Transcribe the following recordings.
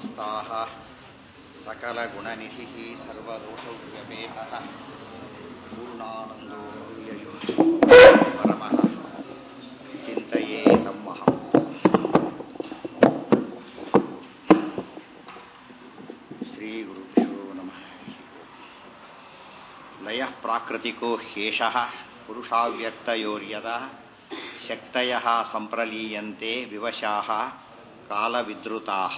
समस्ताः सकलगुणनिधिः सर्वदोषव्यपेतः पूर्णानन्दो व्ययो परमः चिन्तये तम्महम् श्रीगुरुभ्यो नमः लयः प्राकृतिको ह्येषः पुरुषाव्यक्तयोर्यदा शक्तयः सम्प्रलीयन्ते विवशाः कालविद्रुताः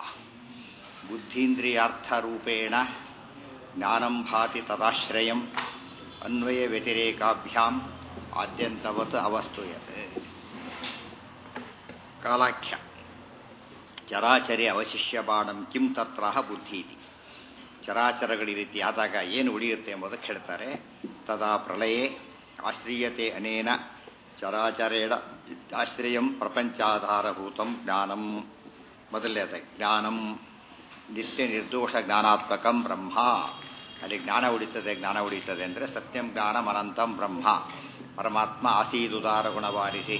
बुद्धीन्द्रियार्थरूपेण ज्ञानं भाति तदाश्रयम् अन्वयव्यतिरेकाभ्याम् आद्यन्तवत् अवस्तूयते ಕಾಲಾಖ್ಯ ಚರಾಚರಿ ಅವಶಿಷ್ಯಬಾಣಂ ಕಿಂ ತತ್ರಹ ಬುದ್ಧಿ ಇತಿ ಚರಾಚರಗಳ ಈ ರೀತಿ ಆದಾಗ ಏನು ಉಳಿಯುತ್ತೆ ಎಂಬುದಕ್ಕೆ ಹೇಳ್ತಾರೆ ತದಾ ಪ್ರಳಯೇ ಆಶ್ರೀಯತೆ ಅನೇನ ಚರಾಚರೇಣ ಆಶ್ರಯಂ ಪ್ರಪಂಚಾಧಾರಭೂತಂ ಜ್ಞಾನಂ ಮೊದಲನೇದ ಜ್ಞಾನಂ ನಿತ್ಯ ನಿರ್ದೋಷ ಜ್ಞಾನಾತ್ಮಕಂ ಬ್ರಹ್ಮ ಅಲ್ಲಿ ಜ್ಞಾನ ಉಳಿತದೆ ಜ್ಞಾನ ಉಳಿತದೆ ಅಂದರೆ ಸತ್ಯಂ ಜ್ಞಾನಂ ಅನಂತಂ ಬ್ರಹ್ಮ ಪರಮಾತ್ಮ ಆಸೀದುದಾರ ಗುಣವಾರಿಸಿ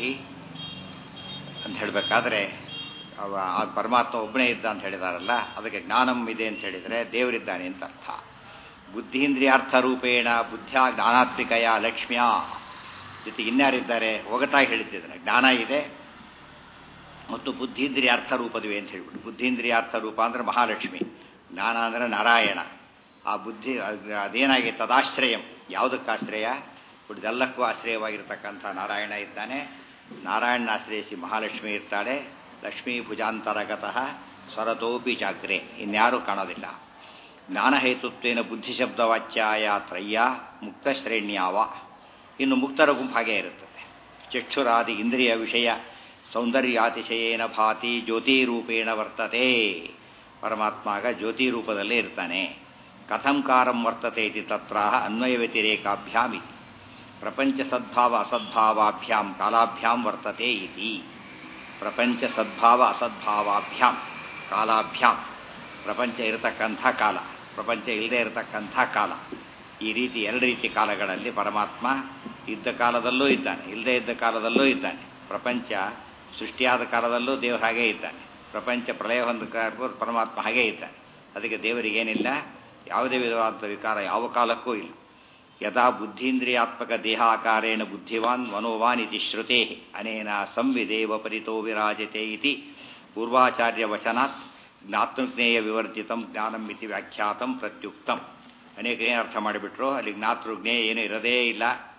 ಅಂತ ಹೇಳಬೇಕಾದ್ರೆ ಅವ ಆ ಪರಮಾತ್ಮ ಒಬ್ಬನೇ ಇದ್ದ ಅಂತ ಹೇಳಿದಾರಲ್ಲ ಅದಕ್ಕೆ ಜ್ಞಾನಂ ಇದೆ ಅಂತ ಹೇಳಿದರೆ ದೇವರಿದ್ದಾನೆ ಅಂತ ಅರ್ಥ ಬುದ್ಧೀಂದ್ರಿಯಾರ್ಥ ರೂಪೇಣ ಬುದ್ಧಿಯ ಜ್ಞಾನಾತ್ಮಿಕಯ ಲಕ್ಷ್ಮಿಯ ಜೊತೆಗೆ ಇನ್ಯಾರಿದ್ದಾರೆ ಒಗಟಾಗಿ ಹೇಳಿದ್ದೇನೆ ಜ್ಞಾನ ಇದೆ ಮತ್ತು ಬುದ್ಧೀಂದ್ರಿಯಾರ್ಥ ರೂಪದಿವೆ ಅಂತ ಹೇಳ್ಬಿಟ್ಟು ಬುದ್ಧೀಂದ್ರಿಯಾರ್ಥ ರೂಪ ಅಂದರೆ ಮಹಾಲಕ್ಷ್ಮಿ ಜ್ಞಾನ ಅಂದರೆ ನಾರಾಯಣ ಆ ಬುದ್ಧಿ ಅದೇನಾಗಿ ತದಾಶ್ರಯಂ ಯಾವುದಕ್ಕಾಶ್ರಯ ಉಳಿದೆಲ್ಲಕ್ಕೂ ಆಶ್ರಯವಾಗಿರ್ತಕ್ಕಂಥ ನಾರಾಯಣ ಇದ್ದಾನೆ ನಾರಾಯಣ ಆಶ್ರಯಿಸಿ ಮಹಾಲಕ್ಷ್ಮಿ ಇರ್ತಾಳೆ ಲಕ್ಷ್ಮೀ ಭುಜಾಂತರಗತಃ ಸ್ವರತೋಪಿ ಜಾಗ್ರೆ ಇನ್ಯಾರೂ ಕಾಣೋದಿಲ್ಲ ಜ್ಞಾನಹೇತುತ್ವೇನ ಬುದ್ಧಿಶಬ್ದವಾಚ್ಯಾಯ ತ್ರಯ್ಯ ಮುಕ್ತ ಶ್ರೇಣ್ಯಾವ ಇನ್ನು ಮುಕ್ತರ ಗುಂಪು ಹಾಗೇ ಇರುತ್ತದೆ ಚಕ್ಷುರಾದಿ ಇಂದ್ರಿಯ ವಿಷಯ ಸೌಂದರ್ಯಾತಿಶಯೇನ ಭಾತಿ ಜ್ಯೋತಿರೂಪೇಣ ವರ್ತತೆ ಪರಮಾತ್ಮಾಗ ಜ್ಯೋತಿ ರೂಪದಲ್ಲೇ ಇರ್ತಾನೆ ಕಥಂ ಕಾರಂ ವರ್ತತೆ ಇತಿ ತತ್ರ ಅನ್ವಯ ವ್ಯತಿರೇಕಾಭ್ಯಾಮಿ ಪ್ರಪಂಚ ಸದ್ಭಾವ ಅಸದ್ಭಾವಾಭ್ಯಾಂ ಕಾಲಾಭ್ಯಾಂ ವರ್ತತೆ ಇತಿ ಪ್ರಪಂಚ ಸದ್ಭಾವ ಅಸದ್ಭಾವಾಭ್ಯಾಂ ಕಾಲಾಭ್ಯಾಂ ಪ್ರಪಂಚ ಇರತಕ್ಕಂಥ ಕಾಲ ಪ್ರಪಂಚ ಇಲ್ಲದೆ ಇರತಕ್ಕಂಥ ಕಾಲ ಈ ರೀತಿ ಎರಡು ರೀತಿ ಕಾಲಗಳಲ್ಲಿ ಪರಮಾತ್ಮ ಇದ್ದ ಕಾಲದಲ್ಲೂ ಇದ್ದಾನೆ ಇಲ್ಲದೆ ಇದ್ದ ಕಾಲದಲ್ಲೂ ಇದ್ದಾನೆ ಪ್ರಪಂಚ ಸೃಷ್ಟಿಯಾದ ಕಾಲದಲ್ಲೂ ದೇವರು ಹಾಗೇ ಇದ್ದಾನೆ ಪ್ರಪಂಚ ಪ್ರಳಯ ಹೊಂದಕ್ಕೂ ಪರಮಾತ್ಮ ಹಾಗೇ ಇದ್ದಾನೆ ಅದಕ್ಕೆ ದೇವರಿಗೇನಿಲ್ಲ ಯಾವುದೇ ವಿಧವಾದ ವಿಕಾರ ಯಾವ ಕಾಲಕ್ಕೂ ಇಲ್ಲ ಯದಾ ಬುದ್ಧೀಂದ್ರಿಯಾತ್ಮಕ ದೇಹಾಕಾರೇಣ ಬುದ್ಧಿವಾನ್ ಮನೋವಾನ್ ಇತಿ ಶ್ರುತೆ ಅನೇನ ಸಂವಿದೇವ ಪರಿತೋ ವಿರಾಜತೆ ಇತಿ ಪೂರ್ವಾಚಾರ್ಯ ವಚನಾತ್ ಜ್ಞಾತೃಜ್ಞೇಯ ವಿವರ್ಜಿತಂ ಜ್ಞಾನಂ ಇತಿ ವ್ಯಾಖ್ಯಾತಂ ಪ್ರತ್ಯುಕ್ತಂ ಅನೇಕ ಏನು ಅರ್ಥ ಮಾಡಿಬಿಟ್ರು ಅಲ್ಲಿ ಜ್ಞಾತೃಜ್ಞೇಯ ಏನು ಇರೋದೇ ಇಲ್ಲ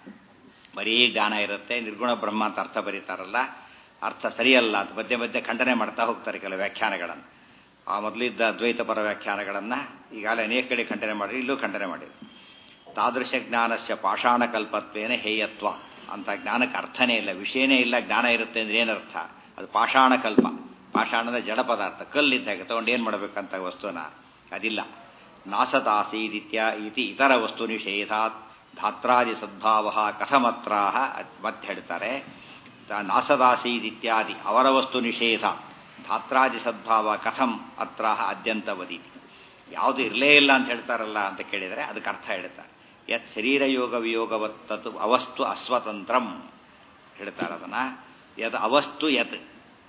ಬರೀ ಜ್ಞಾನ ಇರುತ್ತೆ ನಿರ್ಗುಣ ಬ್ರಹ್ಮ ಅಂತ ಅರ್ಥ ಬರೀತಾರಲ್ಲ ಅರ್ಥ ಸರಿಯಲ್ಲ ಅಂತ ಮಧ್ಯೆ ಮಧ್ಯೆ ಖಂಡನೆ ಮಾಡ್ತಾ ಹೋಗ್ತಾರೆ ಕೆಲವು ವ್ಯಾಖ್ಯಾನಗಳನ್ನು ಆ ಮೊದಲಿದ್ದ ಅದ್ವೈತ ಪರ ವ್ಯಾಖ್ಯಾನಗಳನ್ನು ಈಗಾಗಲೇ ಅನೇಕ ಕಡೆ ಖಂಡನೆ ಮಾಡಿ ಇಲ್ಲೂ ಖಂಡನೆ ಮಾಡಿದ್ರು ತಾದೃಶ ಜ್ಞಾನಸ್ಯ ಪಾಷಾಣಕಲ್ಪತ್ವೇನ ಹೇಯತ್ವ ಅಂತ ಜ್ಞಾನಕ್ಕೆ ಅರ್ಥನೇ ಇಲ್ಲ ವಿಷಯನೇ ಇಲ್ಲ ಜ್ಞಾನ ಇರುತ್ತೆ ಅಂದ್ರೆ ಏನರ್ಥ ಅದು ಪಾಷಾಣಕಲ್ಪ ಪಾಷಾಣದ ಜಡ ಪದಾರ್ಥ ಕಲ್ಲಿದ್ದಾಗ ತಗೊಂಡು ಏನು ಮಾಡಬೇಕಂತ ವಸ್ತುನ ಅದಿಲ್ಲ ನಾಸದಾಸೀದಿತ್ಯ ಇತಿ ಇತರ ವಸ್ತು ನಿಷೇಧಾತ್ ಧಾತ್ರಾದಿ ಸದ್ಭಾವ ಕಥಮತ್ರ ಮತ್ತೆ ಹೇಳ್ತಾರೆ ನಾಸದಾಸೀದಿತ್ಯಾದಿ ಅವರ ವಸ್ತು ನಿಷೇಧ ಧಾತ್ರಾದಿ ಸದ್ಭಾವ ಕಥಂ ಅತ್ರ ಅದ್ಯಂತವದಿ ಯಾವುದು ಇರಲೇ ಇಲ್ಲ ಅಂತ ಹೇಳ್ತಾರಲ್ಲ ಅಂತ ಕೇಳಿದರೆ ಅದಕ್ಕೆ ಅರ್ಥ ಹೇಳ್ತಾರೆ ಯತ್ ಶರೀರ ಯೋಗ ವಿಯೋಗವತ್ತತು ಅವಸ್ತು ಅಸ್ವತಂತ್ರಂ ಹೇಳ್ತಾರೆ ಅದನ್ನ ಯತ್ ಅವಸ್ತು ಯತ್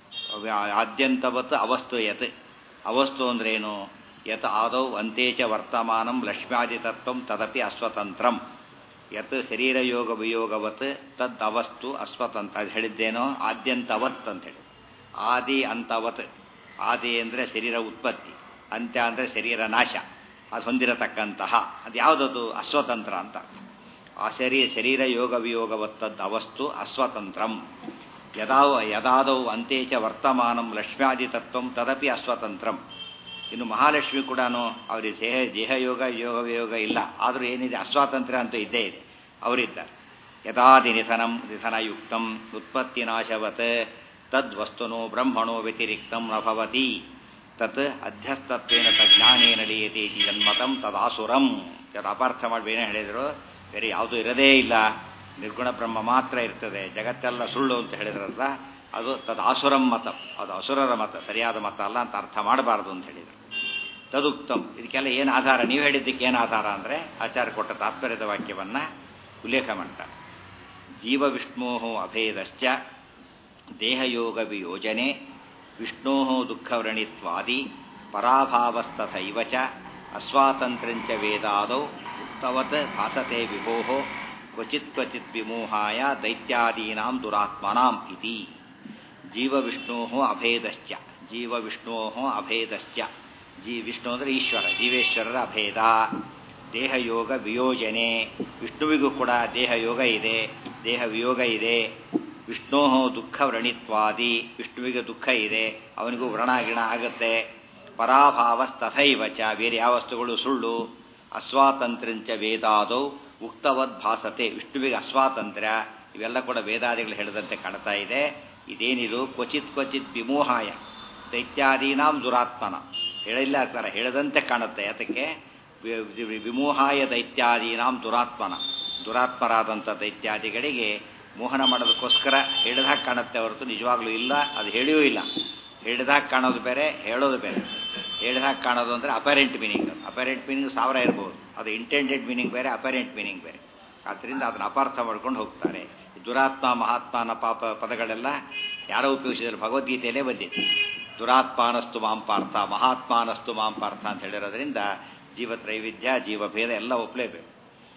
ಆದ್ಯಂತವತ್ ಅವಸ್ತು ಯತ್ ಅವಸ್ತು ಅಂದ್ರೇನು ಯತ್ ಆದೌ ಅಂತೇಚ ವರ್ತಮಾನಂ ಲಕ್ಷ್ಮ್ಯಾದಿ ತತ್ವಂ ತದಪಿ ಅಸ್ವತಂತ್ರಂ ಯತ್ ಶರೀರ ಯೋಗ ವಿಯೋಗವತ್ ತದ್ ಅವಸ್ತು ಅಸ್ವತಂತ್ರ ಅದು ಹೇಳಿದ್ದೇನೋ ಆದ್ಯಂತವತ್ ಅಂತ ಹೇಳಿ ಆದಿ ಅಂತವತ್ ಆದಿ ಅಂದರೆ ಶರೀರ ಉತ್ಪತ್ತಿ ಅಂತ್ಯ ಅಂದರೆ ಶರೀರ ನಾಶ ಅದು ಹೊಂದಿರತಕ್ಕಂತಹ ಅದು ಯಾವುದದು ಅಸ್ವತಂತ್ರ ಅಂತ ಆ ಶರೀರ ಶರೀರ ಯೋಗ ವಿಯೋಗವತ್ತದ್ದು ಅವಸ್ತು ಅಸ್ವತಂತ್ರಂ ಯದಾ ಯದಾದೌ ಅಂತೇಚ ವರ್ತಮಾನಂ ಲಕ್ಷ್ಮ್ಯಾದಿ ತತ್ವಂ ತದಪಿ ಅಸ್ವತಂತ್ರಂ ಇನ್ನು ಮಹಾಲಕ್ಷ್ಮಿ ಕೂಡ ಅವರಿಗೆ ದೇಹ ದೇಹಯೋಗ ಯೋಗ ವಿಯೋಗ ಇಲ್ಲ ಆದರೂ ಏನಿದೆ ಅಸ್ವಾತಂತ್ರ್ಯ ಅಂತೂ ಇದ್ದೇ ಇದೆ ಅವರಿದ್ದಾರೆ ಯದಾದಿ ನಿಧನಂ ನಿಧನಯುಕ್ತಂ ಉತ್ಪತ್ತಿನಾಶವತ್ ತದ್ವಸ್ತುನೋ ಬ್ರಹ್ಮಣೋ ವ್ಯತಿರಿಕ್ತಂ ನ ಭವತಿ ತತ್ ಅಧ್ಯಸ್ತತ್ವೇನ ತಜ್ಞಾನೇನ ಲೀಯತೆ ಇತಿ ಜನ್ಮತಂ ತದಾಸುರಂ ಯಾರು ಅಪಾರ್ಥ ಮಾಡಿ ಏನೇ ಹೇಳಿದರು ಬೇರೆ ಯಾವುದೂ ಇರದೇ ಇಲ್ಲ ನಿರ್ಗುಣ ಬ್ರಹ್ಮ ಮಾತ್ರ ಇರ್ತದೆ ಜಗತ್ತೆಲ್ಲ ಸುಳ್ಳು ಅಂತ ಹೇಳಿದ್ರಲ್ಲ ಅದು ತದಾಸುರಂ ಮತ ಅದು ಅಸುರರ ಮತ ಸರಿಯಾದ ಮತ ಅಲ್ಲ ಅಂತ ಅರ್ಥ ಮಾಡಬಾರ್ದು ಅಂತ ಹೇಳಿದರು ತದುಕ್ತಂ ಇದಕ್ಕೆಲ್ಲ ಏನು ಆಧಾರ ನೀವು ಹೇಳಿದ್ದಕ್ಕೆ ಏನು ಆಧಾರ ಅಂದರೆ ಆಚಾರ್ಯ ಕೊಟ್ಟ ತಾತ್ಪರ್ಯದ ವಾಕ್ಯವನ್ನು ಉಲ್ಲೇಖ ಮಾಡ್ತಾರೆ ಜೀವ ವಿಷ್ಣೋ ಅಭೇದಶ್ಚ ದೇಹಯೋಗ ವಿಯೋಜನೆ ವಿಷ್ಣೋ ದುಃಖವ್ರಣಿತ್ವಾದಿ ಪರಾಭಾವಸ್ತಥೈವ ಚ ಅಸ್ವಾತಂತ್ರ್ಯಂಚ ವೇದಾದೌ ಉಕ್ತವತ್ ಭಾಸತೆ ವಿಭೋ ಕ್ವಚಿತ್ ಕ್ವಚಿತ್ ವಿಮೋಹಾಯ ದೈತ್ಯಾದೀನಾಂ ದುರಾತ್ಮನಾಂ ಇತಿ ಜೀವವಿಷ್ಣೋ ಅಭೇದಶ್ಚ ಜೀವವಿಷ್ಣೋ ಅಭೇದಶ್ಚ ಜೀ ವಿಷ್ಣು ಅಂದರೆ ಈಶ್ವರ ಜೀವೇಶ್ವರರ ಅಭೇದ ದೇಹಯೋಗ ವಿಯೋಜನೆ ವಿಷ್ಣುವಿಗೂ ಕೂಡ ದೇಹಯೋಗ ಇದೆ ದೇಹ ವಿಯೋಗ ಇದೆ ವಿಷ್ಣೋ ದುಃಖ ವ್ರಣಿತ್ವಾದಿ ವಿಷ್ಣುವಿಗೆ ದುಃಖ ಇದೆ ಅವನಿಗೂ ವ್ರಣ ಗಿಣ ಆಗುತ್ತೆ ಪರಾಭಾವಸ್ತಥೈವ ಚ ಬೇರೆ ಯಾವ ವಸ್ತುಗಳು ಸುಳ್ಳು ಅಸ್ವಾತಂತ್ರ್ಯಂಚ ವೇದಾದೌ ಉಕ್ತವದ್ ಭಾಸತೆ ವಿಷ್ಣುವಿಗೆ ಅಸ್ವಾತಂತ್ರ್ಯ ಇವೆಲ್ಲ ಕೂಡ ವೇದಾದಿಗಳು ಹೇಳಿದಂತೆ ಕಾಣ್ತಾ ಇದೆ ಇದೇನಿದು ಕ್ವಚಿತ್ ಕ್ವಚಿತ್ ವಿಮೋಹಾಯ ದೈತ್ಯಾದೀನಾಂ ದುರಾತ್ಮನ ಹೇಳಿಲ್ಲ ತರ ಹೇಳದಂತೆ ಕಾಣುತ್ತೆ ಅದಕ್ಕೆ ವಿಮೋಹಾಯ ದೈತ್ಯಾದೀನಾಂ ದುರಾತ್ಮನ ದುರಾತ್ಮರಾದಂಥ ದೈತ್ಯಾದಿಗಳಿಗೆ ಮೋಹನ ಮಾಡೋದಕ್ಕೋಸ್ಕರ ಹೇಳಿದಾಗ ಕಾಣುತ್ತೆ ಹೊರತು ನಿಜವಾಗ್ಲೂ ಇಲ್ಲ ಅದು ಹೇಳಿಯೂ ಇಲ್ಲ ಹೇಳಿದಾಗ ಕಾಣೋದು ಬೇರೆ ಹೇಳೋದು ಬೇರೆ ಹೇಳಿದಾಗ ಕಾಣೋದು ಅಂದರೆ ಅಪರೆಂಟ್ ಮೀನಿಂಗ್ ಅಪರೆಂಟ್ ಮೀನಿಂಗ್ ಸಾವಿರ ಇರ್ಬೋದು ಅದು ಇಂಟೆಂಡೆಡ್ ಮೀನಿಂಗ್ ಬೇರೆ ಅಪರೆಂಟ್ ಮೀನಿಂಗ್ ಬೇರೆ ಆದ್ದರಿಂದ ಅದನ್ನು ಅಪಾರ್ಥ ಮಾಡ್ಕೊಂಡು ಹೋಗ್ತಾರೆ ದುರಾತ್ಮ ಮಹಾತ್ಮನ ಪಾಪ ಪದಗಳೆಲ್ಲ ಯಾರೋ ಉಪಯೋಗಿಸಿದ್ರೆ ಭಗವದ್ಗೀತೆಯಲ್ಲೇ ಬಂದಿದೆ ದುರಾತ್ಮಾನಸ್ತು ಮಾಂ ಪಾರ್ಥ ಮಹಾತ್ಮಾನಸ್ತು ಮಾಂ ಪಾರ್ಥ ಅಂತ ಹೇಳಿರೋದ್ರಿಂದ ಜೀವತ್ರೈವಿಧ್ಯ ಜೀವಭೇದ ಎಲ್ಲ ಒಪ್ಪಲೇಬೇಕು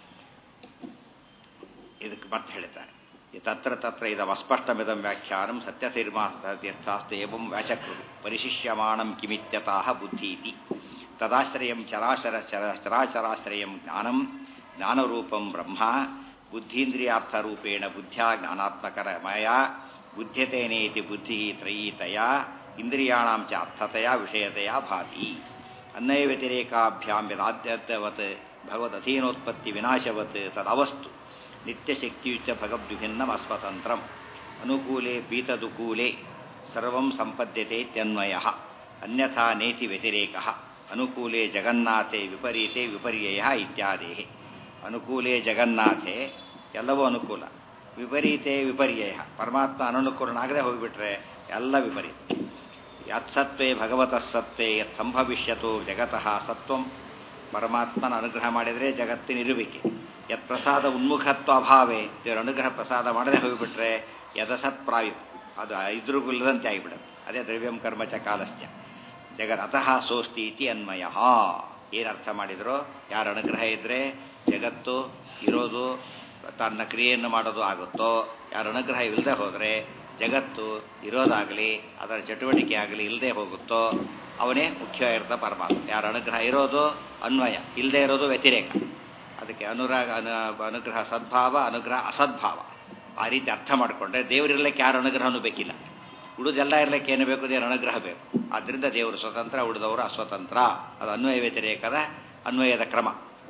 ಇದಕ್ಕೆ ಮತ್ತೆ ಹೇಳ್ತಾರೆ ತತ್ರ ತತ್ರ ಇದಂ ಅಸ್ಪಷ್ಟಮಿದಂ ವ್ಯಾಖ್ಯಾನಂ ಸತ್ಯತೀರ್ಮಾಸ್ತ ಏವಂ ವ್ಯಾಚಕೃತಿ ಪರಿಶಿಷ್ಯಮಾಣಂ ಕಿಮಿತ್ಯತಃ ಬುದ್ಧೀತಿ ತದಾಶ್ರಯಂ ಚರಾಚರ ಚರ ಚರಾಚರಾಶ್ರಯಂ ಜ್ಞಾನಂ ಜ್ಞಾನರೂಪಂ ಬ್ರಹ್ಮ ಬುದ್ಧೀಂದ್ರಿಯಾರ್ಥರೂಪೇಣ ಬುದ್ಧ್ಯಾ ಜ್ಞಾನಾತ್ಮಕರ ಮಯ ಬುದ್ಧ್ಯತೇನೇತಿ ಬುದ್ಧಿ ತ್ರಯೀತಯ ಇಂದ್ರಿಯಾಣಾಂ ಚ ಅರ್ಥತೆಯ ವಿಷಯತೆಯ ಭಾತಿ ಅನ್ವಯ ವ್ಯತಿರೇಕಾಭ್ಯಾಂ ಯದಾದ್ಯರ್ಥವತ್ ಭಗವದಧೀನೋತ್ಪತ್ತಿ ವಿನಾಶವತ್ ತದವಸ್ತು ನಿತ್ಯಶಕ್ತಿಯುಚ್ಚ ಭಗವದ್ವಿಭಿನ್ನಂ ಅಸ್ವತಂತ್ರಂ ಅನುಕೂಲೆ ಪೀತದುಕೂಲೆ ಸರ್ವಂ ಸಂಪದ್ಯತೆ ಇತ್ಯನ್ವಯ ಅನ್ಯಥಾ ನೇತಿ ವ್ಯತಿರೇಕ ಅನುಕೂಲೆ ಜಗನ್ನಾಥೆ ವಿಪರೀತೆ ವಿಪರ್ಯಯ ಇತ್ಯಾದಿ ಅನುಕೂಲೆ ಜಗನ್ನಾಥೆ ಎಲ್ಲವೂ ಅನುಕೂಲ ವಿಪರೀತೆ ವಿಪರ್ಯಯ ಪರಮಾತ್ಮ ಅನನುಕೂಲನಾಗದೆ ಹೋಗಿಬಿಟ್ರೆ ಎಲ್ಲ ವಿಪರೀತ ಯತ್ಸತ್ವೇ ಭಗವತಃ ಸತ್ವೇ ಯತ್ ಸಂಭವಿಷ್ಯತೋ ಜಗತಃ ಸತ್ವಂ ಪರಮಾತ್ಮನ ಅನುಗ್ರಹ ಮಾಡಿದರೆ ಜಗತ್ತಿನ ಇರುವಿಕೆ ಯತ್ ಪ್ರಸಾದ ಉನ್ಮುಖತ್ವ ಅಭಾವೇ ದೇವರ ಅನುಗ್ರಹ ಪ್ರಸಾದ ಮಾಡದೆ ಹೋಗಿಬಿಟ್ರೆ ಯದಸತ್ ಪ್ರಾಯು ಅದು ಇದ್ರಿಗೂ ಇಲ್ಲದಂತೆ ಆಗಿಬಿಡುತ್ತೆ ಅದೇ ದ್ರವ್ಯಂ ಕರ್ಮ ಚ ಕಾಲಶ್ಚ ಜಗತ್ ಅತಃ ಸೋಸ್ತಿ ಇತಿ ಅನ್ವಯ ಏನು ಅರ್ಥ ಮಾಡಿದ್ರು ಯಾರ ಅನುಗ್ರಹ ಇದ್ದರೆ ಜಗತ್ತು ಇರೋದು ತನ್ನ ಕ್ರಿಯೆಯನ್ನು ಮಾಡೋದು ಆಗುತ್ತೋ ಯಾರ ಅನುಗ್ರಹ ಇಲ್ಲದೆ ಹೋದರೆ ಜಗತ್ತು ಇರೋದಾಗಲಿ ಅದರ ಚಟುವಟಿಕೆ ಆಗಲಿ ಇಲ್ಲದೆ ಹೋಗುತ್ತೋ ಅವನೇ ಮುಖ್ಯವಾಗಿರ್ತ ಪರಮಾತ್ಮ ಯಾರ ಅನುಗ್ರಹ ಇರೋದು ಅನ್ವಯ ಇಲ್ಲದೆ ಇರೋದು ವ್ಯತಿರೇಕ ಅದಕ್ಕೆ ಅನುರಾಗ ಅನುಗ್ರಹ ಸದ್ಭಾವ ಅನುಗ್ರಹ ಅಸದ್ಭಾವ ಆ ರೀತಿ ಅರ್ಥ ಮಾಡಿಕೊಂಡ್ರೆ ದೇವರಿರ್ಲಿಕ್ಕೆ ಯಾರ ಅನುಗ್ರಹನೂ ಬೇಕಿಲ್ಲ ಉಳಿದೆಲ್ಲ ಇರಲಿಕ್ಕೆ ಏನು ಬೇಕು ದೇವರ ಅನುಗ್ರಹ ಬೇಕು ಆದ್ದರಿಂದ ದೇವರು ಸ್ವತಂತ್ರ ಉಳಿದವರು ಅಸ್ವತಂತ್ರ ಅದು ಅನ್ವಯ ವ್ಯತಿರೇಕದ ಅನ್ವಯದ ಕ್ರಮ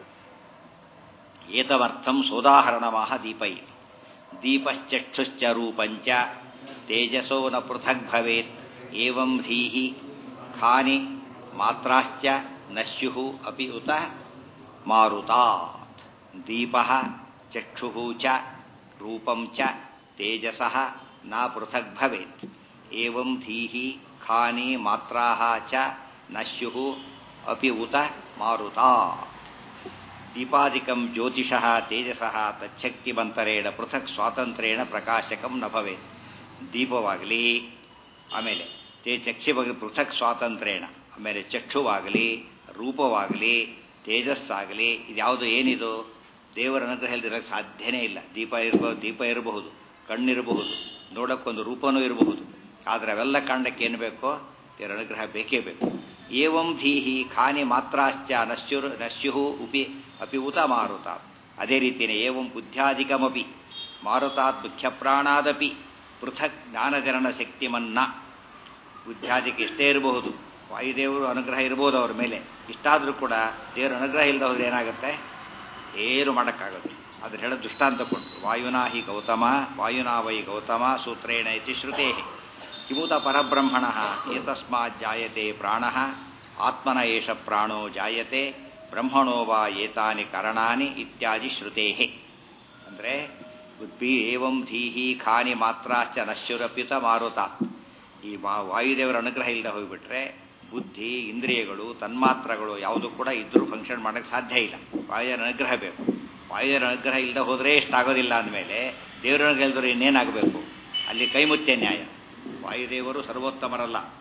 ಏತವರ್ಥಂ ಸೋದಾಹರಣಮಾಹ ದೀಪೈ ದೀಪಶ್ಚಕ್ಷುಶ್ಚ ರೂಪಂಚ ತೇಜಸೋ ನ ಪೃಥಗ್ ಭವೇತ್ ಏವಂ ಧೀಹಿ ಖಾನಿ ಮಾತ್ರಾಶ್ಚ ನಶ್ಯು ಅಪಿ ಉತ ಮಾರುತಾತ್ ದೀಪ ಚಕ್ಷು ಚ ರೂಪಂ ಚ ತೇಜಸ ನ ಪೃಥಗ್ ಭವೇತ್ ಏವಂ ಧೀಹಿ ಖಾನಿ ಮಾತ್ರಾ ಚ ನಶ್ಯು ಅಪಿ ಉತ ಮಾರುತಾತ್ ದೀಪಾದಿಕಂ ಜ್ಯೋತಿಷಃ ತೇಜಸಃ ತಚ್ಛಕ್ತಿಮಂತರೇಣ ಪೃಥಕ್ ಸ್ವಾತಂತ್ರ್ಯೇಣ ಪ್ರಕಾಶಕಂ ನ ಭವೇತ್ ದೀಪವಾಗಲಿ ಆಮೇಲೆ ತೇ ಚಕ್ಷಿ ಬಗ್ಗೆ ಪೃಥಕ್ ಸ್ವಾತಂತ್ರ್ಯೇಣ ಆಮೇಲೆ ಚಕ್ಷುವಾಗಲಿ ರೂಪವಾಗಲಿ ತೇಜಸ್ಸಾಗಲಿ ಇದ್ಯಾವುದು ಏನಿದು ದೇವರ ಅನುಗ್ರಹ ಇಲ್ಲದಿರೋಕ್ಕೆ ಸಾಧ್ಯನೇ ಇಲ್ಲ ದೀಪ ಇರಬಹುದು ದೀಪ ಇರಬಹುದು ಕಣ್ಣಿರಬಹುದು ನೋಡೋಕ್ಕೊಂದು ರೂಪನೂ ಇರಬಹುದು ಆದರೆ ಅವೆಲ್ಲ ಕಾಣಕ್ಕೆ ಏನು ಬೇಕೋ ದೇವರ ಅನುಗ್ರಹ ಬೇಕೇ ಬೇಕು ಏವಂ ಧೀಹಿ ಖಾನಿ ಮಾತ್ರಾಶ್ಚ ನಶ್ಯುರ್ ನಶ್ಯು ಉಪಿ ಅಪಿ ಉತ ಮಾರುತ ಅದೇ ರೀತಿಯೇ ಏವಂ ಬುದ್ಧ್ಯಾಧಿಕಮಪಿ ಮಾರುತಾತ್ ಮುಖ್ಯಪ್ರಾಣಾದಪಿ ಪೃಥಕ್ ಜ್ಞಾನಜನನ ಶಕ್ತಿಮನ್ನ ಬುದ್ಧ್ಯಾದಿಕ ಎಷ್ಟೇ ಇರಬಹುದು ವಾಯುದೇವರು ಅನುಗ್ರಹ ಇರ್ಬೋದು ಅವ್ರ ಮೇಲೆ ಇಷ್ಟಾದರೂ ಕೂಡ ದೇವರ ಅನುಗ್ರಹ ಇಲ್ಲದ ಹೋದ್ರೆ ಏನಾಗುತ್ತೆ ಏನು ಮಾಡೋಕ್ಕಾಗುತ್ತೆ ಅದ್ರ ಹೇಳೋ ದೃಷ್ಟಾಂತ ಕೊಟ್ಟು ವಾಯುನಾ ಹಿ ಗೌತಮ ವಾಯುನಾ ವೈ ಗೌತಮ ಸೂತ್ರೇಣ ಇತಿ ಶ್ರುತೇ ಕಿಮುತ ಪರಬ್ರಹ್ಮಣ ಏತಸ್ಮಾತ್ ಜಾಯತೆ ಪ್ರಾಣ ಆತ್ಮನ ಏಷ ಪ್ರಾಣೋ ಜಾಯತೆ ಬ್ರಹ್ಮಣೋ ವಾ ಏತಾನಿ ಕರಣಾನಿ ಇತ್ಯಾದಿ ಶ್ರುತೇ ಅಂದರೆ ಬುದ್ಧಿ ಏವಂ ಧೀಹಿ ಖಾನಿ ಮಾತ್ರಾಶ್ಚ ನಶ್ಯುರಪ್ಯುತ ಮಾರುತ ಈ ವಾಯುದೇವರ ಅನುಗ್ರಹ ಇಲ್ಲದೆ ಹೋಗಿಬಿಟ್ರೆ ಬುದ್ಧಿ ಇಂದ್ರಿಯಗಳು ತನ್ಮಾತ್ರಗಳು ಯಾವುದು ಕೂಡ ಇದ್ರೂ ಫಂಕ್ಷನ್ ಮಾಡೋಕ್ಕೆ ಸಾಧ್ಯ ಇಲ್ಲ ವಾಯುದೇವರ ಅನುಗ್ರಹ ಬೇಕು ವಾಯುದೇವರ ಅನುಗ್ರಹ ಇಲ್ಲದೆ ಹೋದರೆ ಎಷ್ಟಾಗೋದಿಲ್ಲ ಅಂದಮೇಲೆ ದೇವರ ಅನುಗ್ರಹ ಇಲ್ದ್ರೆ ಇನ್ನೇನಾಗಬೇಕು ಅಲ್ಲಿ ಕೈಮುತ್ಯ ನ್ಯಾಯ ವಾಯುದೇವರು ಸರ್ವೋತ್ತಮರಲ್ಲ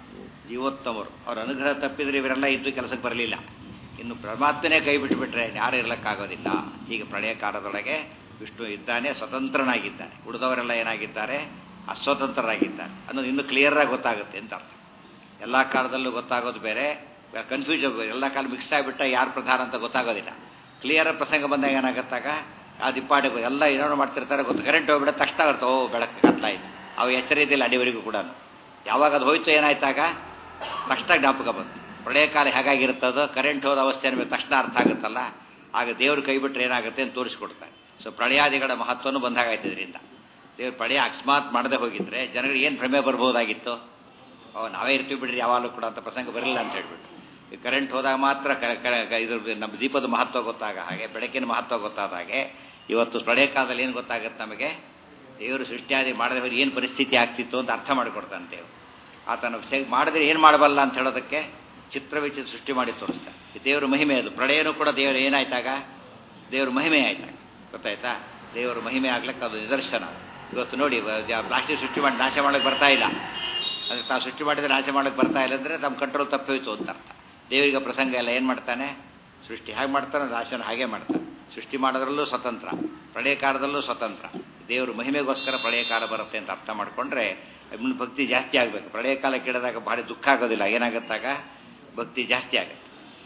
ಜೀವೋತ್ತಮರು ಅವ್ರ ಅನುಗ್ರಹ ತಪ್ಪಿದ್ರೆ ಇವರೆಲ್ಲ ಇದ್ದು ಕೆಲಸಕ್ಕೆ ಬರಲಿಲ್ಲ ಇನ್ನು ಪರಮಾತ್ಮನೇ ಕೈ ಬಿಟ್ಟುಬಿಟ್ರೆ ಯಾರು ಇರಲಿಕ್ಕಾಗೋದಿಲ್ಲ ಹೀಗೆ ಪ್ರಳಯ ಕಾಲದೊಳಗೆ ವಿಷ್ಣು ಇದ್ದಾನೆ ಸ್ವತಂತ್ರನಾಗಿದ್ದಾನೆ ಉಳಿದವರೆಲ್ಲ ಏನಾಗಿದ್ದಾರೆ ಅಸ್ವತಂತ್ರರಾಗಿದ್ದಾರೆ ಅನ್ನೋದು ಇನ್ನೂ ಕ್ಲಿಯರಾಗಿ ಗೊತ್ತಾಗುತ್ತೆ ಅಂತ ಅರ್ಥ ಎಲ್ಲ ಕಾಲದಲ್ಲೂ ಗೊತ್ತಾಗೋದು ಬೇರೆ ಕನ್ಫ್ಯೂಸ್ ಎಲ್ಲ ಕಾಲ ಮಿಕ್ಸ್ ಆಗಿಬಿಟ್ಟ ಯಾರು ಪ್ರಧಾನ ಅಂತ ಗೊತ್ತಾಗೋದಿಲ್ಲ ಕ್ಲಿಯರ್ ಪ್ರಸಂಗ ಬಂದಾಗ ಏನಾಗತ್ತಾಗ ಅದು ಇಪ್ಪಾಡಿ ಎಲ್ಲ ಏನೋ ಮಾಡ್ತಿರ್ತಾರೆ ಗೊತ್ತು ಕರೆಂಟ್ ಹೋಗ್ಬಿಡ ತಕ್ಷಣ ಬರ್ತವೆ ಓ ಬೆಳಕು ಕತ್ಲಾಯ್ತು ಅವು ಎಚ್ಚರ ಇದ್ದಿಲ್ಲ ಅಡಿವರೆಗೂ ಕೂಡ ಯಾವಾಗ ಅದು ಹೋಯ್ತು ಏನಾಯ್ತಾಗ ತಕ್ಷಣ ಜ್ಞಾಪಕ ಬಂತು ಪ್ರಳಯ ಕಾಲ ಹೇಗಾಗಿರುತ್ತದೋ ಕರೆಂಟ್ ಹೋದ ಅವಸ್ಥೆ ನಮಗೆ ತಕ್ಷಣ ಅರ್ಥ ಆಗುತ್ತಲ್ಲ ಆಗ ದೇವರು ಕೈ ಬಿಟ್ಟರೆ ಏನಾಗುತ್ತೆ ಅಂತ ತೋರಿಸ್ಕೊಡ್ತಾರೆ ಸೊ ಪ್ರಳಯಾದಿಗಳ ಮಹತ್ವನೂ ಬಂದಾಗಾಯ್ತು ಇದರಿಂದ ದೇವ್ರು ಪ್ರಳಯ ಅಕಸ್ಮಾತ್ ಮಾಡದೆ ಹೋಗಿದ್ರೆ ಜನಗಳಿಗೆ ಏನು ಭ್ರಮೆ ಬರ್ಬೋದಾಗಿತ್ತು ಓ ನಾವೇ ಇರ್ತೀವಿ ಬಿಡ್ರಿ ಯಾವಾಗಲೂ ಕೂಡ ಅಂತ ಪ್ರಸಂಗ ಬರಲಿಲ್ಲ ಅಂತ ಹೇಳ್ಬಿಟ್ಟು ಈ ಕರೆಂಟ್ ಹೋದಾಗ ಮಾತ್ರ ಕ- ಕ- ಕ- ಇದ್ರ ನಮ್ಮ ದೀಪದ ಮಹತ್ವ ಗೊತ್ತಾಗ ಹಾಗೆ ಬೆಳಕಿನ ಮಹತ್ವ ಗೊತ್ತಾದ ಹಾಗೆ ಇವತ್ತು ಪ್ರಳಯ ಕಾಲದಲ್ಲಿ ಏನು ಗೊತ್ತಾಗುತ್ತೆ ನಮಗೆ ದೇವರು ಸೃಷ್ಟಿಯಾದಿ ಮಾಡದೆ ಹೋಗಿ ಏನು ಪರಿಸ್ಥಿತಿ ಆಗ್ತಿತ್ತು ಅಂತ ಅರ್ಥ ಮಾಡಿಕೊಡ್ತಾನೆ ದೇವರು ಆತನ ಸೆ- ಮಾಡಿದ್ರೆ ಏನು ಮಾಡಬಲ್ಲ ಅಂತ ಹೇಳೋದಕ್ಕೆ ಚಿತ್ರ ವಿಚಿತ್ರ ಸೃಷ್ಟಿ ಮಾಡಿ ತೋರಿಸ್ತಾನೆ ಈ ದೇವರ ಮಹಿಮೆ ಅದು ಪ್ರಳಯನೂ ಕೂಡ ದೇವರು ಏನಾಯ್ತಾಗ ದೇವ್ರ ಮಹಿಮೆ ಆಯ್ತಾಗ ಗೊತ್ತಾಯ್ತಾ ದೇವರ ಮಹಿಮೆ ಆಗ್ಲಿಕ್ಕೆ ಅದು ನಿದರ್ಶನ ಇವತ್ತು ನೋಡಿ ಪ್ಲಾಸ್ಟಿಕ್ ಸೃಷ್ಟಿ ಮಾಡಿ ನಾಶ ಮಾಡಕ್ಕೆ ಬರ್ತಾ ಇಲ್ಲ ಅದಕ್ಕೆ ತಾವು ಸೃಷ್ಟಿ ಮಾಡಿದ್ರೆ ನಾಶ ಮಾಡಕ್ಕೆ ಬರ್ತಾ ಇಲ್ಲ ಅಂದರೆ ನಮ್ಮ ಕಂಟ್ರೋಲ್ ತಪ್ಪೋಯ್ತು ಅಂತ ಅರ್ಥ ದೇವರಿಗೆ ಪ್ರಸಂಗ ಎಲ್ಲ ಏನು ಮಾಡ್ತಾನೆ ಸೃಷ್ಟಿ ಹೇಗೆ ಮಾಡ್ತಾನೆ ನಾಶನ ಹಾಗೆ ಮಾಡ್ತಾನೆ ಸೃಷ್ಟಿ ಮಾಡೋದ್ರಲ್ಲೂ ಸ್ವತಂತ್ರ ಪ್ರಳಯ ಕಾಲದಲ್ಲೂ ಸ್ವತಂತ್ರ ದೇವರು ಮಹಿಮೆಗೋಸ್ಕರ ಪ್ರಳಯ ಕಾಲ ಬರುತ್ತೆ ಅಂತ ಅರ್ಥ ಮಾಡಿಕೊಂಡ್ರೆ ಇನ್ನು ಭಕ್ತಿ ಜಾಸ್ತಿ ಆಗಬೇಕು ಪ್ರಳಯ ಕಾಲ ಕೇಳಿದಾಗ ಭಾರಿ ದುಃಖ ಆಗೋದಿಲ್ಲ ಏನಾಗುತ್ತಾಗ ಭಕ್ತಿ ಜಾಸ್ತಿ ಆಗುತ್ತೆ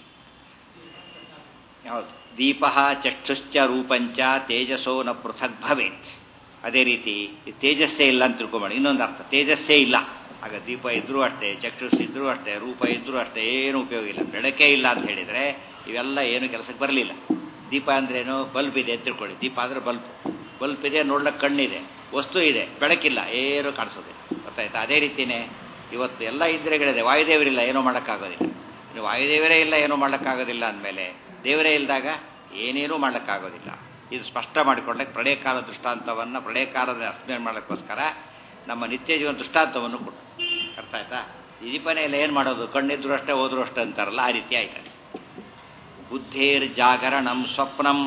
ಹೌದು ದೀಪ ಚಕ್ಷುಶ್ಚ ರೂಪಂಚ ತೇಜಸೋ ನ ಪೃಥಕ್ ಭವೇತ್ ಅದೇ ರೀತಿ ಈ ತೇಜಸ್ಸೇ ಇಲ್ಲ ಅಂತ ತಿಳ್ಕೊಬೇಡ ಇನ್ನೊಂದು ಅರ್ಥ ತೇಜಸ್ಸೇ ಇಲ್ಲ ಆಗ ದೀಪ ಇದ್ರೂ ಅಷ್ಟೇ ಚಕ್ಷುಸ್ ಇದ್ರೂ ಅಷ್ಟೇ ರೂಪ ಇದ್ರೂ ಅಷ್ಟೇ ಏನು ಉಪಯೋಗ ಇಲ್ಲ ಬೆಳಕೇ ಇಲ್ಲ ಅಂತ ಹೇಳಿದರೆ ಇವೆಲ್ಲ ಏನು ಕೆಲಸಕ್ಕೆ ಬರಲಿಲ್ಲ ದೀಪ ಅಂದ್ರೇನು ಬಲ್ಬ್ ಇದೆ ಅಂತ ತಿಳ್ಕೊಳ್ಳಿ ದೀಪ ಅಂದರೆ ಬಲ್ಬ್ ಬಲ್ಬ್ ಇದೆ ನೋಡ್ಲಿಕ್ಕೆ ಕಣ್ಣಿದೆ ವಸ್ತು ಇದೆ ಬೆಳಕಿಲ್ಲ ಏನು ಕಾಣಿಸೋದಿಲ್ಲ ಗೊತ್ತಾಯ್ತಾ ಅದೇ ರೀತಿಯೇ ಇವತ್ತು ಎಲ್ಲ ಇಂದ್ರಿಯಗಳಿದೆ ವಾಯುದೇವರಿಲ್ಲ ಏನೋ ಮಾಡೋಕ್ಕಾಗೋದಿಲ್ಲ ಇನ್ನು ವಾಯುದೇವರೇ ಇಲ್ಲ ಏನೋ ಮಾಡೋಕ್ಕಾಗೋದಿಲ್ಲ ಅಂದಮೇಲೆ ದೇವರೇ ಇಲ್ದಾಗ ಏನೇನೂ ಮಾಡೋಕ್ಕಾಗೋದಿಲ್ಲ ಇದು ಸ್ಪಷ್ಟ ಮಾಡಿಕೊಂಡಾಗ ಪ್ರಳಯ ಕಾಲ ದೃಷ್ಟಾಂತವನ್ನು ಪ್ರಳಯ ಕಾಲದ ಅರ್ಥನೆ ಮಾಡೋಕ್ಕೋಸ್ಕರ ನಮ್ಮ ನಿತ್ಯ ಜೀವನ ದೃಷ್ಟಾಂತವನ್ನು ಕೊಟ್ಟು ಅರ್ಥ ಆಯ್ತಾ ಈ ದೀಪನೇ ಎಲ್ಲ ಏನು ಮಾಡೋದು ಕಣ್ಣಿದ್ರು ಅಷ್ಟೇ ಹೋದ್ರು ಅಷ್ಟೇ ಅಂತಾರಲ್ಲ ಆ ರೀತಿ ಆಯ್ತಾನೆ ಬುದ್ಧೇರ್ ಜಾಗರಣಂ ಸ್ವಪ್ನಂ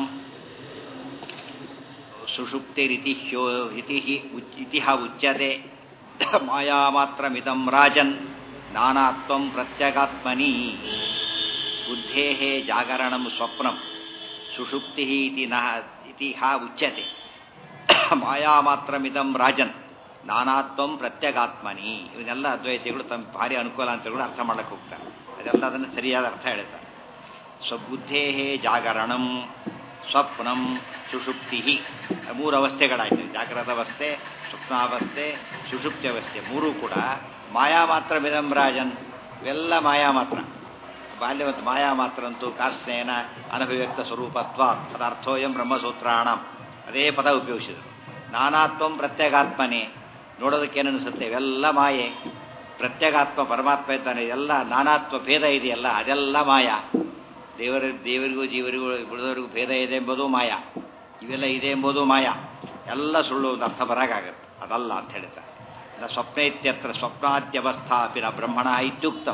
ಸುಷುಪ್ತಿರಿತಿ ಹ್ಯೋ ಇತಿ ಉಚ್- ಇತಿಹ ಉಚ್ಯತೆ ಮಾಯಾ ಮಾತ್ರಮಿದಂ ರಾಜನ್ ನಾನಾತ್ವಂ ಪ್ರತ್ಯಗಾತ್ಮನಿ ಬುದ್ಧೇ ಜಾಗರಣಂ ಸ್ವಪ್ನಂ ಸುಷುಪ್ತಿ ಇತಿ ನಃ ಇತಿ ಹಾ ಉಚ್ಯತೆ ಮಾಯಾ ಮಾತ್ರಮಿದಂ ರಾಜನ್ ನಾನಾತ್ವಂ ಪ್ರತ್ಯಗಾತ್ಮನಿ ಇವನ್ನೆಲ್ಲ ಅದ್ವೈತಿಗಳು ತಮ್ಮ ಭಾರಿ ಅನುಕೂಲ ಅಂತಗಳು ಅರ್ಥ ಮಾಡಕ್ಕೆ ಹೋಗ್ತಾರೆ ಅದೆಲ್ಲ ಅದನ್ನು ಸರಿಯಾದ ಅರ್ಥ ಹೇಳ್ತಾರೆ ಸ್ವಬುದ್ಧೇ ಜಾಗರಣಂ ಸ್ವಪ್ನಂ ಸುಷುಪ್ತಿ ಮೂರು ಅವಸ್ಥೆಗಳಾಯ್ತು ಜಾಗ್ರತ ಅವಸ್ಥೆ ಸ್ವಪ್ನಾವಸ್ಥೆ ಸುಷುಪ್ತಿ ಅವಸ್ಥೆ ಮೂರೂ ಕೂಡ ಮಾಯಾ ಮಾತ್ರ ಮಿದಂ ರಾಜನ್ ಇವೆಲ್ಲ ಮಾಯಾ ಮಾತ್ರ ಬಾಲ್ಯ ಮತ್ತು ಮಾಯಾ ಮಾತ್ರ ಅಂತೂ ಕಾರ್ಸ್ನೇನ ಅನಭಿವ್ಯಕ್ತ ಸ್ವರೂಪತ್ವ ಪದಾರ್ಥೋಯಂ ಬ್ರಹ್ಮಸೂತ್ರಾಣ ಅದೇ ಪದ ಉಪಯೋಗಿಸಿದರು ನಾನಾತ್ವಂ ಪ್ರತ್ಯೇಗಾತ್ಮನೇ ನೋಡೋದಕ್ಕೆ ಏನನ್ನಿಸುತ್ತೆ ಇವೆಲ್ಲ ಮಾಯೆ ಪ್ರತ್ಯೇಗಾತ್ಮ ಪರಮಾತ್ಮ ಇದ್ದಾನೆ ಎಲ್ಲ ನಾನಾತ್ವ ಭೇದ ಇದೆಯಲ್ಲ ಅದೆಲ್ಲ ಮಾಯಾ ದೇವರ ದೇವರಿಗೂ ಜೀವರಿಗೂ ಉಳಿದವರಿಗೂ ಭೇದ ಇದೆ ಎಂಬುದು ಮಾಯ ಇವೆಲ್ಲ ಇದೆ ಎಂಬುದು ಮಾಯ ಎಲ್ಲ ಸುಳ್ಳು ಒಂದು ಅರ್ಥ ಬರಾಗುತ್ತೆ ಅದಲ್ಲ ಅಂತ ಹೇಳ್ತಾರೆ ನ ಸ್ವಪ್ನ ಇತ್ಯತ್ರ ಸ್ವಪ್ನಾದ್ಯವಸ್ಥಾಪಿನ ಬ್ರಹ್ಮಣ ಇತ್ಯುಕ್ತಂ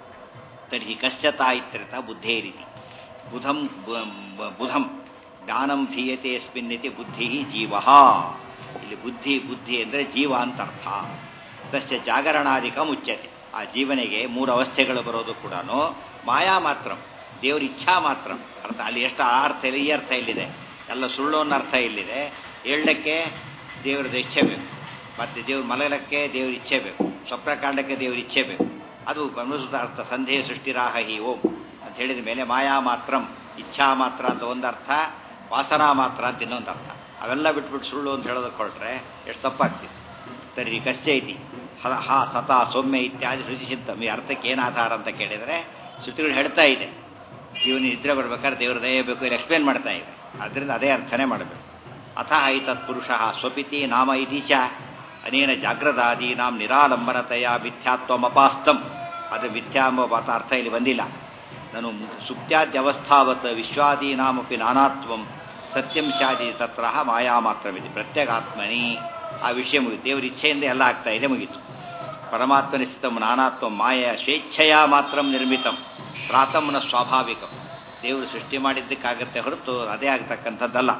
ತರ್ಹಿ ಕಶ್ಚತ ಇತ್ಯರ್ಥ ಬುದ್ಧೇರಿತಿ ಬುಧಂ ಬ- ಬ- ಬುಧಂ ಜ್ಞಾನಂ ಧೀಯತೆ ಯಸ್ಮಿನ್ನಿತಿ ಬುದ್ಧಿ ಜೀವ ಇಲ್ಲಿ ಬುದ್ಧಿ ಬುದ್ಧಿ ಅಂದರೆ ಜೀವ ಅಂತ ಅರ್ಥ ತಸ್ಯ ಜಾಗರಣಾಧಿಕ ಮುಚ್ಚತೆ ಆ ಜೀವನಿಗೆ ಮೂರು ಅವಸ್ಥೆಗಳು ಬರೋದು ಕೂಡ ಮಾಯಾ ಮಾತ್ರ ದೇವ್ರ ಇಚ್ಛಾ ಮಾತ್ರ ಅರ್ಥ ಅಲ್ಲಿ ಎಷ್ಟು ಆ ಅರ್ಥ ಇಲ್ಲ ಈ ಅರ್ಥ ಇಲ್ಲಿದೆ ಎಲ್ಲ ಸುಳ್ಳು ಅನ್ನೋ ಅರ್ಥ ಇಲ್ಲಿದೆ ಹೇಳಕ್ಕೆ ದೇವರದ ಇಚ್ಛೆ ಬೇಕು ಮತ್ತು ದೇವ್ರ ಮಲಗಲಕ್ಕೆ ದೇವ್ರ ಇಚ್ಛೆ ಬೇಕು ಸ್ವಪ್ನಕಾಂಡಕ್ಕೆ ದೇವ್ರ ಇಚ್ಛೆ ಬೇಕು ಅದು ಗಮನಿಸಿದ ಅರ್ಥ ಸಂಧೇಯ ಸೃಷ್ಟಿರಾಹ ಹಿ ಓಂ ಅಂತ ಹೇಳಿದ ಮೇಲೆ ಮಾಯಾ ಮಾತ್ರಂ ಇಚ್ಛಾ ಮಾತ್ರ ಅಂತ ಒಂದು ಅರ್ಥ ವಾಸನಾ ಮಾತ್ರ ಅಂತ ಇನ್ನೊಂದು ಅರ್ಥ ಅವೆಲ್ಲ ಬಿಟ್ಬಿಟ್ಟು ಸುಳ್ಳು ಅಂತ ಹೇಳೋದಕ್ಕೆ ಹೊರಟ್ರೆ ಎಷ್ಟು ತಪ್ಪಾಗ್ತಿದೆ ತರ್ಹಿ ಕಶ್ಚೈತಿ ಹ ಹಾ ಸತ ಸೌಮ್ಯ ಇತ್ಯಾದಿ ಸೃಜಿಸಿದ್ದಂ ಈ ಅರ್ಥಕ್ಕೆ ಏನು ಆಧಾರ ಅಂತ ಕೇಳಿದರೆ ಶ್ರುತಿಗಳು ಹೇಳ್ತಾ ಇದೆ ಜೀವನ ನಿದ್ರೆ ಬರ್ಬೇಕಾದ್ರೆ ದೇವರ ದಯ ಬೇಕು ಇಲ್ಲಿ ಎಕ್ಸ್ಪ್ಲೇನ್ ಮಾಡ್ತಾ ಇದೆ ಅದರಿಂದ ಅದೇ ಅರ್ಥನೇ ಮಾಡಬೇಕು ಅಥ ಐತತ್ ಪುರುಷ ಸ್ವಪಿತಿ ನಾಮ ಇತಿ ಚ ಅನೇನ ಜಾಗ್ರದಾದೀನಾಂ ನಿರಾಲಂಬನತೆಯ ಮಿಥ್ಯಾತ್ವಮಪಾಸ್ತಂ ಅದು ಮಿಥ್ಯಾ ಎಂಬ ಮಾತ ಅರ್ಥ ಇಲ್ಲಿ ಬಂದಿಲ್ಲ ನಾನು ಸುಪ್ತ್ಯಾದ್ಯವಸ್ಥಾವತ್ ವಿಶ್ವಾದೀನಾಮಪಿ ನಾನಾತ್ವಂ ಸತ್ಯಂ ಶಾದಿ ತತ್ರ ಮಾಯಾ ಮಾತ್ರವಿದೆ ಪ್ರತ್ಯಗಾತ್ಮನಿ ಆ ವಿಷಯ ಮುಗಿತು ದೇವರ ಇಚ್ಛೆಯಿಂದ ಎಲ್ಲ ಆಗ್ತಾ ಇದೆ ಮುಗೀತು ಪರಮಾತ್ಮನಿಸ್ಥಿತಂ ನಾನಾತ್ವ ಮಾಯ ಸ್ವೇಚ್ಛೆಯ ಮಾತ್ರ ನಿರ್ಮಿತಂ ಪ್ರಾತಮ್ನ ಸ್ವಾಭಾವಿಕಂ ದೇವರು ಸೃಷ್ಟಿ ಮಾಡಿದ್ದಕ್ಕಾಗತ್ತೆ ಹೊರತು ಅದೇ ಆಗ್ತಕ್ಕಂಥದ್ದಲ್ಲ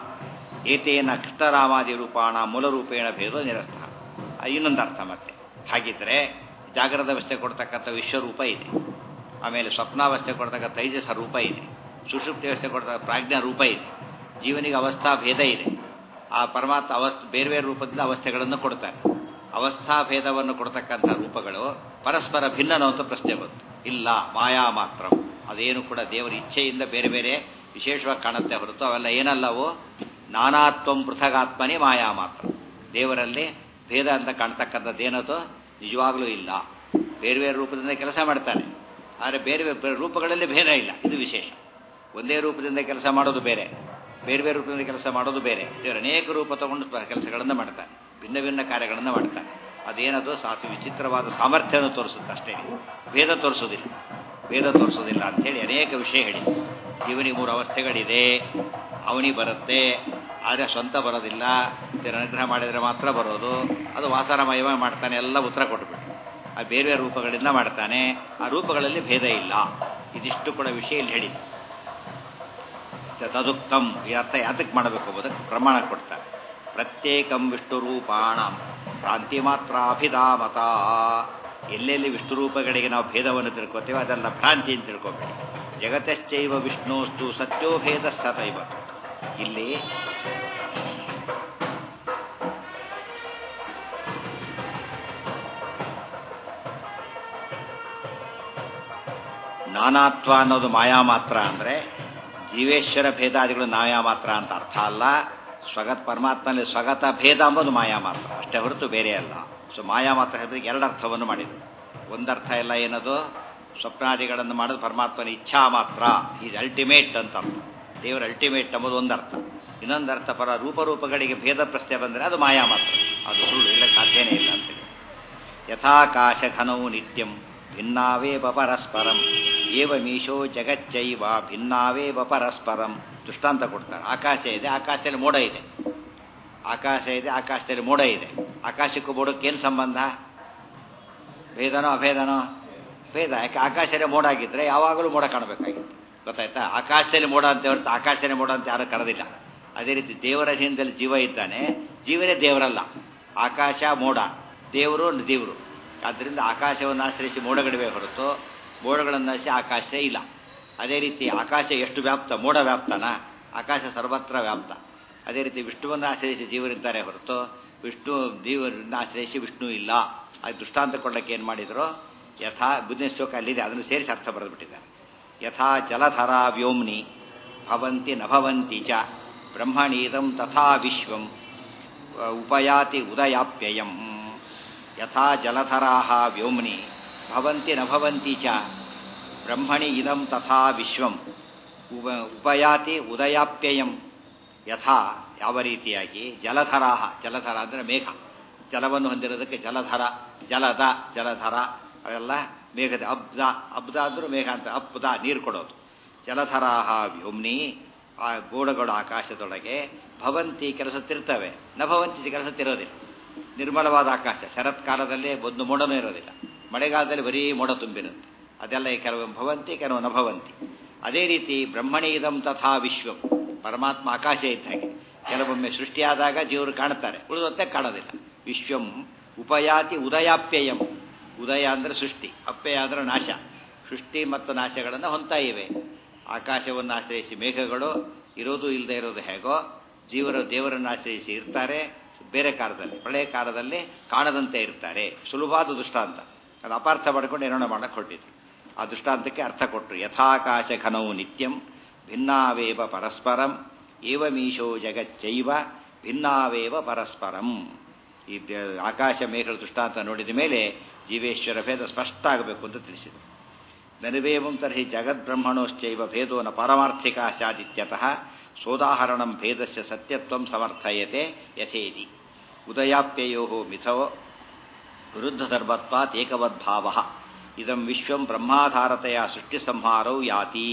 ಏತೇನ ಕೃಷ್ಣರಾಮಾದಿ ರೂಪಾಣ ಮೂಲರೂಪೇಣ ಭೇದೋ ನಿರಸ್ತ ಇನ್ನೊಂದು ಅರ್ಥ ಮತ್ತೆ ಹಾಗಿದ್ರೆ ಜಾಗ್ರದ ಅವಸ್ಥೆ ಕೊಡ್ತಕ್ಕಂಥ ವಿಶ್ವರೂಪ ಇದೆ ಆಮೇಲೆ ಸ್ವಪ್ನಾವಸ್ಥೆ ಕೊಡ್ತಕ್ಕಂಥ ತೈಜಸ ರೂಪ ಇದೆ ಸುಷುಪ್ತಿ ಅವಸ್ಥೆ ಕೊಡ್ತಕ್ಕ ಪ್ರಾಜ್ಞಾ ರೂಪ ಇದೆ ಜೀವನಿಗೆ ಅವಸ್ಥಾ ಭೇದ ಇದೆ ಆ ಪರಮಾತ್ಮ ಅವಸ್ಥೆ ಬೇರೆ ಬೇರೆ ರೂಪದಿಂದ ಅವಸ್ಥೆಗಳನ್ನು ಕೊಡ್ತಾರೆ ಅವಸ್ಥಾ ಭೇದವನ್ನು ಕೊಡ್ತಕ್ಕಂಥ ರೂಪಗಳು ಪರಸ್ಪರ ಭಿನ್ನನೋ ಅಂತ ಪ್ರಶ್ನೆ ಬಂತು ಇಲ್ಲ ಮಾಯಾ ಮಾತ್ರ ಅದೇನು ಕೂಡ ದೇವರ ಇಚ್ಛೆಯಿಂದ ಬೇರೆ ಬೇರೆ ವಿಶೇಷವಾಗಿ ಕಾಣುತ್ತೆ ಹೊರತು ಅವೆಲ್ಲ ಏನಲ್ಲವು ನಾನಾತ್ವಂ ಪೃಥಗಾತ್ಮನೇ ಮಾಯಾ ಮಾತ್ರ ದೇವರಲ್ಲಿ ಭೇದ ಅಂತ ಕಾಣ್ತಕ್ಕಂಥದ್ದೇನದು ನಿಜವಾಗ್ಲೂ ಇಲ್ಲ ಬೇರೆ ಬೇರೆ ರೂಪದಿಂದ ಕೆಲಸ ಮಾಡ್ತಾನೆ ಆದರೆ ಬೇರೆ ಬೇರೆ ರೂಪಗಳಲ್ಲಿ ಭೇದ ಇಲ್ಲ ಇದು ವಿಶೇಷ ಒಂದೇ ರೂಪದಿಂದ ಕೆಲಸ ಮಾಡೋದು ಬೇರೆ ಬೇರೆ ಬೇರೆ ರೂಪದಿಂದ ಕೆಲಸ ಮಾಡೋದು ಬೇರೆ ದೇವರು ಅನೇಕ ರೂಪ ತಗೊಂಡು ಕೆಲಸಗಳನ್ನು ಮಾಡ್ತಾನೆ ಭಿನ್ನ ಭಿನ್ನ ಕಾರ್ಯಗಳನ್ನು ಮಾಡ್ತಾನೆ ಅದೇನದು ಸಾಕು ವಿಚಿತ್ರವಾದ ಸಾಮರ್ಥ್ಯವನ್ನು ತೋರಿಸುತ್ತೆ ಅಷ್ಟೇ ಭೇದ ತೋರಿಸೋದಿಲ್ಲ ಭೇದ ತೋರಿಸೋದಿಲ್ಲ ಅಂಥೇಳಿ ಅನೇಕ ವಿಷಯ ಹೇಳಿ ಜೀವನಿಗೆ ಮೂರು ಅವಸ್ಥೆಗಳಿದೆ ಅವನಿಗೆ ಬರುತ್ತೆ ಆದರೆ ಸ್ವಂತ ಬರೋದಿಲ್ಲ ದೇವರ ಅನುಗ್ರಹ ಮಾಡಿದರೆ ಮಾತ್ರ ಬರೋದು ಅದು ವಾಸನಮಯವ ಮಾಡ್ತಾನೆ ಎಲ್ಲ ಉತ್ತರ ಕೊಟ್ಬಿಟ್ಟು ಆ ಬೇರೆ ಬೇರೆ ರೂಪಗಳಿಂದ ಮಾಡ್ತಾನೆ ಆ ರೂಪಗಳಲ್ಲಿ ಭೇದ ಇಲ್ಲ ಇದಿಷ್ಟು ಕೂಡ ವಿಷಯ ಇಲ್ಲಿ ಹೇಳಿ ತದುಕ್ತಂ ಈ ಅರ್ಥ ಯಾತಕ್ಕೆ ಮಾಡಬೇಕು ಎಂಬುದಕ್ಕೆ ಪ್ರಮಾಣ ಕೊಡ್ತಾರೆ ಪ್ರತ್ಯೇಕಂ ವಿಷ್ಣು ರೂಪಾಣ ಕ್ರಾಂತಿ ಮಾತ್ರ ಅಭಿಧಾಮತ ಎಲ್ಲೆಲ್ಲಿ ವಿಷ್ಣು ರೂಪಗಳಿಗೆ ನಾವು ಭೇದವನ್ನು ತಿಳ್ಕೊತೇವೆ ಅದೆಲ್ಲ ಭ್ರಾಂತಿ ಅಂತ ತಿಳ್ಕೊಬೇಡಿ ಜಗತಶ್ಚೈವ ವಿಷ್ಣುಸ್ತು ಸತ್ಯೋ ಭೇದ ಸತೈವ ಇಲ್ಲಿ ನಾನಾತ್ವ ಅನ್ನೋದು ಮಾಯಾ ಮಾತ್ರ ಅಂದರೆ ಜೀವೇಶ್ವರ ಭೇದಾದಿಗಳು ಮಾಯಾ ಮಾತ್ರ ಅಂತ ಅರ್ಥ ಅಲ್ಲ ಸ್ವಗತ್ ಪರಮಾತ್ಮನಲ್ಲಿ ಸ್ವಗತ ಭೇದ ಅಂಬೋದು ಮಾಯಾ ಮಾತ್ರ ಅಷ್ಟೇ ಹೊರತು ಬೇರೆ ಅಲ್ಲ ಸೊ ಮಾಯಾ ಮಾತ್ರ ಹೇಳಿದ್ರೆ ಎರಡು ಅರ್ಥವನ್ನು ಮಾಡಿದ್ರು ಒಂದರ್ಥ ಎಲ್ಲ ಏನದು ಸ್ವಪ್ನಾದಿಗಳನ್ನು ಮಾಡೋದು ಪರಮಾತ್ಮನ ಇಚ್ಛಾ ಮಾತ್ರ ಈಸ್ ಅಲ್ಟಿಮೇಟ್ ಅಂತ ಅರ್ಥ ದೇವರ ಅಲ್ಟಿಮೇಟ್ ಎಂಬುದು ಒಂದರ್ಥ ಇನ್ನೊಂದರ್ಥ ಪರ ರೂಪರೂಪಗಳಿಗೆ ಭೇದ ಪ್ರಶ್ನೆ ಬಂದರೆ ಅದು ಮಾಯಾ ಮಾತ್ರ ಅದು ಸುಳ್ಳು ಇಲ್ಲ ಸಾಧ್ಯನೇ ಇಲ್ಲ ಅಂತೇಳಿ ಯಥಾಕಾಶ ಘನವು ನಿತ್ಯಂ ಭಿನ್ನಾವೇವ ಪರಸ್ಪರಂ ಏವ ಮೀಶೋ ಜಗಚ್ಚೈವ ಭಿನ್ನಾವೇವ ಪರಸ್ಪರಂ ದೃಷ್ಟಾಂತ ಕೊಡ್ತಾರೆ ಆಕಾಶ ಇದೆ ಆಕಾಶದಲ್ಲಿ ಮೋಡ ಇದೆ ಆಕಾಶ ಇದೆ ಆಕಾಶದಲ್ಲಿ ಮೋಡ ಇದೆ ಆಕಾಶಕ್ಕೂ ಮೋಡಕ್ಕೆ ಏನು ಸಂಬಂಧ ಭೇದನೋ ಅಭೇದನೋ ಭೇದ ಯಾಕೆ ಆಕಾಶದಲ್ಲಿ ಮೋಡ ಆಗಿದ್ರೆ ಯಾವಾಗಲೂ ಮೋಡ ಕಾಣಬೇಕಾಗಿತ್ತು ಗೊತ್ತಾಯ್ತಾ ಆಕಾಶದಲ್ಲಿ ಮೋಡ ಅಂತ ಹೊರತು ಆಕಾಶದಲ್ಲಿ ಮೋಡ ಅಂತ ಯಾರು ಕರೆದಿಲ್ಲ ಅದೇ ರೀತಿ ದೇವರ ಹಿಂದಲ್ಲಿ ಜೀವ ಇದ್ದಾನೆ ಜೀವನೇ ದೇವರಲ್ಲ ಆಕಾಶ ಮೋಡ ದೇವರು ದೇವರು ಆದ್ದರಿಂದ ಆಕಾಶವನ್ನು ಆಶ್ರಯಿಸಿ ಮೋಡಗಳಿವೆ ಹೊರತು ಮೋಡಗಳನ್ನು ಆಶ್ರಯಿಸಿ ಆಕಾಶ ಇಲ್ಲ ಅದೇ ರೀತಿ ಆಕಾಶ ಎಷ್ಟು ವ್ಯಾಪ್ತ ಮೋಡ ವ್ಯಾಪ್ತನ ಆಕಾಶ ಸರ್ವತ್ರ ವ್ಯಾಪ್ತ ಅದೇ ರೀತಿ ವಿಷ್ಣುವನ್ನು ಆಶ್ರಯಿಸಿ ಜೀವರಿದ್ದಾರೆ ಹೊರತು ವಿಷ್ಣು ದೇವರನ್ನ ಆಶ್ರಯಿಸಿ ವಿಷ್ಣು ಇಲ್ಲ ಅದು ದೃಷ್ಟಾಂತ ಕೊಡಲಿಕ್ಕೆ ಏನು ಮಾಡಿದ್ರು ಯಥಾ ಬುದ್ಧಿನ ಶ್ಲೋಕ ಅಲ್ಲಿದೆ ಅದನ್ನು ಸೇರಿಸಿ ಅರ್ಥ ಬರೆದುಬಿಟ್ಟಿದ್ದಾರೆ ಯಥಾ ಜಲಧರ ವ್ಯೋಮ್ನಿ ಭವಂತಿ ನ ಭವಂತಿ ಚ ಬ್ರಹ್ಮಣೀದಂ ತಥಾ ವಿಶ್ವಂ ಉಪಯಾತಿ ಉದಯಾಪ್ಯಯಂ ಯಥಾ ಜಲಧರಾ ವ್ಯೋಮ್ನಿ ಭವಂತಿ ನ ಭವಂತಿ ಚ ಬ್ರಹ್ಮಣಿ ಇದಂ ತಥಾ ವಿಶ್ವಂ ಉಪ ಉಪಯಾತಿ ಉದಯಾಪ್ಯಯಂ ಯಥಾ ಯಾವ ರೀತಿಯಾಗಿ ಜಲಧರಾ ಜಲಧರ ಅಂದರೆ ಮೇಘ ಜಲವನ್ನು ಹೊಂದಿರೋದಕ್ಕೆ ಜಲಧರ ಜಲದ ಜಲಧರ ಅವೆಲ್ಲ ಮೇಘದ ಅಬ್ದ ಅಬ್ದ ಅಂದರೂ ಮೇಘ ಅಂತ ಅಬ್ದ ನೀರು ಕೊಡೋದು ಜಲಧರಾಹ ವ್ಯೋಮ್ನಿ ಆ ಗೋಡಗಳು ಆಕಾಶದೊಳಗೆ ಭವಂತಿ ಕೆಲಸ ತಿರ್ತವೆ ನ ಭವಂತಿ ಕೆಲಸ ತಿರೋದಿಲ್ಲ ನಿರ್ಮಲವಾದ ಆಕಾಶ ಶರತ್ಕಾಲದಲ್ಲಿ ಒಂದು ಮೋಡನೂ ಇರೋದಿಲ್ಲ ಮಳೆಗಾಲದಲ್ಲಿ ಬರೀ ಮೋಡ ತುಂಬಿರುತ್ತೆ ಅದೆಲ್ಲ ಕೆಲವು ಭವಂತಿ ಕೆಲವು ನ ಭವಂತಿ ಅದೇ ರೀತಿ ಬ್ರಹ್ಮಣಿ ಇದಂ ತಥಾ ವಿಶ್ವಂ ಪರಮಾತ್ಮ ಆಕಾಶ ಇದ್ದ ಹಾಗೆ ಕೆಲವೊಮ್ಮೆ ಸೃಷ್ಟಿಯಾದಾಗ ಜೀವರು ಕಾಣುತ್ತಾರೆ ಉಳಿದಂತೆ ಕಾಣೋದಿಲ್ಲ ವಿಶ್ವಂ ಉಪಯಾತಿ ಉದಯಾಪ್ಯಯಂ ಉದಯ ಅಂದರೆ ಸೃಷ್ಟಿ ಅಪ್ಯಯ ಅಂದರೆ ನಾಶ ಸೃಷ್ಟಿ ಮತ್ತು ನಾಶಗಳನ್ನು ಹೊಂತಾ ಇವೆ ಆಕಾಶವನ್ನು ಆಶ್ರಯಿಸಿ ಮೇಘಗಳು ಇರೋದು ಇಲ್ಲದೆ ಇರೋದು ಹೇಗೋ ಜೀವರು ದೇವರನ್ನು ಆಶ್ರಯಿಸಿ ಇರ್ತಾರೆ ಬೇರೆ ಕಾಲದಲ್ಲಿ ಪ್ರಳಯ ಕಾಲದಲ್ಲಿ ಕಾಣದಂತೆ ಇರ್ತಾರೆ ಸುಲಭವಾದ ದೃಷ್ಟಾಂತ ಅದು ಅಪಾರ್ಥ ಮಾಡ್ಕೊಂಡು ಏನೋ ಮಾಡಕ್ಕೆ ಹೊರಟಿದ್ರು ಆ ದೃಷ್ಟಾಂತಕ್ಕೆ ಅರ್ಥ ಕೊಟ್ಟರು ಯಥಾಕಾಶ ಘನವು ನಿತ್ಯಂ ಭಿನ್ನಾವೇವ ಪರಸ್ಪರಂ ಏವಮೀಶೋ ಜಗಚ್ಚೈವ ಭಿನ್ನಾವೇವ ಪರಸ್ಪರಂ ಈ ಆಕಾಶ ಮೇಘಗಳ ದೃಷ್ಟಾಂತ ನೋಡಿದ ಮೇಲೆ ಜೀವೇಶ್ವರ ಭೇದ ಸ್ಪಷ್ಟ ಆಗಬೇಕು ಅಂತ ತಿಳಿಸಿದರು ನನುವೇವಂ ತರ್ಹಿ ಜಗದ್ಬ್ರಹ್ಮಣೋಶ್ಚೈವ ಭೇದೋ ನ ಪಾರಮಾರ್ಥಿಕ ಸ್ಯಾದಿತ್ಯತಃ ಸೋದಾಹರಣಂ ಭೇದಸ್ಯ ಸತ್ಯತ್ವಂ ಸಮರ್ಥಯತೆ ಯಥೇದಿ ಉದಯಾಪ್ಯಯೋ ಮಿಥೋ ವಿರುದ್ಧಧರ್ಮತ್ವಾತ್ ಏಕವದ್ಭಾವ ಇದಂ ವಿಶ್ವಂ ಬ್ರಹ್ಮಾಧಾರತೆಯ ಸೃಷ್ಟಿಸಂಹಾರೌ ಯಾತಿ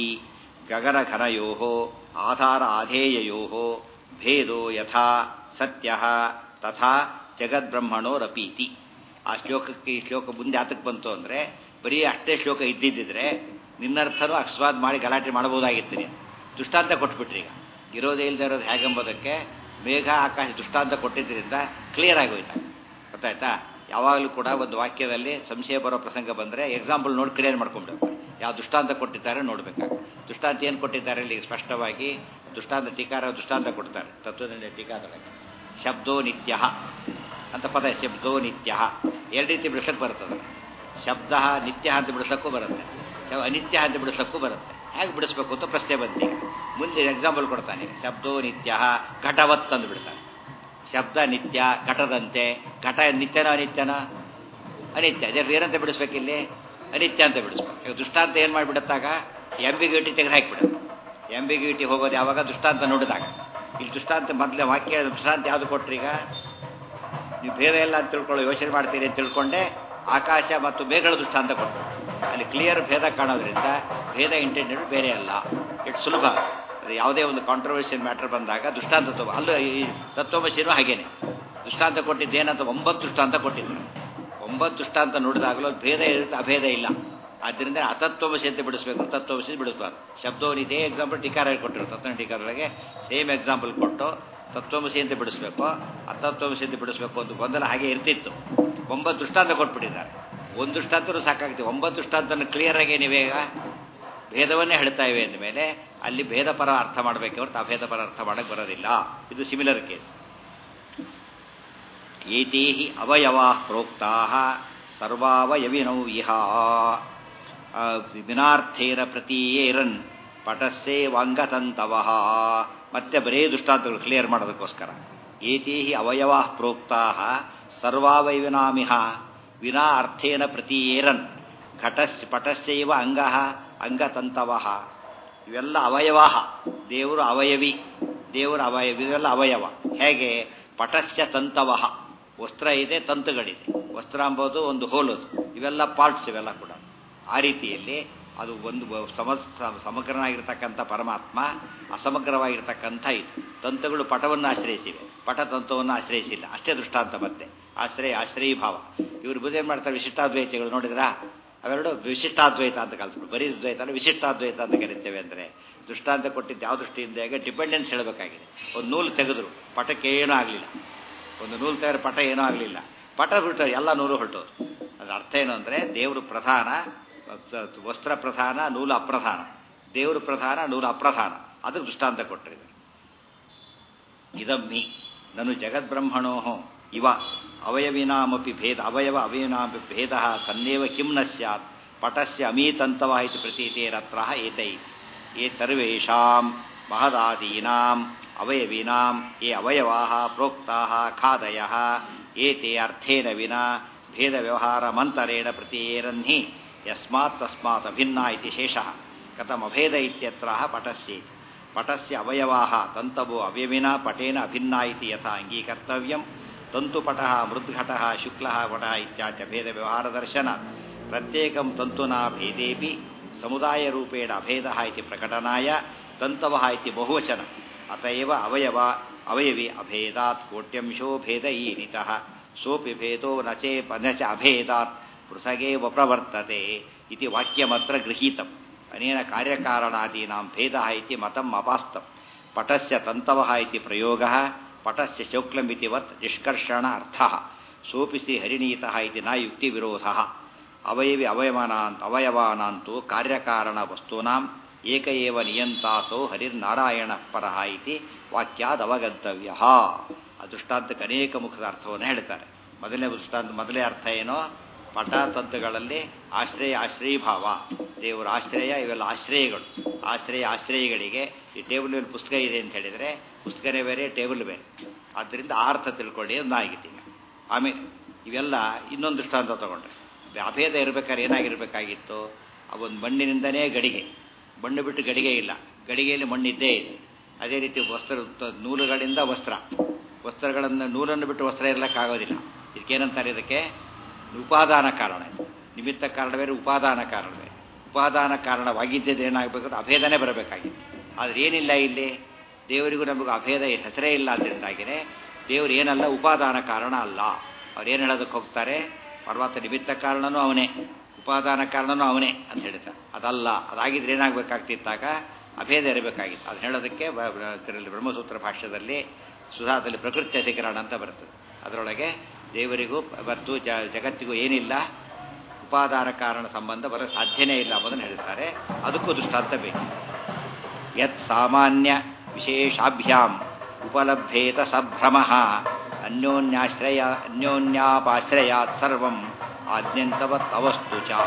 ಗಗನಘನಯೋ ಆಧಾರ ಆಧೇಯಯೋ ಭೇದೋ ಯಥಾ ಸತ್ಯ ತಥಾ ಜಗದ್ಬ್ರಹ್ಮಣೋರಪೀತಿ ಆ ಶ್ಲೋಕಕ್ಕೆ ಈ ಶ್ಲೋಕ ಮುಂದೆ ಆತಕ್ಕೆ ಬಂತು ಅಂದರೆ ಬರೀ ಅಷ್ಟೇ ಶ್ಲೋಕ ಇದ್ದಿದ್ದಿದ್ರೆ ನಿನ್ನರ್ಥನೂ ಅಕಸ್ಮಾತ್ ಮಾಡಿ ಗಲಾಟೆ ಮಾಡಬಹುದಾಗಿತ್ತು ನೀವು ದೃಷ್ಟಾಂತ ಕೊಟ್ಬಿಟ್ರಿ ಈಗ ಇರೋದೇ ಇಲ್ಲದೆ ಇರೋದು ಹೇಗೆಂಬುದಕ್ಕೆ ಮೇಘ ಆಕಾಶ ದೃಷ್ಟಾಂತ ಕೊಟ್ಟಿದ್ದರಿಂದ ಕ್ಲಿಯರ್ ಆಗೋಯ್ತು ಗೊತ್ತಾಯ್ತಾ ಯಾವಾಗಲೂ ಕೂಡ ಒಂದು ವಾಕ್ಯದಲ್ಲಿ ಸಂಶಯ ಬರೋ ಪ್ರಸಂಗ ಬಂದರೆ ಎಕ್ಸಾಂಪಲ್ ನೋಡಿ ಕ್ಲಿಯರ್ ಮಾಡ್ಕೊಂಡ್ಬೇಕು ಯಾವ ದೃಷ್ಟಾಂತ ಕೊಟ್ಟಿದ್ದಾರೆ ನೋಡಬೇಕಾಗ ದೃಷ್ಟಾಂತ ಏನು ಕೊಟ್ಟಿದ್ದಾರೆ ಇಲ್ಲಿ ಸ್ಪಷ್ಟವಾಗಿ ದೃಷ್ಟಾಂತ ಟೀಕಾರ ದೃಷ್ಟಾಂತ ಕೊಡ್ತಾರೆ ತತ್ವದಲ್ಲಿ ಟೀಕಾದೊಳಗೆ ಶಬ್ದೋ ನಿತ್ಯ ಅಂತ ಪದ ಶಬ್ದೋ ನಿತ್ಯ ಎರಡು ರೀತಿ ಬಿಡಿಸಕ್ಕೆ ಬರ್ತದೆ ಶಬ್ದ ನಿತ್ಯ ಅಂತ ಬಿಡಿಸೋಕ್ಕೂ ಬರುತ್ತೆ ಶವ ಅನಿತ್ಯ ಅಂತ ಬಿಡಿಸೋಕ್ಕೂ ಬರುತ್ತೆ ಹೇಗೆ ಬಿಡಿಸ್ಬೇಕು ಅಂತ ಪ್ರಶ್ನೆ ಬಂತು ಮುಂದೆ ಎಕ್ಸಾಂಪಲ್ ಕೊಡ್ತಾನೆ ಶಬ್ದೋ ನಿತ್ಯ ಘಟವತ್ ಅಂದು ಬಿಡ್ತಾನೆ ಶಬ್ದ ನಿತ್ಯ ಘಟದಂತೆ ಘಟ ನಿತ್ಯನೋ ಅನಿತ್ಯನೋ ಅನಿತ್ಯ ಅದೇ ಏನಂತ ಬಿಡಿಸ್ಬೇಕಿಲ್ಲಿ ಅನಿತ್ಯ ಅಂತ ಬಿಡಿಸ್ಬೇಕು ಈಗ ದೃಷ್ಟಾಂತ ಏನು ಮಾಡಿಬಿಡುತ್ತಾಗ ಎಂಬಿಗ್ಯೂಟಿ ತೆಗೆದು ಹಾಕಿಬಿಡುತ್ತೆ ಎಂಬಿಗ್ಯೂಟಿ ಹೋಗೋದು ಯಾವಾಗ ದೃಷ್ಟಾಂತ ನೋಡಿದಾಗ ಇಲ್ಲಿ ದೃಷ್ಟಾಂತ ಮೊದಲೇ ವಾಕ್ಯ ದೃಷ್ಟಾಂತ ಯಾವುದು ಕೊಟ್ರೀಗ ನೀವು ಬೇರೆ ಎಲ್ಲ ಅಂತ ತಿಳ್ಕೊಳ್ಳೋ ಯೋಚನೆ ಮಾಡ್ತೀರಿ ಅಂತ ತಿಳ್ಕೊಂಡೆ ಆಕಾಶ ಮತ್ತು ಮೇಘಗಳ ದೃಷ್ಟಾಂತ ಕೊಟ್ಟು ಅಲ್ಲಿ ಕ್ಲಿಯರ್ ಭೇದ ಕಾಣೋದ್ರಿಂದ ಭೇದ ಇಂಟೆಂಡೆಡ್ ಬೇರೆ ಅಲ್ಲ ಇಟ್ ಸುಲಭ ಅದು ಯಾವುದೇ ಒಂದು ಕಾಂಟ್ರವರ್ಷಿಯಲ್ ಮ್ಯಾಟರ್ ಬಂದಾಗ ದೃಷ್ಟಾಂತ ತಗೋ ಅಲ್ಲೂ ಈ ತತ್ವಮಶಿನೂ ಹಾಗೇನೆ ದೃಷ್ಟಾಂತ ಕೊಟ್ಟಿದ್ದೇನಂತ ಒಂಬತ್ತು ದೃಷ್ಟಾಂತ ಕೊಟ್ಟಿದ್ರು ಒಂಬತ್ತು ದೃಷ್ಟಾಂತ ನೋಡಿದಾಗಲೂ ಭೇದ ಇರುತ್ತೆ ಅಭೇದ ಇಲ್ಲ ಆದ್ದರಿಂದ ಅತತ್ವಮಸಿ ಅಂತ ಬಿಡಿಸ್ಬೇಕು ತತ್ವಮಸಿ ಬಿಡಿಸ್ಬಾರ್ದು ಶಬ್ದವನ್ನು ಇದೇ ಎಕ್ಸಾಂಪಲ್ ಟೀಕಾರ ಕೊಟ್ಟಿರು ತತ್ವ ಟೀಕಾರೊಳಗೆ ಸೇಮ್ ಎಕ್ಸಾಂಪಲ್ ಕೊಟ್ಟು ತತ್ವಮಸಿ ಅಂತ ಬಿಡಿಸ್ಬೇಕು ಅತತ್ವಮಸಿ ಅಂತ ಬಿಡಿಸ್ಬೇಕು ಅಂತ ಗೊಂದಲ ಹಾಗೆ ಇರ್ತಿತ್ತು ಒಂಬತ್ತು ದೃಷ್ಟಾಂತ ಕೊಟ್ಬಿಟ್ಟಿದ್ದಾರೆ ಒಂದು ದೃಷ್ಟಾಂತರೂ ಸಾಕಾಗ್ತದೆ ಒಂಬತ್ತು ದೃಷ್ಟಾಂತನ ಕ್ಲಿಯರ್ ಆಗಿ ನೀವೀಗ ಭೇದವನ್ನೇ ಹೇಳ್ತಾ ಇವೆ ಅಂದಮೇಲೆ ಅಲ್ಲಿ ಭೇದ ಪರ ಅರ್ಥ ಮಾಡಬೇಕೆ ಹೊರತು ಅಭೇದ ಪರ ಅರ್ಥ ಮಾಡಕ್ಕೆ ಬರೋದಿಲ್ಲ ಇದು ಸಿಮಿಲರ್ ಕೇಸ್ ಏತೇ ಹಿ ಅವಯವಾ ಪ್ರೋಕ್ತಾ ಸರ್ವಾವಯವಿನೌ ಇಹ ವಿನಾರ್ಥೇನ ಪ್ರತೀಯೇರನ್ ಪಟಸ್ಸೇ ವಾಂಗತಂತವ ಮತ್ತೆ ಬರೇ ದೃಷ್ಟಾಂತಗಳು ಕ್ಲಿಯರ್ ಮಾಡೋದಕ್ಕೋಸ್ಕರ ಏತೇ ಹಿ ಅವಯವಾ ಪ್ರೋಕ್ತಾ ಸರ್ವಾವಯವಿನಾಮಿಹ ವಿನಾ ಅರ್ಥೇನ ಪ್ರತೀಯೇರನ್ ಘಟಸ್ ಪಟಶ್ಚೈವ ಅಂಗ ಅಂಗತಂತವ ಇವೆಲ್ಲ ಅವಯವಾಹ ದೇವರು ಅವಯವಿ ದೇವರ ಅವಯವ ಇವೆಲ್ಲ ಅವಯವ ಹೇಗೆ ಪಟಶ್ಚ ತಂತವಹ ವಸ್ತ್ರ ಇದೆ ತಂತುಗಳಿದೆ ವಸ್ತ್ರ ಎಂಬುದು ಒಂದು ಹೋಲೋದು ಇವೆಲ್ಲ ಪಾರ್ಟ್ಸ್ ಇವೆಲ್ಲ ಕೂಡ ಆ ರೀತಿಯಲ್ಲಿ ಅದು ಒಂದು ಸಮ ಸಮಗ್ರನಾಗಿರ್ತಕ್ಕಂಥ ಪರಮಾತ್ಮ ಅಸಮಗ್ರವಾಗಿರ್ತಕ್ಕಂಥ ಇದು ತಂತುಗಳು ಪಟವನ್ನು ಆಶ್ರಯಿಸಿವೆ ಪಟ ತಂತುವನ್ನು ಆಶ್ರಯಿಸಿಲ್ಲ ಅಷ್ಟೇ ದೃಷ್ಟಾಂತ ಮತ್ತೆ ಆಶ್ರಯ ಆಶ್ರಯಿ ಭಾವ ಇವರು ಬುದೇನು ಮಾಡ್ತಾರೆ ವಿಶಿಷ್ಟಾದ್ವೈತಗಳು ನೋಡಿದ್ರಾ ಅವೆರಡು ವಿಶಿಷ್ಟಾದ್ವೈತ ಅಂತ ಕಲ್ಸ್ಬಿಟ್ಟು ಬರೀ ದ್ವೈತ ಅಲ್ಲ ವಿಶಿಷ್ಟಾದ್ವೈತ ಅಂತ ಕರಿತೇವೆ ಅಂದರೆ ದೃಷ್ಟಾಂತ ಕೊಟ್ಟಿದ್ದು ಯಾವ ದೃಷ್ಟಿಯಿಂದ ಈಗ ಡಿಪೆಂಡೆನ್ಸ್ ಹೇಳಬೇಕಾಗಿದೆ ಒಂದು ನೂಲು ತೆಗೆದ್ರು ಪಟಕ್ಕೆ ಏನೂ ಆಗಲಿಲ್ಲ ಒಂದು ನೂಲು ತೆಗೆದ್ರೆ ಪಟ ಏನೂ ಆಗಲಿಲ್ಲ ಪಟ ಬಿಟ್ಟು ಎಲ್ಲ ನೂಲು ಹೊರಟೋದು ಅದ್ರ ಅರ್ಥ ಏನು ಅಂದರೆ ದೇವರು ಪ್ರಧಾನ ವಸ್ತ್ರ ಪ್ರಧಾನ ನೂಲು ಅಪ್ರಧಾನ ದೇವರು ಪ್ರಧಾನ ನೂಲು ಅಪ್ರಧಾನ ಅದು ದೃಷ್ಟಾಂತ ಕೊಟ್ಟರಿದ್ದಾರೆ ಇದಮ್ಮಿ ನನು ಜಗದ್ಬ್ರಹ್ಮಣೋ ಇವ ಅವಯವಿನಾಮಪಿ ಭೇದ ಅವಯವ ಅವಯವಿನಾಮಪಿ ಭೇದ ಸನ್ನೇವ ಕಿಂ ನ ಸ್ಯಾತ್ ಪಟಸ್ಯ ಅಮೀತಂತವ ಇತಿ ಪ್ರತೀತೇರತ್ರ ಏತೈ ಏ ಸರ್ವೇಷಾಂ ಮಹದಾದೀನಾಂ ಅವಯವೀನಾಂ ಯೇ ಅವಯವಾಃ ಪ್ರೋಕ್ತಾಃ ಖಾದಯಃ ಏತೆ ಅರ್ಥೇನ ವಿನಾ ಭೇದ ವ್ಯವಹಾರ ಮಂತರೇಣ ಪ್ರತೀಯೇರನ್ಹಿ ಯಸ್ಮಾತ್ ತಸ್ಮಾತ್ ಅಭಿನ್ನ ಇತಿ ಶೇಷಃ ಕಥಮಭೇದ ಇತ್ಯತ್ರ ಪಟಸ್ಯೇತಿ ಪಟಸ್ಯ ಅವಯವಾಃ ತಂತವೋ ಅವ್ಯವಿನ ಪಟೇನ ಅಭಿನ್ನ ಇತಿ ಯಥಾ ಅಂಗೀಕರ್ತವ್ಯಂ ತಂತುಪಟಃ ಮೃದ್ಘಟಃ ಶುಕ್ಲಃ ಪಟಃ ಇತ್ಯಾಚ ಭೇದ ವ್ಯವಹಾರ ದರ್ಶನಾತ್ ಪ್ರತ್ಯೇಕಂ ತಂತುನಾ ಭೇದೇಪಿ ಸಮುದಾಯರೂಪೇಣ ಅಭೇದಃ ಇತಿ ಪ್ರಕಟನಾಯ ತಂತವಃ ಇತಿ ಬಹುವಚನ ಅತಯವ ಅವಯವ ಅವಯವಿ ಅಭೇದಾತ್ ಕೋಟ್ಯಂಶೋ ಭೇದ ಈನಿತಃ ಸೋಪಿ ಭೇದೋ ನಚೇ ನ ಚ ಅಭೇದಾತ್ ಪೃಥಗೇವ ಪ್ರವರ್ತತೆ ಇತಿ ವಾಕ್ಯಮತ್ರ ಗೃಹೀತಂ ಅನೇನ ಕಾರ್ಯಕಾರಣಾದೀನಾಂ ಭೇದಃ ಇತಿ ಮತಂ ಅಪಾಸ್ತಂ ಪಟಸ್ಯ ತಂತವಃ ಇತಿ ಪ್ರಯೋಗಃ ಪಟಸ್ಯ ಶೌಕ್ಲಮಿತಿ ವತ್ ನಿಷ್ಕರ್ಷಣ ಅರ್ಥಃ ಸೋಪಿ ಸಿ ಹರಿಣೀತಃ ಇತಿ ನ ಯುಕ್ತಿವಿರೋಧಃ ಅವಯವಿ ಅವಯವಾನಾಂತ ಅವಯವಾನಾಂತು ಕಾರ್ಯಕಾರಣ ವಸ್ತೂನಾಂ ಏಕ ಏವ ನಿಯಂತಾಸೋ ಹರಿರ್ನಾರಾಯಣ ಪರಃ ಇತಿ ವಾಕ್ಯಾದವಗಂತವ್ಯ ಆ ದೃಷ್ಟಾಂತಕ್ಕೆ ಅನೇಕ ಮುಖದ ಅರ್ಥವನ್ನು ಹೇಳ್ತಾರೆ ಮೊದಲನೇ ದೃಷ್ಟಾಂತ ಮೊದಲೇ ಅರ್ಥ ಏನೋ ಪಟ ತಂತುಗಳಲ್ಲಿ ಆಶ್ರಯ ಆಶ್ರಯೀಭಾವ ದೇವರ ಆಶ್ರಯ ಇವೆಲ್ಲ ಆಶ್ರಯಗಳು ಆಶ್ರಯ ಆಶ್ರಯಗಳಿಗೆ ಈ ಟೇಬಲ್ ಮೇಲೆ ಪುಸ್ತಕ ಇದೆ ಅಂತ ಹೇಳಿದರೆ ಪುಸ್ತಕನೇ ಬೇರೆ ಟೇಬಲ್ ಬೇರೆ ಆದ್ದರಿಂದ ಆ ಅರ್ಥ ತಿಳ್ಕೊಳ್ಳಿ ಒಂದಾಗಿತ್ತು ಈಗ ಆಮೇಲೆ ಇವೆಲ್ಲ ಇನ್ನೊಂದು ದೃಷ್ಟಾಂತ ತಗೊಂಡ್ರೆ ಅಭೇದ ಇರಬೇಕಾದ್ರೆ ಏನಾಗಿರಬೇಕಾಗಿತ್ತು ಆ ಒಂದು ಮಣ್ಣಿನಿಂದನೇ ಗಡಿಗೆ ಮಣ್ಣು ಬಿಟ್ಟು ಗಡಿಗೆ ಇಲ್ಲ ಗಡಿಗೆಯಲ್ಲಿ ಮಣ್ಣಿದ್ದೇ ಇದೆ ಅದೇ ರೀತಿ ವಸ್ತ್ರ ನೂಲುಗಳಿಂದ ವಸ್ತ್ರ ವಸ್ತ್ರಗಳನ್ನು ನೂಲನ್ನು ಬಿಟ್ಟು ವಸ್ತ್ರ ಇರಲಿಕ್ಕಾಗೋದಿಲ್ಲ ಇದಕ್ಕೇನಂತಾರೆ ಇದಕ್ಕೆ ಉಪಾದಾನ ಕಾರಣ ನಿಮಿತ್ತ ಕಾರಣ ಬೇರೆ ಉಪಾದಾನ ಕಾರಣ ಬೇರೆ ಉಪಾದಾನ ಕಾರಣವಾಗಿದ್ದದ್ದು ಏನಾಗಬೇಕು ಅಭೇದನೆ ಬರಬೇಕಾಗಿತ್ತು ಆದರೆ ಏನಿಲ್ಲ ಇಲ್ಲಿ ದೇವರಿಗೂ ನಮಗೂ ಅಭೇದ ಹೆಸರೇ ಇಲ್ಲ ಅದರಿಂದಾಗಿನೇ ದೇವರು ಏನಲ್ಲ ಉಪಾದಾನ ಕಾರಣ ಅಲ್ಲ ಅವ್ರು ಏನು ಹೇಳೋದಕ್ಕೆ ಹೋಗ್ತಾರೆ ಪರ್ವತ ನಿಮಿತ್ತ ಕಾರಣನೂ ಅವನೇ ಉಪಾದಾನ ಕಾರಣನೂ ಅವನೇ ಅಂತ ಹೇಳ್ತಾರೆ ಅದಲ್ಲ ಅದಾಗಿದ್ರೆ ಏನಾಗಬೇಕಾಗ್ತಿತ್ತಾಗ ಅಭೇದ ಇರಬೇಕಾಗಿತ್ತು ಅದು ಹೇಳೋದಕ್ಕೆ ಇದರಲ್ಲಿ ಬ್ರಹ್ಮಸೂತ್ರ ಭಾಷ್ಯದಲ್ಲಿ ಸುಧಾದಲ್ಲಿ ಪ್ರಕೃತಿ ಅಧಿಕರಣ ಅಂತ ಬರ್ತದೆ ಅದರೊಳಗೆ ದೇವರಿಗೂ ಮತ್ತು ಜ ಜಗತ್ತಿಗೂ ಏನಿಲ್ಲ ಉಪಾದಾನ ಕಾರಣ ಸಂಬಂಧ ಬರೋ ಸಾಧ್ಯನೇ ಇಲ್ಲ ಅನ್ನೋದನ್ನು ಹೇಳ್ತಾರೆ ಅದಕ್ಕೂ ದೃಷ್ಟಾಂತ ಬೇಕು ಯತ್ ಸಾಮಾನ್ಯ ವಿಶೇಷಾಭ್ಯಾಂ ಉಪಲಭ್ಯೇತ ಸಭ್ರಮ ಅನ್ಯೋನ್ಯಾಶ್ರಯ ಅನ್ಯೋನ್ಯಾಪಾಶ್ರಯಾತ್ ಸರ್ವಂ ಆದ್ಯಂತವತ್ ಅವಸ್ತು ಚ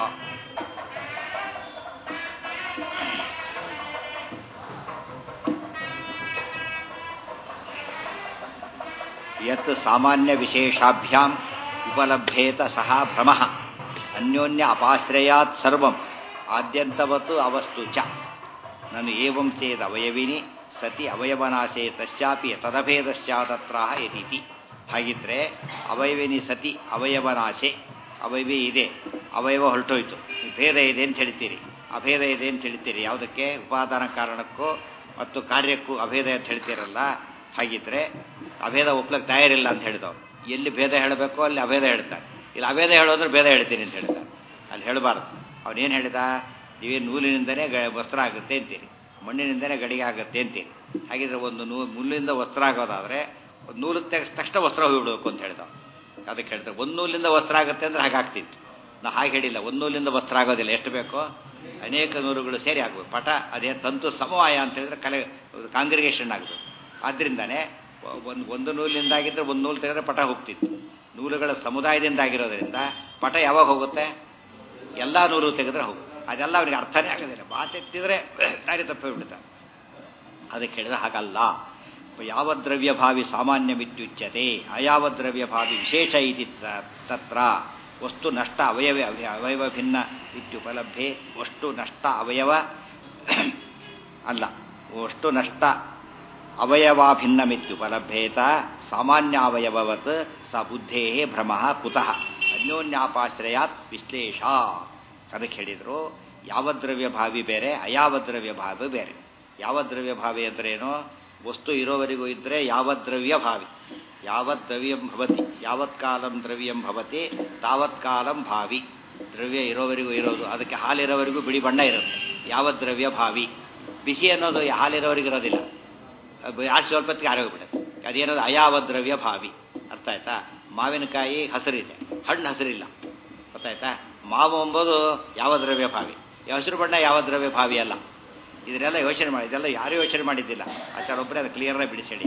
ಯತ್ ಸಾಮಾನ್ಯ ವಿಶೇಷಾಭ್ಯಾಂ ಉಪಲಭ್ಯೇತ ಸಹ ಭ್ರಮ ಅನ್ಯೋನ್ಯ ಅಪಾಶ್ರಯಾತ್ ಸರ್ವಂ ಆದ್ಯಂತವತ್ತು ಅವಸ್ತು ಚ ನಾನು ಏವಂ ಚೇದ್ ಅವಯವಿನಿ ಸತಿ ಅವಯವನಾಶೆ ತಸ್ಯಾಪಿ ತದಭೇದಶ್ಚಾತತ್ರ ಯತೀತಿ ಹಾಗಿದ್ರೆ ಅವಯವಿನಿ ಸತಿ ಅವಯವನಾಶೆ ಅವಯವೇ ಇದೆ ಅವಯವ ಹೊರಟೋಯ್ತು ಭೇದ ಇದೆ ಅಂತ ಹೇಳ್ತೀರಿ ಅಭೇದ ಇದೆ ಅಂತ ಹೇಳ್ತೀರಿ ಯಾವುದಕ್ಕೆ ಉಪಾದಾನ ಕಾರಣಕ್ಕೂ ಮತ್ತು ಕಾರ್ಯಕ್ಕೂ ಅಭೇದ ಅಂತ ಹೇಳ್ತೀರಲ್ಲ ಹಾಗಿದ್ರೆ ಅಭೇದ ಒಪ್ಲಕ್ಕೆ ತಯಾರಿಲ್ಲ ಅಂತ ಹೇಳಿದವ್ರು ಎಲ್ಲಿ ಭೇದ ಹೇಳಬೇಕೋ ಅಲ್ಲಿ ಅಭೇದ ಹೇಳ್ತಾರೆ ಇಲ್ಲಿ ಅಭೇದ ಹೇಳೋದ್ರೆ ಭೇದ ಹೇಳ್ತೀನಿ ಅಂತ ಹೇಳ್ತಾರೆ ಅಲ್ಲಿ ಹೇಳಬಾರ್ದು ಅವನೇನು ಹೇಳಿದ ನೀವೇ ನೂಲಿನಿಂದನೇ ಗ ವಸ್ತ್ರ ಆಗುತ್ತೆ ಅಂತೀರಿ ಮಣ್ಣಿನಿಂದನೇ ಗಡಿಗೆ ಆಗುತ್ತೆ ಅಂತೀರಿ ಹಾಗಿದ್ರೆ ಒಂದು ನೂ ಮುಳ್ಳಿಂದ ವಸ್ತ್ರ ಆಗೋದಾದರೆ ಒಂದು ನೂಲು ತೆಗೆದ ತಕ್ಷಣ ವಸ್ತ್ರ ಹೋಗಿಬಿಡ್ಬೇಕು ಅಂತ ಹೇಳಿದ ಅದಕ್ಕೆ ಹೇಳ್ತಾರೆ ಒಂದು ನೂಲಿಂದ ವಸ್ತ್ರ ಆಗುತ್ತೆ ಅಂದರೆ ಹಾಗಾಗ್ತಿತ್ತು ನಾ ಹಾಗೆ ಹೇಳಿಲ್ಲ ಒಂದು ನೂಲಿಂದ ವಸ್ತ್ರ ಆಗೋದಿಲ್ಲ ಎಷ್ಟು ಬೇಕೋ ಅನೇಕ ನೂಲುಗಳು ಸೇರಿ ಆಗಬೇಕು ಪಟ ಅದೇ ತಂತು ಸಮವಾಯ ಅಂತ ಹೇಳಿದ್ರೆ ಕಲೆ ಕಾಂಗ್ರಿಗೇಷನ್ ಆಗಬೇಕು ಆದ್ದರಿಂದನೇ ಒಂದು ಒಂದು ನೂಲಿಂದಾಗಿದ್ದರೆ ಒಂದು ನೂಲು ತೆಗೆದ್ರೆ ಪಟ ಹೋಗ್ತಿತ್ತು ನೂಲುಗಳ ಸಮುದಾಯದಿಂದ ಆಗಿರೋದ್ರಿಂದ ಪಟ ಯಾವಾಗ ಹೋಗುತ್ತೆ ಎಲ್ಲ ನೂಲು ತೆಗೆದ್ರೆ ಹೋಗುತ್ತೆ ಅದೆಲ್ಲ ಅವನಿಗೆ ಅರ್ಥನೇ ಆಗೋದಿಲ್ಲ ಮಾತೆತ್ತಿದ್ರೆ ದಾರಿ ತಪ್ಪಿಬಿಡ್ತಾರೆ ಅದಕ್ಕೆ ಹೇಳಿದ್ರೆ ಹಾಗಲ್ಲ ಯಾವ ದ್ರವ್ಯಭಾವಿ ಸಾಮಾನ್ಯ ವಿದ್ಯುಚ್ಯತೆ ಅಯಾವ ದ್ರವ್ಯಭಾವಿ ವಿಶೇಷ ಇತಿ ತತ್ರ ವಸ್ತು ನಷ್ಟ ಅವಯವ ಅವಯವ ಭಿನ್ನ ಇತ್ಯುಪಲಭ್ಯೆ ವಸ್ತು ನಷ್ಟ ಅವಯವ ಅಲ್ಲ ವಸ್ತು ನಷ್ಟ ಅವಯವಾಭಿನ್ನಮಿತ್ಯುಪಲಭ್ಯೇತ ಸಾಮಾನ್ಯಾವಯವವತ್ ಸ ಬುದ್ಧೇ ಭ್ರಮ ಕುತಃ ಅನ್ಯೋನ್ಯಾಪಾಶ್ರಯಾತ್ ವಿಶ್ಲೇಷ ಅದಕ್ಕೆ ಹೇಳಿದರು ಯಾವ ದ್ರವ್ಯಭಾವಿ ಬೇರೆ ಅಯಾವ ದ್ರವ್ಯಭಾವಿ ಬೇರೆ ಯಾವ ದ್ರವ್ಯಭಾವಿ ಅಂದ್ರೇನು ವಸ್ತು ಇರೋವರೆಗೂ ಇದ್ದರೆ ಯಾವ ದ್ರವ್ಯಭಾವಿ ಯಾವತ್ ದ್ರವ್ಯಂ ಭವತಿ ಯಾವತ್ ಕಾಲಂ ದ್ರವ್ಯಂ ಭವತಿ ತಾವತ್ ಕಾಲಂ ಭಾವಿ ದ್ರವ್ಯ ಇರೋವರೆಗೂ ಇರೋದು ಅದಕ್ಕೆ ಹಾಲಿರೋವರೆಗೂ ಬಿಳಿ ಬಣ್ಣ ಇರುತ್ತೆ ಯಾವ ದ್ರವ್ಯ ಭಾವಿ ಬಿಸಿ ಅನ್ನೋದು ಹಾಲಿರೋವರೆಗೂ ಇರೋದಿಲ್ಲ ಆಚೆ ಸ್ವಲ್ಪ ಹೊತ್ತಿಗೆ ಆರೋಗ್ಬಿಡುತ್ತೆ ಅದೇನೋದು ಅಯಾವ ದ್ರವ್ಯ ಭಾವಿ ಅರ್ಥ ಆಯ್ತಾ ಮಾವಿನಕಾಯಿ ಹಸಿರಿದೆ ಹಣ್ಣು ಹಸಿರಿಲ್ಲ ಗೊತ್ತಾಯ್ತಾ ಮಾವು ಎಂಬುದು ಯಾವ ದ್ರವ್ಯ ಭಾವಿ ಹಸಿರು ಬಣ್ಣ ಯಾವ ದ್ರವ್ಯ ಭಾವಿ ಅಲ್ಲ ಇದನ್ನೆಲ್ಲ ಯೋಚನೆ ಮಾಡಿ ಇದೆಲ್ಲ ಯಾರೂ ಯೋಚನೆ ಮಾಡಿದ್ದಿಲ್ಲ ಆಚಾರ ಒಬ್ಬರೇ ಅದು ಕ್ಲಿಯರಾಗಿ ಬಿಡಿಸೇಳಿ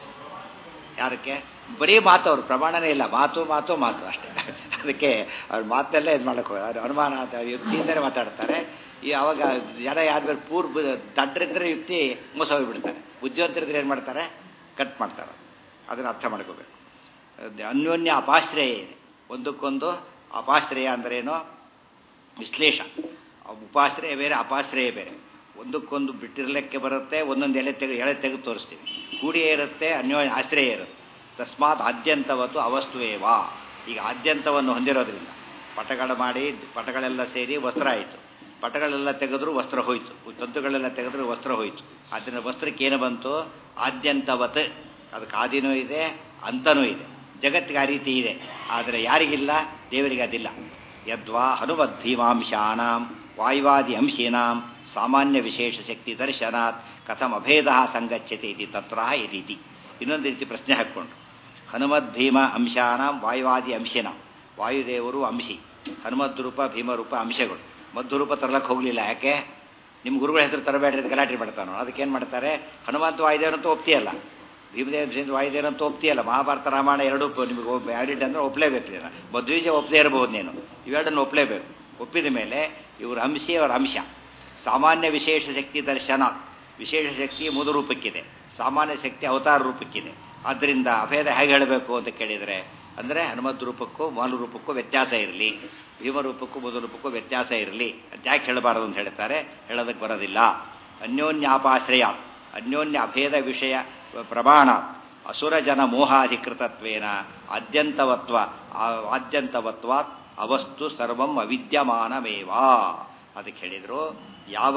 ಯಾರಕ್ಕೆ ಬರೀ ಮಾತು ಅವ್ರು ಪ್ರಮಾಣನೇ ಇಲ್ಲ ಮಾತು ಮಾತು ಮಾತು ಅಷ್ಟೇ ಅದಕ್ಕೆ ಅವ್ರ ಮಾತಲ್ಲೇ ಇದು ಮಾಡಕ್ಕೆ ಅವ್ರು ಅನುಮಾನ ಅಂತ ಯುಕ್ತಿಯಿಂದಲೇ ಮಾತಾಡ್ತಾರೆ ಈ ಅವಾಗ ಜನ ಯಾರು ಪೂರ್ವ ದಡ್ಡರಿದ್ರೆ ಯುಕ್ತಿ ಮೋಸ ಹೋಗಿಬಿಡ್ತಾರೆ ಬುದ್ಧಿವಂತರಿದ್ರೆ ಏನು ಮಾಡ್ತಾರೆ ಕಟ್ ಮಾಡ್ತಾರೆ ಅದನ್ನು ಅರ್ಥ ಮಾಡ್ಕೋಬೇಕು ಅನ್ಯೋನ್ಯ ಅಪಾಶ್ರಯ ಇದೆ ಒಂದಕ್ಕೊಂದು ಅಪಾಶ್ರಯ ಅಂದ್ರೇನು ವಿಶ್ಲೇಷ ಉಪಾಶ್ರಯ ಬೇರೆ ಅಪಾಶ್ರಯ ಬೇರೆ ಒಂದಕ್ಕೊಂದು ಬಿಟ್ಟಿರಲಿಕ್ಕೆ ಬರುತ್ತೆ ಒಂದೊಂದು ಎಲೆ ತೆಗೆ ಎಳೆ ತೆಗೆದು ತೋರಿಸ್ತೀವಿ ಕೂಡಿಯೇ ಇರುತ್ತೆ ಅನ್ಯೋನ್ಯ ಆಶ್ರಯ ಇರುತ್ತೆ ತಸ್ಮಾತ್ ಆದ್ಯಂತವತ್ತು ಅವಸ್ತುವೇವಾ ಈಗ ಆದ್ಯಂತವನ್ನು ಹೊಂದಿರೋದ್ರಿಂದ ಪಟಗಳು ಮಾಡಿ ಪಟಗಳೆಲ್ಲ ಸೇರಿ ವಸ್ತ್ರ ಆಯಿತು ಪಟಗಳೆಲ್ಲ ತೆಗೆದ್ರು ವಸ್ತ್ರ ಹೋಯಿತು ತಂತುಗಳೆಲ್ಲ ತೆಗೆದ್ರು ವಸ್ತ್ರ ಹೋಯಿತು ಆದ್ದರಿಂದ ವಸ್ತ್ರಕ್ಕೆ ಏನು ಬಂತು ಆದ್ಯಂತವತ್ ಅದಕ್ಕೆ ಆದಿನೂ ಇದೆ ಅಂತನೂ ಇದೆ ಜಗತ್ತಿಗೆ ಆ ರೀತಿ ಇದೆ ಆದರೆ ಯಾರಿಗಿಲ್ಲ ದೇವರಿಗೆ ಅದಿಲ್ಲ ಯದ್ವಾ ಹನುಮದ್ಭೀಮಾಂಶಾನಾಂ ವಾಯುವಾದಿ ಅಂಶೀನಾಂ ಸಾಮಾನ್ಯ ವಿಶೇಷ ಶಕ್ತಿ ದರ್ಶನಾತ್ ಕಥಂ ಅಭೇದ ಸಂಗಚ್ಯತೆ ಇತಿ ತತ್ರ ಇರೀತಿ ಇನ್ನೊಂದು ರೀತಿ ಪ್ರಶ್ನೆ ಹಾಕ್ಕೊಂಡು ಹನುಮದ್ ಭೀಮ ಅಂಶಾನಾಂ ವಾಯುವಾದಿ ಅಂಶಿನಾಂ ವಾಯುದೇವರು ಅಂಶಿ ಹನುಮದ್ ರೂಪ ಭೀಮರೂಪ ಅಂಶಗಳು ಮಧ್ವರೂಪ ತರಲಕ್ಕೆ ಹೋಗಲಿಲ್ಲ ಯಾಕೆ ನಿಮ್ಮ ಗುರುಗಳ ಹೆಸರು ತರಬೇಡ್ರಿ ಗಲಾಟೆ ಮಾಡ್ತಾನೋ ಅದಕ್ಕೇನು ಮಾಡ್ತಾರೆ ಹನುಮಂತ ವಾಯುದೇವರಂತೂ ಒಪ್ತಿಯಲ್ಲ ಭೀಮದೇವ ವಾಯುದೇವರಂತೂ ಒಪ್ತಿಯಲ್ಲ ಮಹಾಭಾರತ ರಾಮಾಯಣ ಎರಡೂ ನಿಮಗೆ ವ್ಯಾಲಿಡ್ ಅಂದರೆ ಒಪ್ಪಲೇಬೇಕು ಮಧ್ವೀಜ ಒಪ್ಪದೇ ಇರಬಹುದು ನೀನು ಇವೆರಡನ್ನು ಒಪ್ಪಲೇಬೇಕು ಒಪ್ಪಿದ ಮೇಲೆ ಇವರು ಅಂಶಿ ಅವರ ಅಂಶ ಸಾಮಾನ್ಯ ವಿಶೇಷ ಶಕ್ತಿ ದರ್ಶನ ವಿಶೇಷ ಶಕ್ತಿ ಮುದು ರೂಪಕ್ಕಿದೆ ಸಾಮಾನ್ಯ ಶಕ್ತಿ ಅವತಾರ ರೂಪಕ್ಕಿದೆ ಆದ್ದರಿಂದ ಅಭೇದ ಹೇಗೆ ಹೇಳಬೇಕು ಅಂತ ಕೇಳಿದರೆ ಅಂದರೆ ಹನುಮದ್ ರೂಪಕ್ಕೂ ಮಾಲು ರೂಪಕ್ಕೂ ವ್ಯತ್ಯಾಸ ಇರಲಿ ಭೀಮರೂಪಕ್ಕೂ ಮುದು ರೂಪಕ್ಕೂ ವ್ಯತ್ಯಾಸ ಇರಲಿ ಯಾಕೆ ಹೇಳಬಾರದು ಅಂತ ಹೇಳ್ತಾರೆ ಹೇಳೋದಕ್ಕೆ ಬರೋದಿಲ್ಲ ಅನ್ಯೋನ್ಯಾಪಾಶ್ರಯ ಅನ್ಯೋನ್ಯ ಅಭೇದ ವಿಷಯ ಪ್ರಮಾಣ ಅಸುರ ಜನ ಮೋಹಾಧಿಕೃತತ್ವೇನ ಆದ್ಯಂತವತ್ವ ಆದ್ಯಂತವತ್ವಾತ್ ಅವಸ್ತು ಸರ್ವಂ ಅವಿದ್ಯಮಾನಮೇವಾ ಅದಕ್ಕೆ ಹೇಳಿದರು ಯಾವ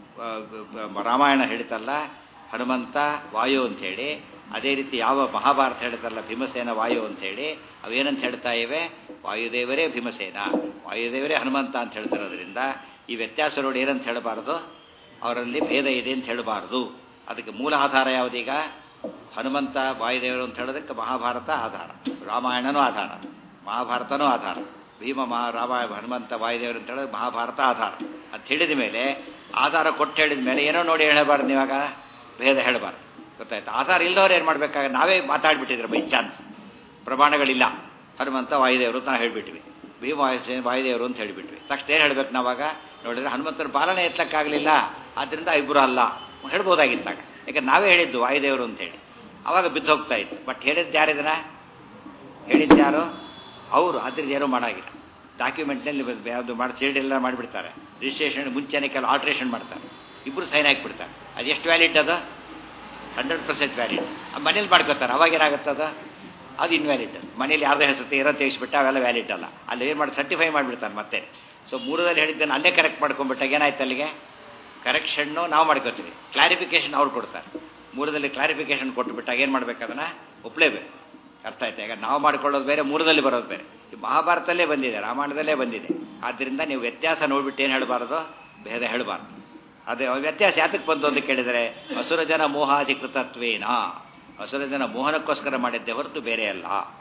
ರಾಮಾಯಣ ಹೇಳಿತಲ್ಲ ಹನುಮಂತ ವಾಯು ಅಂಥೇಳಿ ಅದೇ ರೀತಿ ಯಾವ ಮಹಾಭಾರತ ಹೇಳ್ತಲ್ಲ ಭೀಮಸೇನ ವಾಯು ಅಂಥೇಳಿ ಅವೇನಂತ ಹೇಳ್ತಾ ಇವೆ ವಾಯುದೇವರೇ ಭೀಮಸೇನ ವಾಯುದೇವರೇ ಹನುಮಂತ ಅಂತ ಹೇಳ್ತಿರೋದ್ರಿಂದ ಈ ವ್ಯತ್ಯಾಸ ನೋಡಿ ಏನಂತ ಹೇಳಬಾರ್ದು ಅವರಲ್ಲಿ ಭೇದ ಇದೆ ಅಂತ ಹೇಳಬಾರ್ದು ಅದಕ್ಕೆ ಮೂಲ ಆಧಾರ ಯಾವುದೀಗ ಹನುಮಂತ ವಾಯುದೇವರು ಅಂತ ಹೇಳೋದಕ್ಕೆ ಮಹಾಭಾರತ ಆಧಾರ ರಾಮಾಯಣನೂ ಆಧಾರ ಮಹಾಭಾರತನೂ ಆಧಾರ ಭೀಮ ಮಹಾ ರಾಮ ಹನುಮಂತ ವಾಯುದೇವರು ಅಂತ ಹೇಳೋದು ಮಹಾಭಾರತ ಆಧಾರ ಅಂತ ಹೇಳಿದ ಮೇಲೆ ಆಧಾರ ಕೊಟ್ಟು ಹೇಳಿದ ಮೇಲೆ ಏನೋ ನೋಡಿ ಹೇಳಬಾರ್ದು ನೀವಾಗ ಭೇದ ಹೇಳಬಾರ್ದು ಗೊತ್ತಾಯ್ತು ಆಧಾರ ಇಲ್ಲದವ್ರು ಏನು ಮಾಡ್ಬೇಕಾಗ ನಾವೇ ಮಾತಾಡ್ಬಿಟ್ಟಿದ್ರೆ ಬೈ ಚಾನ್ಸ್ ಪ್ರಮಾಣಗಳಿಲ್ಲ ಹನುಮಂತ ವಾಯುದೇವರು ಅಂತ ನಾವು ಹೇಳಿಬಿಟ್ವಿ ಭೀಮ ವಾಯು ವಾಯುದೇವರು ಅಂತ ಹೇಳಿಬಿಟ್ವಿ ತಕ್ಷಣ ಏನು ಹೇಳ್ಬೇಕು ನಾವಾಗ ನೋಡಿದ್ರೆ ಹನುಮಂತನ ಬಾಲನೆ ಎತ್ತಕ್ಕಾಗಲಿಲ್ಲ ಆದ್ದರಿಂದ ಇಬ್ಬರು ಅಲ್ಲ ಹೇಳ್ಬೋದಾಗಿತ್ತಾಗ ಯಾಕೆ ನಾವೇ ಹೇಳಿದ್ದು ವಾಯುದೇವರು ಅಂತ ಹೇಳಿ ಅವಾಗ ಬಿದ್ದು ಹೋಗ್ತಾ ಇತ್ತು ಬಟ್ ಹೇಳಿದ್ದು ಯಾರಿದನ ಹೇಳಿದ್ದು ಯಾರು ಅವರು ಅದ್ರದ್ದು ಏನೂ ಮಾಡಾಗಿಲ್ಲ ಡಾಕ್ಯುಮೆಂಟ್ನಲ್ಲಿ ಯಾವುದು ಮಾಡಿ ಸೀಲ್ಡ್ ಎಲ್ಲ ಮಾಡಿಬಿಡ್ತಾರೆ ರಿಜಿಸ್ಟ್ರೇಷನ್ ಮುಂಚೆನೇ ಕೆಲವು ಆಲ್ಟ್ರೇಷನ್ ಮಾಡ್ತಾರೆ ಇಬ್ಬರು ಸೈನ್ ಹಾಕಿಬಿಡ್ತಾರೆ ಅದು ಎಷ್ಟು ವ್ಯಾಲಿಡ್ ಅದು ಹಂಡ್ರೆಡ್ ಪರ್ಸೆಂಟ್ ವ್ಯಾಲಿಡ್ ಮನೇಲಿ ಮಾಡ್ಕೋತಾರೆ ಅವಾಗ ಏನಾಗುತ್ತೆ ಅದು ಅದು ಇನ್ವ್ಯಾಲಿಡ್ ಮನೇಲಿ ಯಾರ್ದೇ ಹೆಸರು ಇರೋ ತೆಗಿಸ್ಬಿಟ್ಟು ಅವೆಲ್ಲ ವ್ಯಾಲಿಡ್ ಅಲ್ಲ ಅಲ್ಲಿ ಏನು ಮಾಡಿ ಸರ್ಟಿಫೈ ಮಾಡಿಬಿಡ್ತಾರೆ ಮತ್ತೆ ಸೊ ಮೂರದಲ್ಲಿ ಹೇಳಿದ್ದನ್ನು ಅಲ್ಲೇ ಕರೆಕ್ಟ್ ಮಾಡ್ಕೊಂಡ್ಬಿಟ್ಟಾಗ ಏನಾಯ್ತು ಅಲ್ಲಿಗೆ ಕರೆಕ್ಷನ್ನು ನಾವು ಮಾಡ್ಕೋತೀವಿ ಕ್ಲಾರಿಫಿಕೇಶನ್ ಅವ್ರು ಕೊಡ್ತಾರೆ ಮೂರದಲ್ಲಿ ಕ್ಲಾರಿಫಿಕೇಶನ್ ಕೊಟ್ಟುಬಿಟ್ಟಾಗ ಏನು ಮಾಡ್ಬೇಕು ಅದನ್ನು ಒಪ್ಪಲೇಬೇಕು ಅರ್ಥ ಆಯ್ತಾ ಈಗ ನಾವು ಮಾಡ್ಕೊಳ್ಳೋದು ಬೇರೆ ಮೂರದಲ್ಲಿ ಬರೋದು ಬೇರೆ ಈ ಮಹಾಭಾರತಲ್ಲೇ ಬಂದಿದೆ ರಾಮಾಯಣದಲ್ಲೇ ಬಂದಿದೆ ಆದ್ದರಿಂದ ನೀವು ವ್ಯತ್ಯಾಸ ನೋಡ್ಬಿಟ್ಟು ಏನು ಹೇಳಬಾರ್ದು ಭೇದ ಹೇಳಬಾರ್ದು ಅದೇ ವ್ಯತ್ಯಾಸ ಯಾತಕ್ಕೆ ಬಂತು ಅಂತ ಕೇಳಿದರೆ ಹಸುರ ಜನ ಮೋಹಾಧಿಕೃತತ್ವೇನ ಹಸುರ ಜನ ಮೋಹನಕ್ಕೋಸ್ಕರ ಮಾಡಿದ್ದೆ ಹೊರತು ಬೇರೆ ಅಲ್ಲ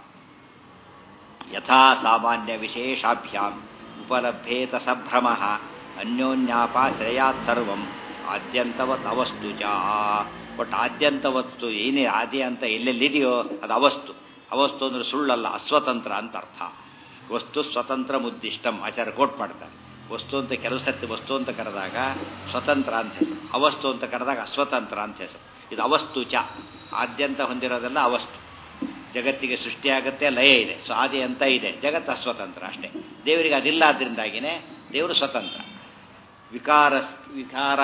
ಯಥಾ ಸಾಮಾನ್ಯ ವಿಶೇಷಾಭ್ಯಾಂ ಉಪಲಭ್ಯೇತ ಸಂಭ್ರಮ ಅನ್ಯೋನ್ಯಾಪಾಶ್ರಯಾತ್ ಸರ್ವಂ ಆದ್ಯಂತವತ್ ಅವಸ್ತು ಚ ಬಟ್ ಆದ್ಯಂತವತ್ತು ಏನೇ ಆದಿ ಅಂತ ಎಲ್ಲೆಲ್ಲಿದೆಯೋ ಅದು ಅವಸ್ತು ಅವಸ್ತು ಅಂದ್ರೆ ಸುಳ್ಳಲ್ಲ ಅಸ್ವತಂತ್ರ ಅಂತ ಅರ್ಥ ವಸ್ತು ಸ್ವತಂತ್ರ ಮುದ್ದಿಷ್ಟಂ ಆಚಾರ ಕೋಟ್ ಮಾಡ್ತಾರೆ ವಸ್ತು ಅಂತ ಕೆಲವು ಸರ್ತಿ ವಸ್ತು ಅಂತ ಕರೆದಾಗ ಸ್ವತಂತ್ರ ಅಂತ ಹೆಸರು ಅವಸ್ತು ಅಂತ ಕರೆದಾಗ ಅಸ್ವತಂತ್ರ ಅಂತ ಹೆಸರು ಇದು ಅವಸ್ತು ಚ ಆದ್ಯಂತ ಹೊಂದಿರೋದೆಲ್ಲ ಅವಸ್ತು ಜಗತ್ತಿಗೆ ಸೃಷ್ಟಿಯಾಗತ್ತೆ ಲಯ ಇದೆ ಸೊ ಆದಿ ಅಂತ ಇದೆ ಜಗತ್ತು ಅಸ್ವತಂತ್ರ ಅಷ್ಟೇ ದೇವರಿಗೆ ಅದಿಲ್ಲ ಆದ್ರಿಂದಾಗಿನೇ ದೇವರು ಸ್ವತಂತ್ರ ವಿಕಾರ ವಿಕಾರ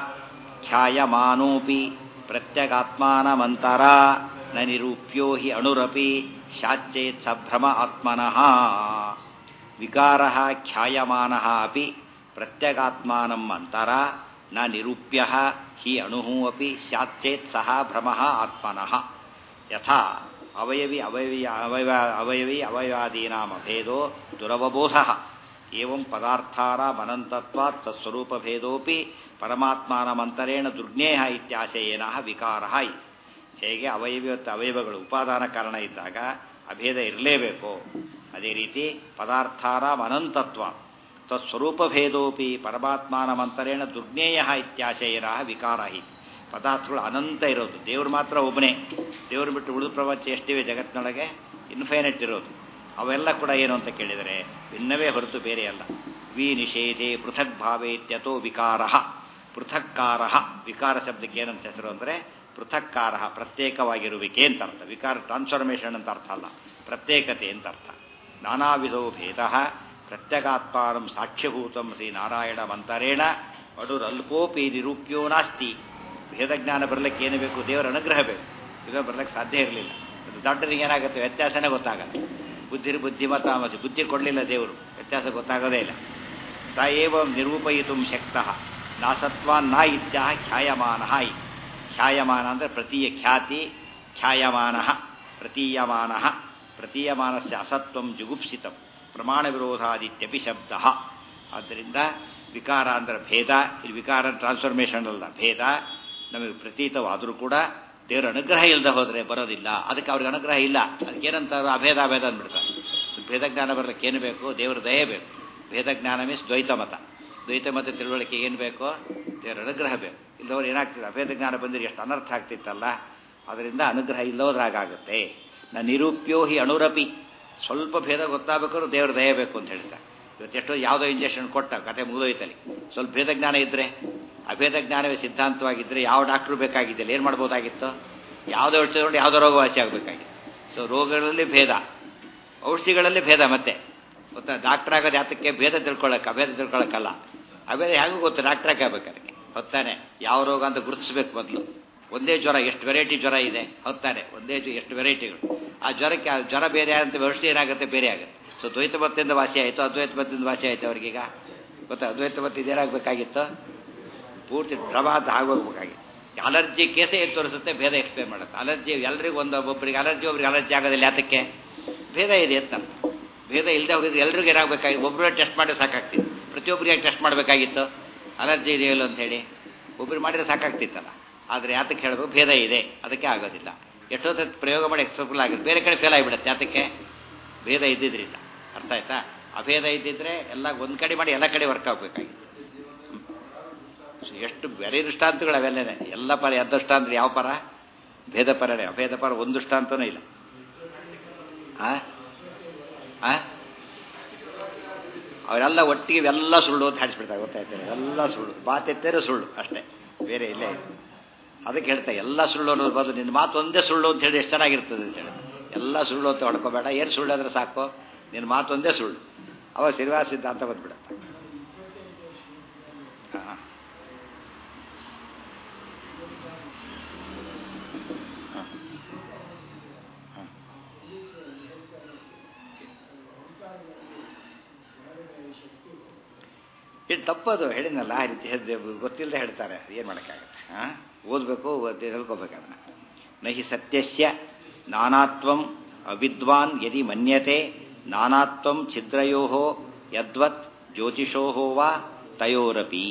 ಖ್ಯಾಯಮಾನೋಪಿ ಪ್ರತ್ಯಗಾತ್ಮಾನಮಂತರ ನ ನಿರೂಪ್ಯೋ ಹಿ ಅಣುರಪಿ ಶಾಚೇತ್ ಸಂಭ್ರಮ ಆತ್ಮನಃ ವಿಕಾರ ಖ್ಯಾಯಮಾನ ಅಪಿ ಪ್ರತ್ಯಗಾತ್ಮಾನಂ ಅಂತರ ನ ನಿರೂಪ್ಯ ಹಿ ಅಣು ಅಪಿ ಸ್ಯಾಚ್ಚೇತ್ ಸಹ ಭ್ರಮ ಆತ್ಮನಃ ಯಥಾ ಅವಯವಿ ಅವಯವಿ ಅವಯವ ಅವಯವಿ ಅವಯವಾದೀನಾಮಭೇದೋ ದುರವಬೋಧ ಏವಂ ಪದಾರ್ಥಾನಾಮನಂತತ್ವಾತ್ ತತ್ಸ್ವರೂಪಭೇದೋಪಿ ಪರಮಾತ್ಮಾನಮಂತರೇಣ ದುರ್ಜ್ಞೇಹ ಇತ್ಯಾಶಯೇನ ವಿಕಾರ ಇತಿ ಹೇಗೆ ಅವಯವಿ ಮತ್ತು ಅವಯವಗಳು ಉಪಾದಾನ ಕಾರಣ ಇದ್ದಾಗ ಅಭೇದ ಇರಲೇಬೇಕು ಅದೇ ರೀತಿ ಪದಾರ್ಥಾನಾಂ ಅನಂತತ್ವ ತತ್ಸ್ವರೂಪಭೇದೋಪಿ ಪರಮಾತ್ಮಾನಮಂತರೇಣ ದುರ್ಜ್ಞೇಯ ಇತ್ಯಾಶಯನ ವಿಕಾರ ಇತಿ ಪದಾರ್ಥಗಳು ಅನಂತ ಇರೋದು ದೇವರು ಮಾತ್ರ ಒಬ್ಬನೇ ದೇವರು ಬಿಟ್ಟು ಉಳಿದ ಪ್ರಪಂಚ ಎಷ್ಟಿವೆ ಜಗತ್ತಿನೊಳಗೆ ಇನ್ಫೈನೆಟ್ ಇರೋದು ಅವೆಲ್ಲ ಕೂಡ ಏನು ಅಂತ ಕೇಳಿದರೆ ಭಿನ್ನವೇ ಹೊರತು ಬೇರೆ ಅಲ್ಲ ವಿ ನಿಷೇಧೆ ಪೃಥಕ್ ಭಾವೆ ಇತ್ಯತೋ ವಿಕಾರ ಪೃಥಕ್ಕಾರ ವಿಕಾರ ಶಬ್ದಕ್ಕೆ ಏನಂತ ಹೆಸರು ಅಂದರೆ ಪೃಥಕ್ಕಾರ ಪ್ರತ್ಯೇಕವಾಗಿರುವಿಕೆ ಅಂತ ಅರ್ಥ ವಿಕಾರ ಟ್ರಾನ್ಸ್ಫಾರ್ಮೇಷನ್ ಅಂತ ಅರ್ಥ ಅಲ್ಲ ಪ್ರತ್ಯೇಕತೆ ಅಂತ ಅರ್ಥ ನಾನಾ ವಿಧೋ ಭೇದ ಪ್ರತ್ಯಗಾತ್ಮಾನಂ ಸಾಕ್ಷ್ಯಭೂತಂ ಶ್ರೀ ನಾರಾಯಣ ಮಂತರೇಣ ಅಡುರಲ್ಪೋಪಿ ನಿರೂಪ್ಯೋ ನಾಸ್ತಿ ಭೇದಜ್ಞಾನ ಬರಲಿಕ್ಕೆ ಏನು ಬೇಕು ದೇವರ ಅನುಗ್ರಹ ಬೇಕು ಇದು ಬರಲಿಕ್ಕೆ ಸಾಧ್ಯ ಇರಲಿಲ್ಲ ಅದು ದೊಡ್ಡರಿಗೆ ಏನಾಗುತ್ತೆ ವ್ಯತ್ಯಾಸನೇ ಗೊತ್ತಾಗಲ್ಲ ಬುದ್ಧಿ ಬುದ್ಧಿಮತ ಮತ್ತು ಬುದ್ಧಿ ಕೊಡಲಿಲ್ಲ ದೇವರು ವ್ಯತ್ಯಾಸ ಗೊತ್ತಾಗೋದೇ ಇಲ್ಲ ಸ ಏವ ನಿರೂಪಯಿತು ಶಕ್ತ ನಾಸತ್ವಾನ್ ನ ಇತ್ಯ ಖ್ಯಾಯಮಾನ ಖ್ಯಾಯಮಾನ ಅಂದರೆ ಪ್ರತೀಯ ಖ್ಯಾತಿ ಖ್ಯಾಯಮಾನ ಪ್ರತೀಯಮಾನ ಪ್ರತೀಯಮಾನಸ್ಯ ಅಸತ್ವಂ ಜುಗುಪ್ಸಿತಂ ಪ್ರಮಾಣ ವಿರೋಧಾದಿತ್ಯಪಿ ಶಬ್ದ ಆದ್ದರಿಂದ ವಿಕಾರ ಅಂದರೆ ಭೇದ ಇಲ್ಲಿ ವಿಕಾರ ಟ್ರಾನ್ಸ್ಫಾರ್ಮೇಷನ್ ಅಲ್ಲ ಭೇದ ನಮಗೆ ಪ್ರತೀತವಾದರೂ ಕೂಡ ದೇವರ ಅನುಗ್ರಹ ಇಲ್ಲದೆ ಹೋದರೆ ಬರೋದಿಲ್ಲ ಅದಕ್ಕೆ ಅವ್ರಿಗೆ ಅನುಗ್ರಹ ಇಲ್ಲ ಅದಕ್ಕೇನಂತಾರೆ ಅಭೇದ ಅಭೇದ ಅಂದ್ಬಿಡ್ತಾರೆ ಭೇದಜ್ಞಾನ ಬರಲಿಕ್ಕೆ ಏನು ಬೇಕು ದೇವರ ದಯೆ ಬೇಕು ಭೇದಜ್ಞಾನ ಮೀನ್ಸ್ ದ್ವೈತ ಮತ ದ್ವೈತ ಮತ ತಿಳುವಳಿಕೆ ಏನು ಬೇಕೋ ದೇವರ ಅನುಗ್ರಹ ಬೇಕು ಇಲ್ಲದವ್ರು ಏನಾಗ್ತಿದೆ ಅಭೇದ ಜ್ಞಾನ ಬಂದರೆ ಎಷ್ಟು ಅನರ್ಥ ಆಗ್ತಿತ್ತಲ್ಲ ಅದರಿಂದ ಅನುಗ್ರಹ ಇಲ್ಲೋದ್ರಾಗುತ್ತೆ ನಾ ನಿರೂಪ್ಯೋ ಹಿ ಅಣುರಪಿ ಸ್ವಲ್ಪ ಭೇದ ಗೊತ್ತಾಗಬೇಕಾದ್ರೂ ದೇವ್ರ ದಯ ಬೇಕು ಅಂತ ಹೇಳ್ತಾರೆ ಇವತ್ತೆಷ್ಟೋ ಯಾವುದೋ ಇಂಜೆಕ್ಷನ್ ಕೊಟ್ಟ ಕತೆ ಮುಗಿದೋಯ್ತಲ್ಲಿ ಸ್ವಲ್ಪ ಭೇದ ಜ್ಞಾನ ಇದ್ದರೆ ಅಭೇದ ಜ್ಞಾನವೇ ಸಿದ್ಧಾಂತವಾಗಿದ್ದರೆ ಯಾವ ಡಾಕ್ಟ್ರು ಬೇಕಾಗಿದ್ದಿಲ್ಲ ಏನು ಮಾಡ್ಬೋದಾಗಿತ್ತು ಯಾವುದೋ ಔಷಧಿ ಯಾವುದೋ ರೋಗ ವಾಸಿ ಆಗಬೇಕಾಗಿತ್ತು ಸೊ ರೋಗಗಳಲ್ಲಿ ಭೇದ ಔಷಧಿಗಳಲ್ಲಿ ಭೇದ ಮತ್ತೆ ಗೊತ್ತಾ ಡಾಕ್ಟರ್ ಆಗೋದು ಯಾತಕ್ಕೆ ಭೇದ ತಿಳ್ಕೊಳ್ಳೋಕೆ ಅಭೇದ ತಿಳ್ಕೊಳ್ಳೋಕ್ಕಲ್ಲ ಅಭೇದ ಹೇಗೂ ಗೊತ್ತು ಡಾಕ್ಟರ್ ಆಗಬೇಕು ಅದಕ್ಕೆ ಹೊತ್ತಾನೆ ಯಾವ ರೋಗ ಅಂತ ಗುರುತಿಸ್ಬೇಕು ಮೊದಲು ಒಂದೇ ಜ್ವರ ಎಷ್ಟು ವೆರೈಟಿ ಜ್ವರ ಇದೆ ಹೊತ್ತಾನೆ ಒಂದೇ ಎಷ್ಟು ವೆರೈಟಿಗಳು ಆ ಜ್ವರಕ್ಕೆ ಆ ಜ್ವರ ಬೇರೆ ಅಂತ ಔಷಧಿ ಏನಾಗುತ್ತೆ ಬೇರೆ ಆಗುತ್ತೆ ಸೊ ದ್ವೈತ ಮತದಿಂದ ವಾಸಿ ಆಯಿತು ಅದ್ವೈತ ಮತದಿಂದ ವಾಸಿ ಆಯಿತು ಅವ್ರಿಗೀಗ ಗೊತ್ತಾ ಅದ್ವೈತ ಮತದಿಂದ ಏನಾಗಬೇಕಾಗಿತ್ತು ಪೂರ್ತಿ ಪ್ರವಾಹ ಆಗೋಗ್ಬೇಕಾಗಿತ್ತು ಅಲರ್ಜಿ ಕೇಸೇ ಏನು ತೋರಿಸುತ್ತೆ ಭೇದ ಎಕ್ಸ್ಪ್ಲೇನ್ ಮಾಡುತ್ತೆ ಅಲರ್ಜಿ ಎಲ್ರಿಗೂ ಒಂದು ಒಬ್ಬರಿಗೆ ಅಲರ್ಜಿ ಒಬ್ರಿಗೆ ಅಲರ್ಜಿ ಆಗೋದಿಲ್ಲ ಯಾತಕ್ಕೆ ಭೇದ ಇದೆ ಅಂತ ಭೇದ ಇಲ್ಲದೆ ಹೋಗಿದ್ರೆ ಎಲ್ರಿಗೂ ಏನಾಗಬೇಕಾಗಿತ್ತು ಒಬ್ಬರೇ ಟೆಸ್ಟ್ ಮಾಡಿ ಸಾಕಾಗ್ತಿತ್ತು ಪ್ರತಿಯೊಬ್ಬರಿಗೆ ಟೆಸ್ಟ್ ಮಾಡಬೇಕಾಗಿತ್ತು ಅಲರ್ಜಿ ಇದೆಯಲ್ಲ ಅಂತ ಹೇಳಿ ಒಬ್ಬರು ಮಾಡಿದ್ರೆ ಸಾಕಾಗ್ತಿತ್ತಲ್ಲ ಆದರೆ ಯಾತಕ್ಕೆ ಹೇಳಬೇಕು ಭೇದ ಇದೆ ಅದಕ್ಕೆ ಆಗೋದಿಲ್ಲ ಎಷ್ಟೊತ್ತ ಪ್ರಯೋಗ ಮಾಡಿ ಎಕ್ಸೆಪ್ಟಬಲ್ ಆಗುತ್ತೆ ಬೇರೆ ಕಡೆ ಫೇಲ್ ಆಗಿಬಿಡುತ್ತೆ ಯಾತಕ್ಕೆ ಭೇದ ಇದ್ದಿದ್ರಿಂದ ಅರ್ಥ ಆಯ್ತಾ ಅಭೇದ ಇದ್ದಿದ್ರೆ ಎಲ್ಲ ಒಂದು ಕಡೆ ಮಾಡಿ ಎಲ್ಲ ಕಡೆ ವರ್ಕ್ ಆಗಬೇಕಾಗಿತ್ತು ಎಷ್ಟು ಬೇರೆ ದೃಷ್ಟಾಂತಗಳು ಅವೆಲ್ಲೇ ಎಲ್ಲ ಪರ ಯಾವ ದೃಷ್ಟಾಂತ ಯಾವ ಪರ ಭೇದ ಪರನೇ ಅಭೇದ ಪರ ಒಂದು ದೃಷ್ಟಾಂತನೂ ಇಲ್ಲ ಆ ಆ ಅವರೆಲ್ಲ ಒಟ್ಟಿಗೆ ಇವೆಲ್ಲ ಸುಳ್ಳು ಅಂತ ಹಾಡಿಸ್ಬಿಡ್ತಾರೆ ಗೊತ್ತಾಯ್ತಾರೆ ಎಲ್ಲ ಸುಳ್ಳು ಮಾತೆತ್ತೇರೆ ಸುಳ್ಳು ಅಷ್ಟೇ ಬೇರೆ ಇಲ್ಲೇ ಇಲ್ಲ ಅದಕ್ಕೆ ಹೇಳ್ತಾ ಎಲ್ಲ ಸುಳ್ಳು ಅನ್ನೋದು ಬದಲು ನಿನ್ನ ಮಾತು ಒಂದೇ ಸುಳ್ಳು ಅಂತ ಹೇಳಿ ಎಷ್ಟು ಚೆನ್ನಾಗಿರ್ತದೆ ಅಂತ ಹೇಳಿ ಎಲ್ಲ ಸುಳ್ಳು ಅಂತ ಹೊಡ್ಕೋಬೇಡ ಏನು ಸುಳ್ಳು ಅಂದ್ರೆ ಸಾಕು ನಿನ್ನ ಮಾತು ಒಂದೇ ಸುಳ್ಳು ಅವಾಗ ಶ್ರೀನಿವಾಸ ಸಿದ್ಧಾಂತ ಬಂದ್ಬಿಡುತ್ತೆ ಹಾಂ ಇದು ತಪ್ಪದು ಹೇಳಿದ್ನಲ್ಲ ಆ ರೀತಿ ಹೆದ್ದೆ ಗೊತ್ತಿಲ್ಲದೆ ಹೇಳ್ತಾರೆ ಏನು ಮಾಡೋಕ್ಕಾಗತ್ತೆ ಹಾಂ ಓದಬೇಕು ಓದಿ ಹೇಳ್ಕೋಬೇಕು ಅದನ್ನು ನಹಿ ಸತ್ಯಸ್ಯ ನಾನಾತ್ವಂ ಅವಿದ್ವಾನ್ ಯದಿ ಮನ್ಯತೆ ನಾನಾತ್ವಂ ಛಿದ್ರಯೋ ಯದ್ವತ್ ಜ್ಯೋತಿಷೋ ವಾ ತಯೋರಪಿ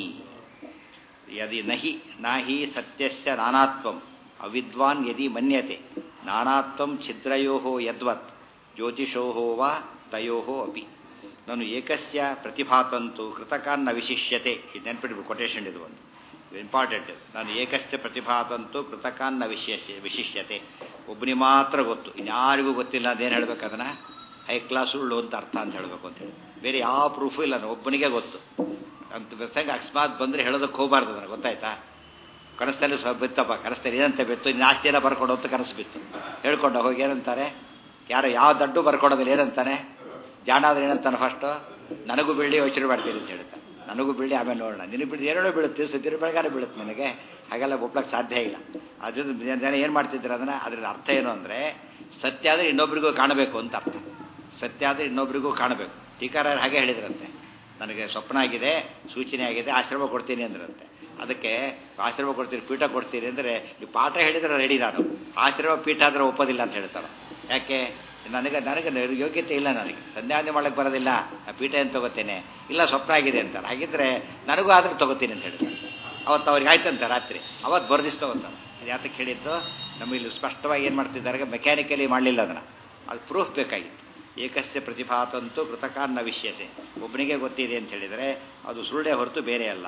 ಯದಿ ನಹಿ ನಾಹಿ ಸತ್ಯಸ್ಯ ನಾನಾತ್ವಂ ಅವಿದ್ವಾನ್ ಯದಿ ಮನ್ಯತೆ ನಾನಾತ್ವಂ ಛಿದ್ರಯೋ ಯದ್ವತ್ ಜ್ಯೋತಿಷೋ ವಾ ತಯೋ ಅಪಿ ನಾನು ಏಕಸ್ಯ ಪ್ರತಿಭಾತಂತು ಕೃತಕಾನ್ನ ವಿಶಿಷ್ಯತೆ ಇದು ನೆನ್ಪಿಡ್ಬೇಕು ಕೊಟೇಶನ್ ಇದು ಒಂದು ಇಂಪಾರ್ಟೆಂಟ್ ನಾನು ಏಕಸ್ಯ ಪ್ರತಿಭಾತಂತು ಕೃತಕಾನ್ನ ವಿಶೇಷ ವಿಶಿಷ್ಯತೆ ಒಬ್ಬನಿಗೆ ಮಾತ್ರ ಗೊತ್ತು ಇನ್ಯಾರಿಗೂ ಗೊತ್ತಿಲ್ಲ ಅದೇನು ಹೇಳ್ಬೇಕು ಅದನ್ನು ಹೈ ಕ್ಲಾಸ್ ಸುಳ್ಳು ಅಂತ ಅರ್ಥ ಅಂತ ಹೇಳಬೇಕು ಅಂತ ಹೇಳಿ ಬೇರೆ ಯಾವ ಪ್ರೂಫು ಇಲ್ಲ ನಾನು ಒಬ್ಬನಿಗೆ ಗೊತ್ತು ಅಂತ ಪ್ರಸಂಗ ಅಕಸ್ಮಾತ್ ಬಂದರೆ ಹೇಳೋದಕ್ಕೆ ಹೋಗಬಾರ್ದು ನನಗೆ ಗೊತ್ತಾಯ್ತಾ ಕನಸಲ್ಲಿ ಸ್ವಲ್ಪ ಬಿತ್ತಪ್ಪ ಕನಸಲ್ಲಿ ಏನಂತ ಬಿತ್ತು ಇನ್ನು ಆಸ್ತಿ ಎಲ್ಲ ಬರ್ಕೊಡು ಅಂತ ಕನಸು ಬಿತ್ತು ಹೇಳ್ಕೊಂಡ ಹೋಗಿ ಏನಂತಾರೆ ಯಾರು ಯಾವ ದಡ್ಡು ಬರ್ಕೊಡೋದಿಲ್ಲ ಏನಂತಾನೆ ಜಾಣ ಆದ್ರೆ ಏನಂತಾನೆ ಫಸ್ಟು ನನಗೂ ಬೀಳಿ ಯೋಚನೆ ಮಾಡ್ತೀನಿ ಅಂತ ಹೇಳ್ತಾನೆ ನನಗೂ ಬೀಳಿ ಆಮೇಲೆ ನೋಡೋಣ ನಿನಗೆ ಬಿಟ್ಟು ಎರಡೂ ಬೀಳುತ್ತೆ ಸುದ್ದಿರ ಬೆಳಗಾನೆ ಬೀಳುತ್ತೆ ನನಗೆ ಹಾಗೆಲ್ಲ ಒಪ್ಲಕ್ಕೆ ಸಾಧ್ಯ ಇಲ್ಲ ಅದ್ರಿಂದ ಜನ ಏನು ಮಾಡ್ತಿದ್ರು ಅದನ್ನು ಅದ್ರಲ್ಲಿ ಅರ್ಥ ಏನು ಅಂದರೆ ಸತ್ಯ ಆದರೆ ಇನ್ನೊಬ್ರಿಗೂ ಕಾಣಬೇಕು ಅಂತ ಅರ್ಥ ಸತ್ಯ ಆದರೆ ಇನ್ನೊಬ್ರಿಗೂ ಕಾಣಬೇಕು ಟೀಕಾರರು ಹಾಗೆ ಹೇಳಿದ್ರಂತೆ ನನಗೆ ಸ್ವಪ್ನ ಆಗಿದೆ ಸೂಚನೆ ಆಗಿದೆ ಆಶ್ರಮ ಕೊಡ್ತೀನಿ ಅಂದ್ರಂತೆ ಅದಕ್ಕೆ ಆಶ್ರಮ ಕೊಡ್ತೀನಿ ಪೀಠ ಕೊಡ್ತೀನಿ ಅಂದರೆ ನೀವು ಪಾಠ ಹೇಳಿದ್ರೆ ರೆಡಿ ನಾನು ಆಶ್ರಮ ಪೀಠ ಆದರೆ ಒಪ್ಪೋದಿಲ್ಲ ಅಂತ ಹೇಳ್ತಾರೆ ಯಾಕೆ ನನಗೆ ನನಗೆ ಯೋಗ್ಯತೆ ಇಲ್ಲ ನನಗೆ ಸಂಧ್ಯಾವಂದನೆ ಮಾಡಕ್ಕೆ ಬರೋದಿಲ್ಲ ಆ ಪೀಠ ಏನು ತಗೋತೇನೆ ಇಲ್ಲ ಸ್ವಪ್ನ ಆಗಿದೆ ಅಂತಾರೆ ಹಾಗಿದ್ರೆ ನನಗೂ ಆದರೂ ತಗೋತೀನಿ ಅಂತ ಹೇಳ್ತಾರೆ ಅವತ್ತು ಅವ್ರಿಗೆ ಆಯ್ತಂತ ರಾತ್ರಿ ಅವತ್ತು ಬರ್ದಿಸ್ ತಗೋತಾರೆ ಇದು ಯಾತಕ್ಕೆ ಹೇಳಿದ್ದು ನಮಗೆ ಸ್ಪಷ್ಟವಾಗಿ ಏನು ಮಾಡ್ತಿದ್ದಾರೆ ಮೆಕ್ಯಾನಿಕಲಿ ಮಾಡಲಿಲ್ಲ ಅದನ್ನು ಅದು ಪ್ರೂಫ್ ಬೇಕಾಗಿತ್ತು ಏಕಸ್ಯ ಪ್ರತಿಭಾತಂತೂ ಕೃತಕಾನ್ನ ವಿಷಯತೆ ಒಬ್ಬನಿಗೆ ಗೊತ್ತಿದೆ ಅಂತ ಹೇಳಿದರೆ ಅದು ಸುಳ್ಳೆ ಹೊರತು ಬೇರೆ ಅಲ್ಲ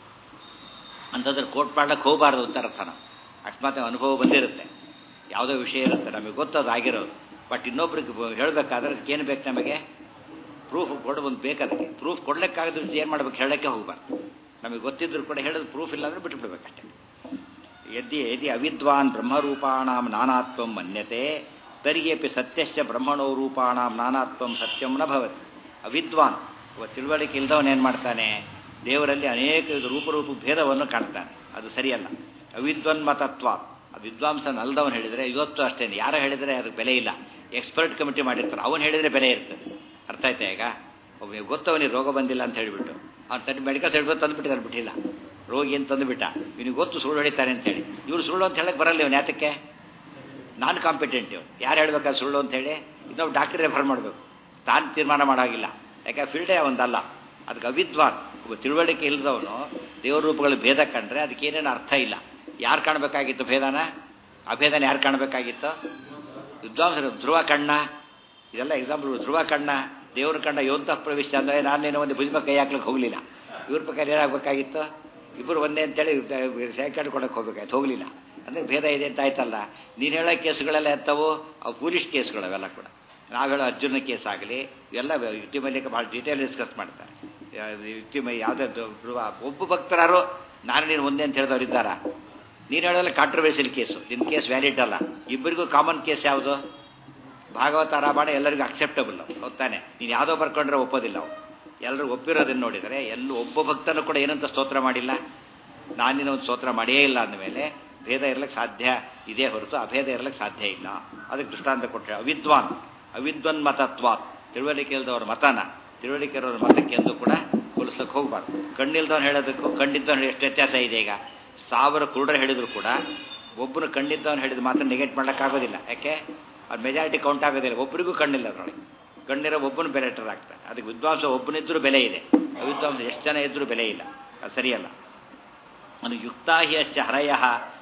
ಅಂತಂದ್ರೆ ಕೋಟ್ ಮಾಡ್ಲಿಕ್ಕೆ ಹೋಗಬಾರ್ದು ಅಂತ ಅರ್ಥ ನಾವು ಅಕಸ್ಮಾತ್ ಅನುಭವ ಬಂದಿರುತ್ತೆ ಯಾವುದೋ ವಿಷಯ ಇರುತ್ತೆ ನಮಗೆ ಗೊತ್ತದು ಆಗಿರೋದು ಬಟ್ ಇನ್ನೊಬ್ರಿಗೆ ಹೇಳಬೇಕಾದ್ರೆ ಏನು ಬೇಕು ನಮಗೆ ಪ್ರೂಫ್ ಕೊಡು ಒಂದು ಬೇಕದಕ್ಕೆ ಪ್ರೂಫ್ ಕೊಡ್ಲಿಕ್ಕಾಗದ ಏನು ಮಾಡ್ಬೇಕು ಹೇಳೋಕ್ಕೆ ಹೋಗಬಾರ್ದು ನಮಗೆ ಗೊತ್ತಿದ್ರು ಕೂಡ ಹೇಳೋದು ಪ್ರೂಫ್ ಇಲ್ಲ ಅಂದರೆ ಬಿಟ್ಟುಬಿಡ್ಬೇಕಷ್ಟೆ ಯದ್ದಿ ಯದಿ ಅವಿದ್ವಾನ್ ಬ್ರಹ್ಮರೂಪಾಣಾಂ ನಾನಾತ್ವಂ ಮನ್ಯತೆ ತರಿಗೆಪಿ ಸತ್ಯಶ್ಚ ಬ್ರಹ್ಮಣೋ ರೂಪಾಣಾಂ ನಾನಾತ್ವಂ ಸತ್ಯಂ ನ ಭವತಿ ಅವಿದ್ವಾನ್ ತಿಳುವಳಿಕೆ ಇಲ್ದವನು ಏನು ಮಾಡ್ತಾನೆ ದೇವರಲ್ಲಿ ಅನೇಕ ರೂಪರೂಪ ಭೇದವನ್ನು ಕಾಣ್ತಾನೆ ಅದು ಸರಿಯಲ್ಲ ಅವಿದ್ವನ್ಮತತ್ವ ಅದು ವಿದ್ವಾಂಸನ ಅಲ್ದವನು ಹೇಳಿದರೆ ಇವತ್ತು ಅಷ್ಟೇ ಯಾರು ಹೇಳಿದರೆ ಅದಕ್ಕೆ ಬೆಲೆ ಇಲ್ಲ ಎಕ್ಸ್ಪರ್ಟ್ ಕಮಿಟಿ ಮಾಡಿರ್ತಾರೆ ಅವನು ಹೇಳಿದರೆ ಬೆಲೆ ಇರ್ತದೆ ಅರ್ಥ ಆಯ್ತಾ ಈಗ ಒಬ್ಬ ಗೊತ್ತವನಿಗೆ ರೋಗ ಬಂದಿಲ್ಲ ಅಂತ ಹೇಳಿಬಿಟ್ಟು ಅವ್ನು ಸರಿ ಮೆಡಿಕಲ್ ಸರ್ಟಿಫಿಕೇಟ್ ತಂದುಬಿಟ್ಟಿದ್ದಾರೆ ಬಿಟ್ಟಿಲ್ಲ ರೋಗಿ ಅಂತ ತಂದುಬಿಟ್ಟ ಇವನಿಗೆ ಗೊತ್ತು ಸುಳ್ಳು ಹೊಡಿತಾನೆ ಅಂತೇಳಿ ಇವ್ರು ಸುಳ್ಳು ಅಂತ ಹೇಳಕ್ಕೆ ಬರಲ್ಲ ಇವನು ಯಾತಕ್ಕೆ ನಾನ್ ಕಾಂಪಿಟೆಂಟ್ ಇವ್ ಯಾರು ಹೇಳ್ಬೇಕಾದ್ರೆ ಸುಳ್ಳು ಅಂತ ಹೇಳಿ ಇನ್ನೊಬ್ಬ ಡಾಕ್ಟರ್ ರೆಫರ್ ಮಾಡಬೇಕು ತಾನು ತೀರ್ಮಾನ ಮಾಡೋಗಿಲ್ಲ ಯಾಕೆ ಫೀಲ್ಡೇ ಒಂದಲ್ಲ ಅದಕ್ಕೆ ಅವಿದ್ವಾನ್ ಒಬ್ಬ ತಿಳುವಳಿಕೆ ಇಲ್ಲದವನು ದೇವ್ರ ರೂಪಗಳ ಭೇದ ಕಂಡ್ರೆ ಅದಕ್ಕೆ ಏನೇನು ಅರ್ಥ ಇಲ್ಲ ಯಾರು ಕಾಣಬೇಕಾಗಿತ್ತು ಭೇದನ ಅಭೇದನ ಯಾರು ಕಾಣಬೇಕಾಗಿತ್ತು ವಿದ್ವಾಂಸರು ಧ್ರುವ ಕಣ್ಣ ಇದೆಲ್ಲ ಎಕ್ಸಾಂಪಲ್ ಧ್ರುವ ಕಣ್ಣ ದೇವ್ರ ಕಣ್ಣ ಯೋಂತ ಪ್ರವೇಶ ಅಂದರೆ ನಾನೇನೋ ಒಂದು ಭುಜಮ ಕೈ ಹಾಕ್ಲಿಕ್ಕೆ ಹೋಗಲಿಲ್ಲ ಇವ್ರ ಪ್ರಕಾರ ಏನಾಗಬೇಕಾಗಿತ್ತು ಇಬ್ಬರು ಒಂದೇ ಅಂತೇಳಿ ಸೈಕಾಡ್ ಕೊಡಕ್ಕೆ ಹೋಗ್ಬೇಕಾಯ್ತು ಹೋಗಲಿಲ್ಲ ಅಂದರೆ ಭೇದ ಇದೆ ಅಂತ ಆಯ್ತಲ್ಲ ನೀನು ಹೇಳೋ ಕೇಸುಗಳೆಲ್ಲ ಎತ್ತವು ಅವು ಪೊಲೀಸ್ ಕೇಸ್ಗಳು ಅವೆಲ್ಲ ಕೂಡ ನಾವು ಹೇಳೋ ಅರ್ಜುನ ಕೇಸ್ ಆಗಲಿ ಇವೆಲ್ಲ ಯುಕ್ತಿ ಮೈಲಿಕ್ಕೆ ಭಾಳ ಡೀಟೇಲ್ ಡಿಸ್ಕಸ್ ಮಾಡ್ತಾರೆ ಯುಕ್ತಿ ಮೈ ಯಾವುದೇ ಒಬ್ಬ ಭಕ್ತರಾರು ನಾನು ನೀನು ಒಂದೇ ಅಂತ ಹೇಳಿದವ್ರು ಇದ್ದಾರಾ ನೀನು ಹೇಳೋಲ್ಲ ಕಾಂಟ್ರವರ್ಸಿಯಲ್ ಕೇಸು ನಿನ್ನ ಕೇಸ್ ವ್ಯಾಲಿಡ್ ಅಲ್ಲ ಇಬ್ಬರಿಗೂ ಕಾಮನ್ ಕೇಸ್ ಯಾವುದು ಭಾಗವತ ರಾಮಾಯಣ ಎಲ್ಲರಿಗೂ ಅಕ್ಸೆಪ್ಟಬಲ್ ಗೊತ್ತಾನೆ ನೀನು ಯಾವುದೋ ಬರ್ಕೊಂಡ್ರೆ ಒಪ್ಪೋದಿಲ್ಲ ಅವು ಎಲ್ಲರೂ ಒಪ್ಪಿರೋದನ್ನು ನೋಡಿದರೆ ಎಲ್ಲೂ ಒಬ್ಬ ಭಕ್ತನು ಕೂಡ ಏನಂತ ಸ್ತೋತ್ರ ಮಾಡಿಲ್ಲ ನಾನಿನ ಒಂದು ಸ್ತೋತ್ರ ಮಾಡಿಯೇ ಇಲ್ಲ ಅಂದಮೇಲೆ ಭೇದ ಇರಲಿಕ್ಕೆ ಸಾಧ್ಯ ಇದೇ ಹೊರತು ಅಭೇದ ಇರಲಿಕ್ಕೆ ಸಾಧ್ಯ ಇಲ್ಲ ಅದಕ್ಕೆ ದೃಷ್ಟಾಂತ ಕೊಟ್ಟರೆ ಅವಿದ್ವಾನ್ ಅವಿದ್ವನ್ ಮತತ್ವಾತ್ ತಿಳುವಳಿಕೆ ಇಲ್ದವ್ರ ಮತನ ತಿಳುವಳಿಕೆ ಇರೋರ ಮತಕ್ಕೆ ಎಂದು ಕೂಡ ಹೋಲಿಸ್ಲಿಕ್ಕೆ ಹೋಗಬಾರ್ದು ಕಣ್ಣಿಲ್ದವನು ಹೇಳೋದಕ್ಕೂ ಕಣ್ಣಿದ್ದವನು ಎಷ್ಟು ವ್ಯತ್ಯಾಸ ಇದೆ ಈಗ ಸಾವಿರ ಕುರುಡರು ಹೇಳಿದ್ರು ಕೂಡ ಒಬ್ಬನು ಕಣ್ಣಿದ್ದವನು ಹೇಳಿದ ಮಾತ್ರ ನೆಗೆಟ್ ಮಾಡೋಕ್ಕಾಗೋದಿಲ್ಲ ಯಾಕೆ ಅದು ಮೆಜಾರಿಟಿ ಕೌಂಟ್ ಆಗೋದಿಲ್ಲ ಒಬ್ಬರಿಗೂ ಕಣ್ಣಿಲ್ಲ ಅದರೊಳಗೆ ಕಣ್ಣಿರೋ ಒಬ್ಬನು ಬೆಲೆಟರ್ ಆಗ್ತಾರೆ ಅದಕ್ಕೆ ವಿದ್ವಾಂಸ ಒಬ್ಬನಿದ್ರೂ ಬೆಲೆ ಇದೆ ಅವಿದ್ವಾಂಸ ಎಷ್ಟು ಜನ ಇದ್ರೂ ಬೆಲೆ ಇಲ್ಲ ಅದು ಸರಿಯಲ್ಲ ಅನು ಯುಕ್ತಾಹಿ ಅಶ್ಚ ಹರಯ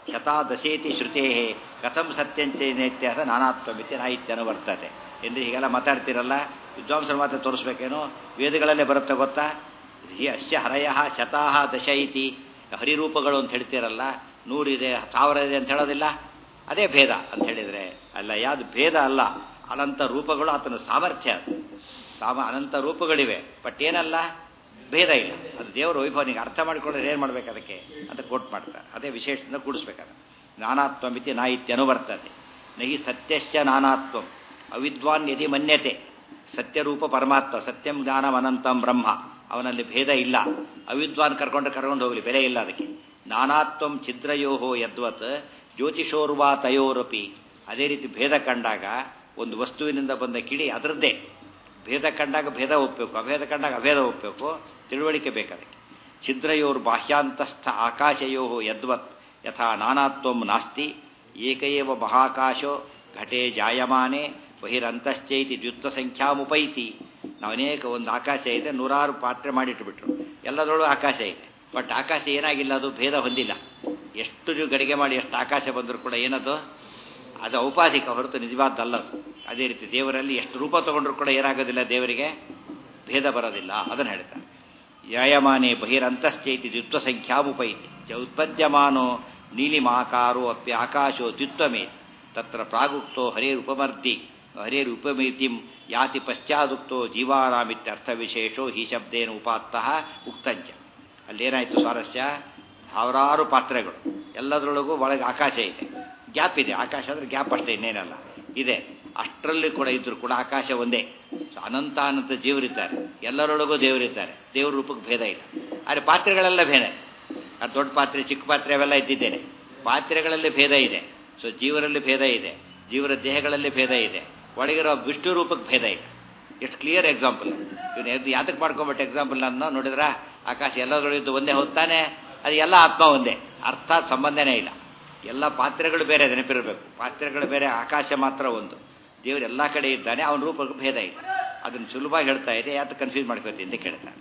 ಶತಾದಶೇತಿ ಶ್ರುತೇ ಕಥಂ ಸತ್ಯಂಚೇನೇತ್ಯಾಸ ನಾನಾತ್ವಮಿತಿ ನಾಯಿತ್ಯನು ಬರ್ತದೆ ಎಂದು ಹೀಗೆಲ್ಲ ಮಾತಾಡ್ತಿರಲ್ಲ ವಿದ್ವಾಂಸರ ಮಾತ್ರ ತೋರಿಸ್ಬೇಕೇನೋ ವೇದಗಳಲ್ಲೇ ಬರುತ್ತೆ ಗೊತ್ತಾ ಹಿ ಅಶ್ಯ ಹರಯ ಶತಾಹ ದಶ ಇತಿ ಹರಿರೂಪಗಳು ಅಂತ ಹೇಳ್ತೀರಲ್ಲ ನೂರಿದೆ ಸಾವಿರ ಇದೆ ಅಂತ ಹೇಳೋದಿಲ್ಲ ಅದೇ ಭೇದ ಅಂತ ಹೇಳಿದರೆ ಅಲ್ಲ ಯಾವುದು ಭೇದ ಅಲ್ಲ ಅನಂತ ರೂಪಗಳು ಆತನ ಸಾಮರ್ಥ್ಯ ಅದು ಸಾಮ ಅನಂತ ರೂಪಗಳಿವೆ ಬಟ್ ಏನಲ್ಲ ಭೇದ ಇಲ್ಲ ಅದು ದೇವರ ವೈಭವ ನಿಗೆ ಅರ್ಥ ಮಾಡಿಕೊಂಡ್ರೆ ಏನು ಮಾಡ್ಬೇಕು ಅದಕ್ಕೆ ಅಂತ ಕೋಟ್ ಮಾಡ್ತಾರೆ ಅದೇ ವಿಶೇಷದಿಂದ ಕೂಡಿಸ್ಬೇಕಾದ್ರೆ ನಾನಾತ್ವ ಮಿತಿ ನಾಯಿತ್ಯನು ಬರ್ತದೆ ನಹಿ ಸತ್ಯಶ್ಚ ನಾನಾತ್ವಂ ಅವಿದ್ವಾನ್ ಯದಿ ಮನ್ಯತೆ ಸತ್ಯರೂಪ ಪರಮಾತ್ಮ ಸತ್ಯಂ ಜ್ಞಾನಂ ಅನಂತಂ ಬ್ರಹ್ಮ ಅವನಲ್ಲಿ ಭೇದ ಇಲ್ಲ ಅವಿದ್ವಾನ್ ಕರ್ಕೊಂಡು ಕರ್ಕೊಂಡು ಹೋಗಲಿ ಬೆಲೆ ಇಲ್ಲ ಅದಕ್ಕೆ ನಾನಾತ್ವಂ ಛಿದ್ರಯೋಹೋ ಯದ್ವತ್ ಜ್ಯೋತಿಷೋರ್ವಾ ತಯೋರಪಿ ಅದೇ ರೀತಿ ಭೇದ ಕಂಡಾಗ ಒಂದು ವಸ್ತುವಿನಿಂದ ಬಂದ ಕಿಡಿ ಅದರದ್ದೇ ಭೇದ ಕಂಡಾಗ ಭೇದ ಒಪ್ಪಬೇಕು ಅಭೇದ ಕಂಡಾಗ ಅಭೇದ ಒಪ್ಪಬೇಕು ತಿಳುವಳಿಕೆ ಬೇಕದಕ್ಕೆ ಛಿದ್ರಯೋರ್ ಬಾಹ್ಯಾಂತಸ್ಥ ಆಕಾಶಯೋ ಯದ್ವತ್ ಯಥಾ ನಾನಾತ್ವಂ ನಾಸ್ತಿ ಏಕಏವ ಮಹಾಕಾಶೋ ಘಟೆ ಜಾಯಮಾನೆ ಬಹಿರಂತಶ್ಚೈತಿ ದ್ಯುತ್ತ ಸಂಖ್ಯಾಮುಪೈತಿ ನಾವು ಅನೇಕ ಒಂದು ಆಕಾಶ ಇದೆ ನೂರಾರು ಪಾತ್ರೆ ಮಾಡಿಟ್ಬಿಟ್ರು ಎಲ್ಲದರೊಳಗೂ ಆಕಾಶ ಇದೆ ಬಟ್ ಆಕಾಶ ಏನಾಗಿಲ್ಲ ಅದು ಭೇದ ಹೊಂದಿಲ್ಲ ಎಷ್ಟು ನೀವು ಗಡಿಗೆ ಮಾಡಿ ಎಷ್ಟು ಆಕಾಶ ಬಂದರೂ ಕೂಡ ಏನದು ಅದು ಔಪಾಧಿಕ ಹೊರತು ನಿಜವಾದ್ದಲ್ಲ ಅದು. ಅದೇ ರೀತಿ ದೇವರಲ್ಲಿ ಎಷ್ಟು ರೂಪ ತಗೊಂಡ್ರು ಕೂಡ ಏನಾಗೋದಿಲ್ಲ ದೇವರಿಗೆ ಭೇದ ಬರೋದಿಲ್ಲ ಅದನ್ನು ಹೇಳ್ತಾರೆ ಯಾಯಮಾನೆ ಬಹಿರಂತಶ್ಚೈತಿ ದ್ವಿತ್ವ ಸಂಖ್ಯಾಮುಪೈತಿ ಚ ಉತ್ಪದ್ಯಮಾನೋ ನೀಲಿಮಾಕಾರೋ ಅಪ್ಯ ಆಕಾಶೋ ದ್ವಿತ್ವಮೇತಿ ತತ್ರ ಪ್ರಾಗುಕ್ತೋ ಹರೇರುಪಮರ್ದಿ ಹರೇರುಪಮಿತಿಂ ಯಾತಿ ಪಶ್ಚಾದುಕ್ತೋ ಜೀವಾನಾಮಿತ್ಯರ್ಥ ವಿಶೇಷೋ ಹಿ ಶಬ್ದೇನ ಉಪಾತ್ತಃ ಉಕ್ತಂಚ ಅಲ್ಲೇನಾಯಿತು ಸ್ವಾರಸ್ಯ ಸಾವಿರಾರು ಪಾತ್ರೆಗಳು ಎಲ್ಲದರೊಳಗೂ ಒಳಗೆ ಆಕಾಶ ಇದೆ ಗ್ಯಾಪ್ ಇದೆ ಆಕಾಶ ಅಂದರೆ ಗ್ಯಾಪ್ ಅಷ್ಟೇ ಇನ್ನೇನಲ್ಲ ಇದೆ ಅಷ್ಟರಲ್ಲಿ ಕೂಡ ಇದ್ರೂ ಕೂಡ ಆಕಾಶ ಒಂದೇ ಸೊ ಅನಂತ ಅನಂತ ಜೀವರಿದ್ದಾರೆ ಎಲ್ಲರೊಳಗೂ ದೇವರಿದ್ದಾರೆ ದೇವ್ರ ರೂಪಕ್ಕೆ ಭೇದ ಇಲ್ಲ ಆದರೆ ಪಾತ್ರೆಗಳೆಲ್ಲ ಭೇದ ಅದು ದೊಡ್ಡ ಪಾತ್ರೆ ಚಿಕ್ಕ ಪಾತ್ರೆ ಅವೆಲ್ಲ ಇದ್ದಿದ್ದೇನೆ ಪಾತ್ರೆಗಳಲ್ಲಿ ಭೇದ ಇದೆ ಸೊ ಜೀವರಲ್ಲಿ ಭೇದ ಇದೆ ಜೀವರ ದೇಹಗಳಲ್ಲಿ ಭೇದ ಇದೆ ಒಳಗಿರೋ ವಿಷ್ಣು ರೂಪಕ್ಕೆ ಭೇದ ಇಲ್ಲ ಎಷ್ಟು ಕ್ಲಿಯರ್ ಎಕ್ಸಾಂಪಲ್ ಇವನು ಎದ್ದು ಯಾತಕ್ಕೆ ಮಾಡ್ಕೊಂಬಿಟ್ಟು ಎಕ್ಸಾಂಪಲ್ ನಾನು ನೋಡಿದ್ರ ಆಕಾಶ ಎಲ್ಲದರೊಳಗಿದ್ದು ಒಂದೇ ಹೊತ್ತಾನೆ ಅದು ಎಲ್ಲ ಆತ್ಮ ಒಂದೇ ಅರ್ಥ ಸಂಬಂಧನೇ ಇಲ್ಲ ಎಲ್ಲ ಪಾತ್ರೆಗಳು ಬೇರೆ ನೆನಪಿರಬೇಕು ಪಾತ್ರೆಗಳು ಬೇರೆ ಆಕಾಶ ಮಾತ್ರ ಒಂದು ದೇವರು ಎಲ್ಲ ಕಡೆ ಇದ್ದಾನೆ ಅವನ ರೂಪಕ್ಕೆ ಭೇದ ಇಲ್ಲ ಅದನ್ನು ಸುಲಭವಾಗಿ ಹೇಳ್ತಾ ಇದೆ ಯಾತ ಕನ್ಫ್ಯೂಸ್ ಮಾಡ್ಕೋತಿ ಅಂತ ಕೇಳ್ತಾನೆ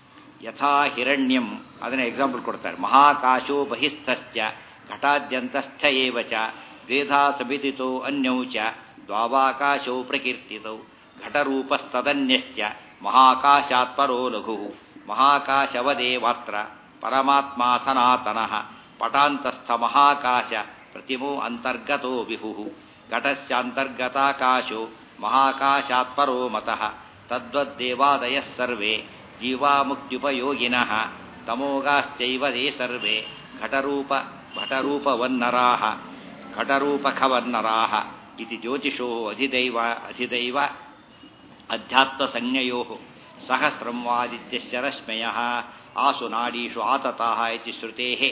ಯಥಾ ಹಿರಣ್ಯಂ ಅದನ್ನ ಎಕ್ಸಾಂಪಲ್ ಕೊಡ್ತಾರೆ ಮಹಾಕಾಶೋ ಬಹಿಸ್ಥಶ್ಚ ಘಟಾದ್ಯಂತಸ್ಥ ಏವ ಚ ದ್ವೇಧಾ ಸಮಿತಿತೋ ಅನ್ಯೌ ಚ ದ್ವಾವಾಕಾಶೌ ಪ್ರಕೀರ್ತಿತೌ ಘಟರೂಪಸ್ತದನ್ಯಶ್ಚ ಮಹಾಕಾಶಾತ್ಪರೋ ಲಘು ಮಹಾಕಾಶವದೇವಾತ್ರ ಪರಮಾತ್ಮ ಸನಾತನಃ ಪಟಾಂತಸ್ಥ ಮಹಾಕಾಶ ಪ್ರತಿಮೋ ಅಂತರ್ಗತೋ ವಿಭು ಘಟಸ್ಯಾಂತರ್ಗತಾಕಾಶೋ ಮಹಾಕಾಶಾತ್ಪರೋ ಮತಃ ತದ್ವದ್ದೇವಾದಯಃ ಸರ್ವೇ ಜೀವಾಮುಕ್ತ್ಯುಪಯೋಗಿನಃ ತಮೋಗಾಶ್ಚೈವ ತೇ ಸರ್ವೇ ಘಟರೂಪ ಘಟರೂಪವನ್ನರಾಹ ಘಟರೂಪಖವನ್ನರಾಹ ಇತಿ ಜ್ಯೋತಿಷೋ ಅಧಿದೈವ ಅಧಿದೈವ ಅಧ್ಯಾತ್ಮಸಂಜ್ಞಯೋ ಸಹಸ್ರಂ ವಾದಿತ್ಯಶ್ಚ ರಶ್ಮಯಃ ಆಸು ನಾಡೀಷು ಆತತಾಃ ಇತಿ ಶ್ರುತೇಃ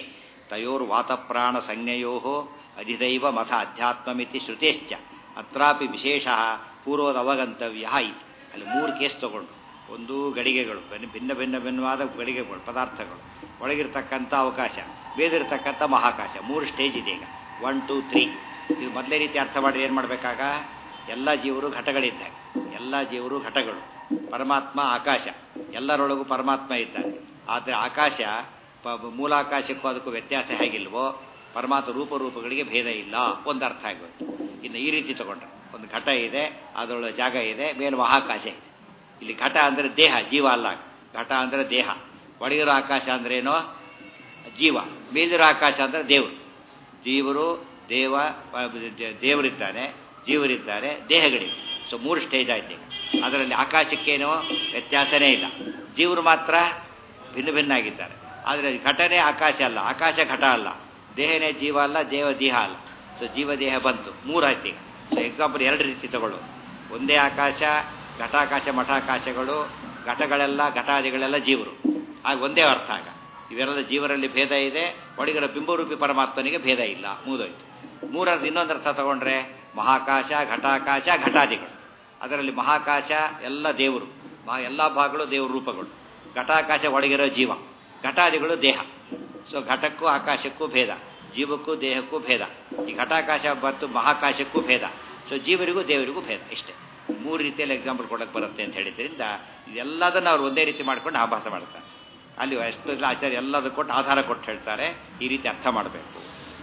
ತಯೋರ್ವಾತಪ್ರಾಣಸಂಜ್ಞಯೋ ಅಧಿದೈವ ಮಥ ಅಧ್ಯಾತ್ಮಮಿತಿ ಶ್ರುತೇಶ್ಚ ಅತ್ರಾಪಿ ವಿಶೇಷ ಪೂರ್ವದವಗಂತವ್ಯ ಇತಿ ಅಲ್ಲಿ ಮೂರು ಕೇಸ್ ತಗೊಂಡು ಒಂದು ಗಡಿಗೆಗಳು ಭಿನ್ನ ಭಿನ್ನ ಭಿನ್ನ ಭಿನ್ನವಾದ ಗಡಿಗೆಗಳು ಪದಾರ್ಥಗಳು ಒಳಗಿರ್ತಕ್ಕಂಥ ಅವಕಾಶ ಬೇದಿರ್ತಕ್ಕಂಥ ಮಹಾಕಾಶ ಮೂರು ಸ್ಟೇಜ್ ಇದೆ ಈಗ ಒನ್ ಟೂ ತ್ರೀ ಇದು ಮೊದಲೇ ರೀತಿ ಅರ್ಥ ಮಾಡಿ ಏನು ಮಾಡಬೇಕಾಗ ಎಲ್ಲ ಜೀವರು ಘಟಗಳಿದ್ದಾಗ ಎಲ್ಲ ಜೀವರು ಘಟಗಳು ಪರಮಾತ್ಮ ಆಕಾಶ ಎಲ್ಲರೊಳಗೂ ಪರಮಾತ್ಮ ಇದ್ದಾನೆ ಆದರೆ ಆಕಾಶ ಪ ಮೂಲಾಕಾಶಕ್ಕೂ ಅದಕ್ಕೂ ವ್ಯತ್ಯಾಸ ಹೇಗಿಲ್ವೋ ಪರಮಾತ್ಮ ರೂಪರೂಪಗಳಿಗೆ ಭೇದ ಇಲ್ಲ ಒಂದು ಅರ್ಥ ಆಗುತ್ತೆ ಇನ್ನು ಈ ರೀತಿ ತಗೊಂಡ್ರೆ ಒಂದು ಘಟ ಇದೆ ಅದರೊಳಗೆ ಜಾಗ ಇದೆ ಮೇಲೆ ಮಹಾಕಾಶ ಇದೆ ಇಲ್ಲಿ ಘಟ ಅಂದರೆ ದೇಹ ಜೀವ ಅಲ್ಲ ಘಟ ಅಂದರೆ ದೇಹ ಒಳಗಿರೋ ಆಕಾಶ ಅಂದ್ರೇನೋ ಜೀವ ಮೇಲಿರೋ ಆಕಾಶ ಅಂದರೆ ದೇವರು ಜೀವರು ದೇವ ದೇವರಿದ್ದಾನೆ ಜೀವರಿದ್ದಾರೆ ದೇಹಗಳಿವೆ ಸೊ ಮೂರು ಸ್ಟೇಜ್ ಆಯ್ತು ಈಗ ಅದರಲ್ಲಿ ಆಕಾಶಕ್ಕೇನೋ ವ್ಯತ್ಯಾಸನೇ ಇಲ್ಲ ಜೀವರು ಮಾತ್ರ ಭಿನ್ನ ಭಿನ್ನ ಆಗಿದ್ದಾರೆ ಆದರೆ ಘಟನೆ ಆಕಾಶ ಅಲ್ಲ ಆಕಾಶ ಘಟ ಅಲ್ಲ ದೇಹನೇ ಜೀವ ಅಲ್ಲ ದೇವ ದೇಹ ಅಲ್ಲ ಸೊ ಜೀವ ದೇಹ ಬಂತು ಮೂರು ಆಯ್ತು ಈಗ ಸೊ ಎಕ್ಸಾಂಪಲ್ ಎರಡು ರೀತಿ ತಗೊಳ್ಳು ಒಂದೇ ಆಕಾಶ ಘಟಾಕಾಶ ಮಠಾಕಾಶಗಳು ಘಟಗಳೆಲ್ಲ ಘಟಾದಿಗಳೆಲ್ಲ ಜೀವರು ಆಗ ಒಂದೇ ಅರ್ಥ ಆಗ ಇವೆಲ್ಲ ಜೀವರಲ್ಲಿ ಭೇದ ಇದೆ ಒಳಗಿರೋ ಬಿಂಬರೂಪಿ ಪರಮಾತ್ಮನಿಗೆ ಭೇದ ಇಲ್ಲ ಮೂದೋಯ್ತು ಮೂರರ್ಥ ಇನ್ನೊಂದು ಅರ್ಥ ತಗೊಂಡ್ರೆ ಮಹಾಕಾಶ ಘಟಾಕಾಶ ಘಟಾದಿಗಳು ಅದರಲ್ಲಿ ಮಹಾಕಾಶ ಎಲ್ಲ ದೇವರು ಮಹಾ ಎಲ್ಲ ಭಾಗಗಳು ದೇವ್ರ ರೂಪಗಳು ಘಟಾಕಾಶ ಒಳಗಿರೋ ಜೀವ ಘಟಾದಿಗಳು ದೇಹ ಸೊ ಘಟಕ್ಕೂ ಆಕಾಶಕ್ಕೂ ಭೇದ ಜೀವಕ್ಕೂ ದೇಹಕ್ಕೂ ಭೇದ ಈ ಘಟಾಕಾಶ ಮತ್ತು ಮಹಾಕಾಶಕ್ಕೂ ಭೇದ ಸೊ ಜೀವರಿಗೂ ದೇವರಿಗೂ ಭೇದ ಇಷ್ಟೇ ಮೂರು ರೀತಿಯಲ್ಲಿ ಎಕ್ಸಾಂಪಲ್ ಕೊಡಕ್ಕೆ ಬರುತ್ತೆ ಅಂತ ಹೇಳಿದ್ರಿಂದ ಇದೆಲ್ಲದನ್ನು ಅವ್ರು ಒಂದೇ ರೀತಿ ಮಾಡ್ಕೊಂಡು ಆಭಾಸ ಮಾಡ್ತಾರೆ ಅಲ್ಲಿ ಎಷ್ಟು ಆಚಾರ್ಯ ಎಲ್ಲದೂ ಕೊಟ್ಟು ಆಧಾರ ಕೊಟ್ಟು ಹೇಳ್ತಾರೆ ಈ ರೀತಿ ಅರ್ಥ ಮಾಡಬೇಕು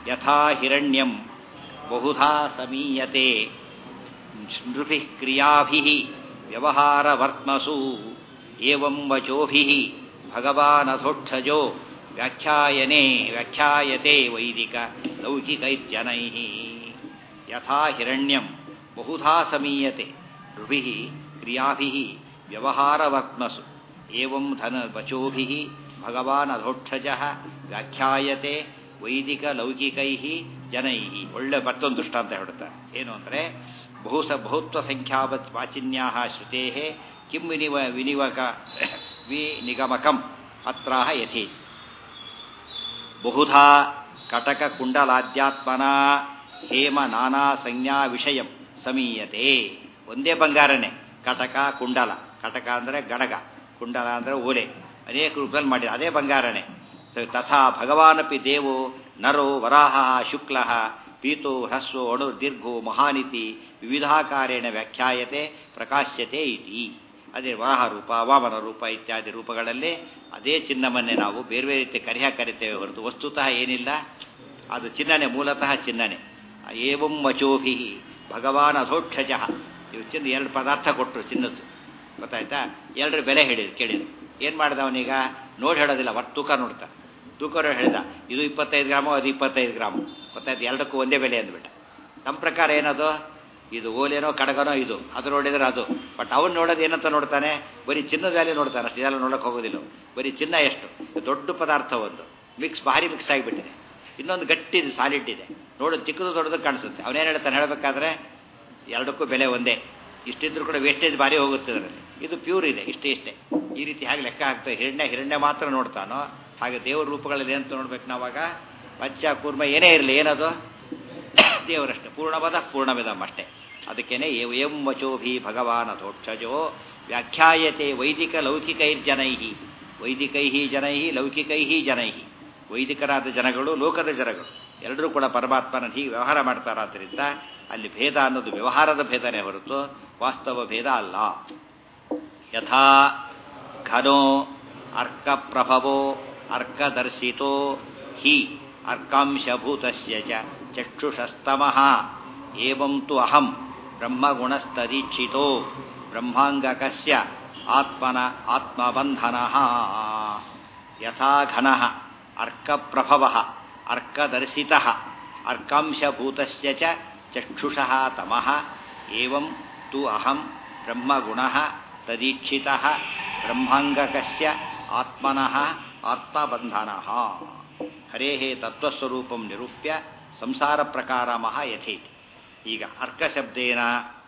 ಯಥಾ ಹಿರಣ್ಯಂ ಬಹುಧಾ ಸಮೀಯತೆ ನೃಭಿ ಕ್ರಿಯಾಭಿ ವ್ಯವಹಾರವರ್ತ್ಮಸು ಏವಂ ವಚೋಭಿ ಭಗವಾನಥೋಕ್ಷಜೋ ವ್ಯಾಖ್ಯಾಯನೆ ವ್ಯಾಖ್ಯಾಯತೆ ವೈದಿಕ ಲೌಕಿಕೈರ್ಜನೈ ಯಥಾ ಹಿರಣ್ಯಂ ಬಹುಧಾ ಸಮೀಯತೆ ಋಭಿ ಕ್ರಿಯಾಭಿ ವ್ಯವಹಾರವರ್ತ್ಮಸು ಏವಂ ಧನ ವಚೋಭಿ ಭಗವಾನ್ ಅಧೋಕ್ಷಜ ವ್ಯಾಖ್ಯಾಯತೆ ವೈದಿಕ ಲೌಕಿಕೈ ಜನೈ ಒಳ್ಳೆ ಮತ್ತೊಂದು ದೃಷ್ಟಾಂತ ಹೇಳುತ್ತಾರೆ ಏನು ಅಂದರೆ ಬಹುಸ ಬಹುತ್ವ ಸಂಖ್ಯಾವತ್ ವಾಚಿನ್ಯಾ ಶ್ರುತೇ ಕಿಂ ವಿನಿವ ವಿನಿವಕ ವಿನಿಗಮಕಂ ಅತ್ರಾಹ ಯಥಿ ಬಹುಧಾ ಕಟಕ ಕುಂಡಲಾದ್ಯಾತ್ಮನ ಹೇಮ ನಾನಾ ಸಂಜ್ಞಾ ವಿಷಯಂ ಸಮೀಯತೆ ಒಂದೇ ಬಂಗಾರನೇ ಕಟಕ ಕುಂಡಲ ಕಟಕ ಅಂದರೆ ಗಡಗ ಕುಂಡಲ ಅಂದರೆ ಓಲೆ ಅನೇಕ ರೂಪದಲ್ಲಿ ಮಾಡಿದ ಅದೇ ಬಂಗಾರನೇ ತಥಾ ಭಗವಾನಪಿ ದೇವೋ ನರೋ ವರಾಹ ಶುಕ್ಲ ಪೀತೋ ಹ್ರಸ್ವೋ ಅಣು ದೀರ್ಘೋ ಮಹಾನಿತಿ ವಿವಿಧಾಕಾರೇಣ ವ್ಯಾಖ್ಯಾಯತೆ ಪ್ರಕಾಶ್ಯತೆ ಇತಿ ಅದೇ ವರಾಹ ರೂಪ ವಾಮನ ರೂಪ ಇತ್ಯಾದಿ ರೂಪಗಳಲ್ಲಿ ಅದೇ ಚಿನ್ನವನ್ನೇ ನಾವು ಬೇರೆ ಬೇರೆ ರೀತಿ ಕರಿಹ ಕರಿತೇವೆ ಹೊರತು ವಸ್ತುತಃ ಏನಿಲ್ಲ ಅದು ಚಿನ್ನನೆ ಮೂಲತಃ ಚಿನ್ನನೆ ಏವಂ ವಚೋಭಿ ಭಗವಾನ್ ಅಧೋಕ್ಷಜ ಇವು ಚಿನ್ನ ಎರಡು ಪದಾರ್ಥ ಕೊಟ್ಟರು ಚಿನ್ನದ್ದು ಗೊತ್ತಾಯ್ತಾ ಎರಡರ ಬೆಲೆ ಹೇಳಿದ್ರು ಕೇಳಿದ್ರು ಏನು ಮಾಡಿದ ಅವನೀಗ ನೋಡಿ ಹೇಳೋದಿಲ್ಲ ಒಟ್ಟು ತೂಕ ನೋಡ್ತಾ ತೂಕ ಹೇಳಿದ ಇದು ಇಪ್ಪತ್ತೈದು ಗ್ರಾಮು ಅದು ಇಪ್ಪತ್ತೈದು ಗ್ರಾಮು ಗೊತ್ತಾಯ್ತು ಎರಡಕ್ಕೂ ಒಂದೇ ಬೆಲೆ ಅಂದ್ಬಿಟ್ಟ ನಮ್ಮ ಪ್ರಕಾರ ಏನದು ಇದು ಓಲೇನೋ ಕಡಗನೋ ಇದು ಅದು ನೋಡಿದ್ರೆ ಅದು ಬಟ್ ಅವನು ನೋಡೋದು ಏನಂತ ನೋಡ್ತಾನೆ ಬರೀ ಚಿನ್ನದ ವ್ಯಾಲ್ಯೂ ನೋಡ್ತಾನೆ ಅಷ್ಟು ಇದೆಲ್ಲ ನೋಡೋಕೆ ಹೋಗೋದಿಲ್ಲ ಬರೀ ಚಿನ್ನ ಎಷ್ಟು ದೊಡ್ಡ ಪದಾರ್ಥ ಒಂದು ಮಿಕ್ಸ್ ಭಾರಿ ಮಿಕ್ಸ್ ಆಗಿಬಿಟ್ಟಿದೆ ಇನ್ನೊಂದು ಗಟ್ಟಿ ಸಾಲಿಡ್ ಇದೆ ನೋಡೋದು ಚಿಕ್ಕದು ದೊಡ್ಡದು ಕಾಣಿಸುತ್ತೆ ಅವನೇನು ಹೇಳ್ತಾನೆ ಹೇಳಬೇಕಾದ್ರೆ ಎರಡಕ್ಕೂ ಬೆಲೆ ಒಂದೇ ಇಷ್ಟಿದ್ರು ಕೂಡ ವೇಸ್ಟೇಜ್ ಭಾರಿ ಹೋಗುತ್ತೆ ಅದರಲ್ಲಿ ಇದು ಪ್ಯೂರ್ ಇದೆ ಇಷ್ಟೇ ಇಷ್ಟೇ ಈ ರೀತಿ ಹಾಗೆ ಲೆಕ್ಕ ಹಾಕ್ತೇವೆ ಹಿರಣ್ಯ ಹಿರಣ್ಯ ಮಾತ್ರ ನೋಡ್ತಾನೋ ಹಾಗೆ ದೇವರ ರೂಪಗಳಲ್ಲಿ ಏನಂತ ನೋಡ್ಬೇಕು ನಾವಾಗ ಪಂಚ ಕೂರ್ಮ ಏನೇ ಇರಲಿ ಏನದು ದೇವರಷ್ಟೇ ಪೂರ್ಣಪದ ಪೂರ್ಣವಿದಂ ಅಷ್ಟೇ ಅದಕ್ಕೇನೆ ಎಂ ವಚೋಭಿ ಭಗವಾನ್ ಅಥೋಕ್ಷಜೋ ವ್ಯಾಖ್ಯಾಯತೆ ವೈದಿಕ ಲೌಕಿಕೈರ್ಜನೈ ವೈದಿಕೈ ಜನೈ ಲೌಕಿಕೈ ಜನೈ ವೈದಿಕರಾದ ಜನಗಳು ಲೋಕದ ಜನಗಳು ಎಲ್ಲರೂ ಕೂಡ ಪರಮಾತ್ಮನ ಹೀಗೆ ವ್ಯವಹಾರ ಮಾಡ್ತಾರಾದ್ದರಿಂದ ಅಲ್ಲಿ ಭೇದ ಅನ್ನೋದು ವ್ಯವಹಾರದ ಭೇದನೇ ಹೊರತು ವಾಸ್ತವ ಭೇದ ಅಲ್ಲ ಯಥಾ ಘನೋ ಅರ್ಕಪ್ರಭವೋ ಅರ್ಕದರ್ಶಿತೋ ಹಿ ಅರ್ಕಾಂಶಭೂತಸ್ಯ ಚ ಚಕ್ಷುಷಸ್ತಮಃ ಏವಂ ತು ಅಹಂ ಬ್ರಹ್ಮಗುಣಸ್ತದೀಕ್ಷಿತೋ ಬ್ರಹ್ಮಾಂಗಕಸ್ಯ ಆತ್ಮನ ಆತ್ಮಬಂಧನಃ ಯಥಾ ಘನಃ ಅರ್ಕಪ್ರಭವಃ ಅರ್ಕದರ್ಶಿತಃ ಅರ್ಕಾಂಶಭೂತಸ್ಯ ಚ ಚಕ್ಷುಷಃ ತಮಃ ಏವಂ ತು ಅಹಂ ಬ್ರಹ್ಮಗುಣಃ ತದೀಕ್ಷಿತಃ ಬ್ರಹ್ಮಾಂಗಕಸ್ಯ ಆತ್ಮನಃ ಆತ್ಮಬಂಧನಃ ಹರೇಃ ತತ್ವಸ್ವರೂಪಂ ನಿರೂಪ್ಯ ಸಂಸಾರ ಪ್ರಕಾರಮಃ ಯಥೇತಿ ಈಗ ಅರ್ಕಶಬ್ದೇನ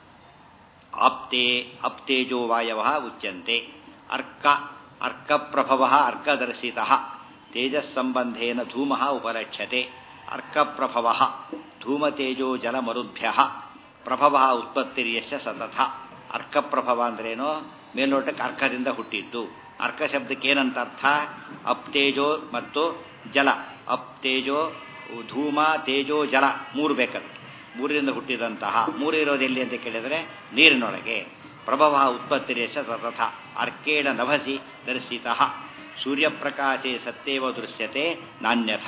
ಆಪ್ತೆ ಅಪ್ತೇಜೋ ವಾಯವ ಉಚ್ಯಂತೆ ಅರ್ಕ ಅರ್ಕಪ್ರಭವ ಅರ್ಕದರ್ಶಿತ ತೇಜಸ್ಸಂಬಂಧೇನ ಧೂಮ ಉಪಲಕ್ಷ್ಯತೆ ಅರ್ಕಪ್ರಭವ ಧೂಮತೇಜೋ ಜಲಮರುಭ್ಯ ಪ್ರಭವ ಉತ್ಪತ್ತಿರ್ಯಶ ಸತತ ಅರ್ಕಪ್ರಭವ ಅಂದ್ರೇನು ಮೇಲ್ನೋಟಕ್ಕೆ ಅರ್ಕದಿಂದ ಹುಟ್ಟಿದ್ದು ಅರ್ಕ ಶಬ್ದಕ್ಕೆ ಏನಂತ ಅರ್ಥ ಅಪ್ತೇಜೋ ಮತ್ತು ಜಲ ಅಪ್ತೇಜೋ ಧೂಮ ತೇಜೋ ಜಲ ಮೂರು ಬೇಕದು ಮೂರರಿಂದ ಹುಟ್ಟಿದಂತಹ ಮೂರು ಇರೋದು ಎಲ್ಲಿ ಅಂತ ಕೇಳಿದರೆ ನೀರಿನೊಳಗೆ ಪ್ರಭವ ಉತ್ಪತ್ತಿರೇಶ ಸತತ ಅರ್ಕೇಣ ನಭಸಿ ದರ್ಶಿತ ಸೂರ್ಯಪ್ರಕಾಶೆ ಸತ್ಯವ ದೃಶ್ಯತೆ ನಾಣ್ಯಥ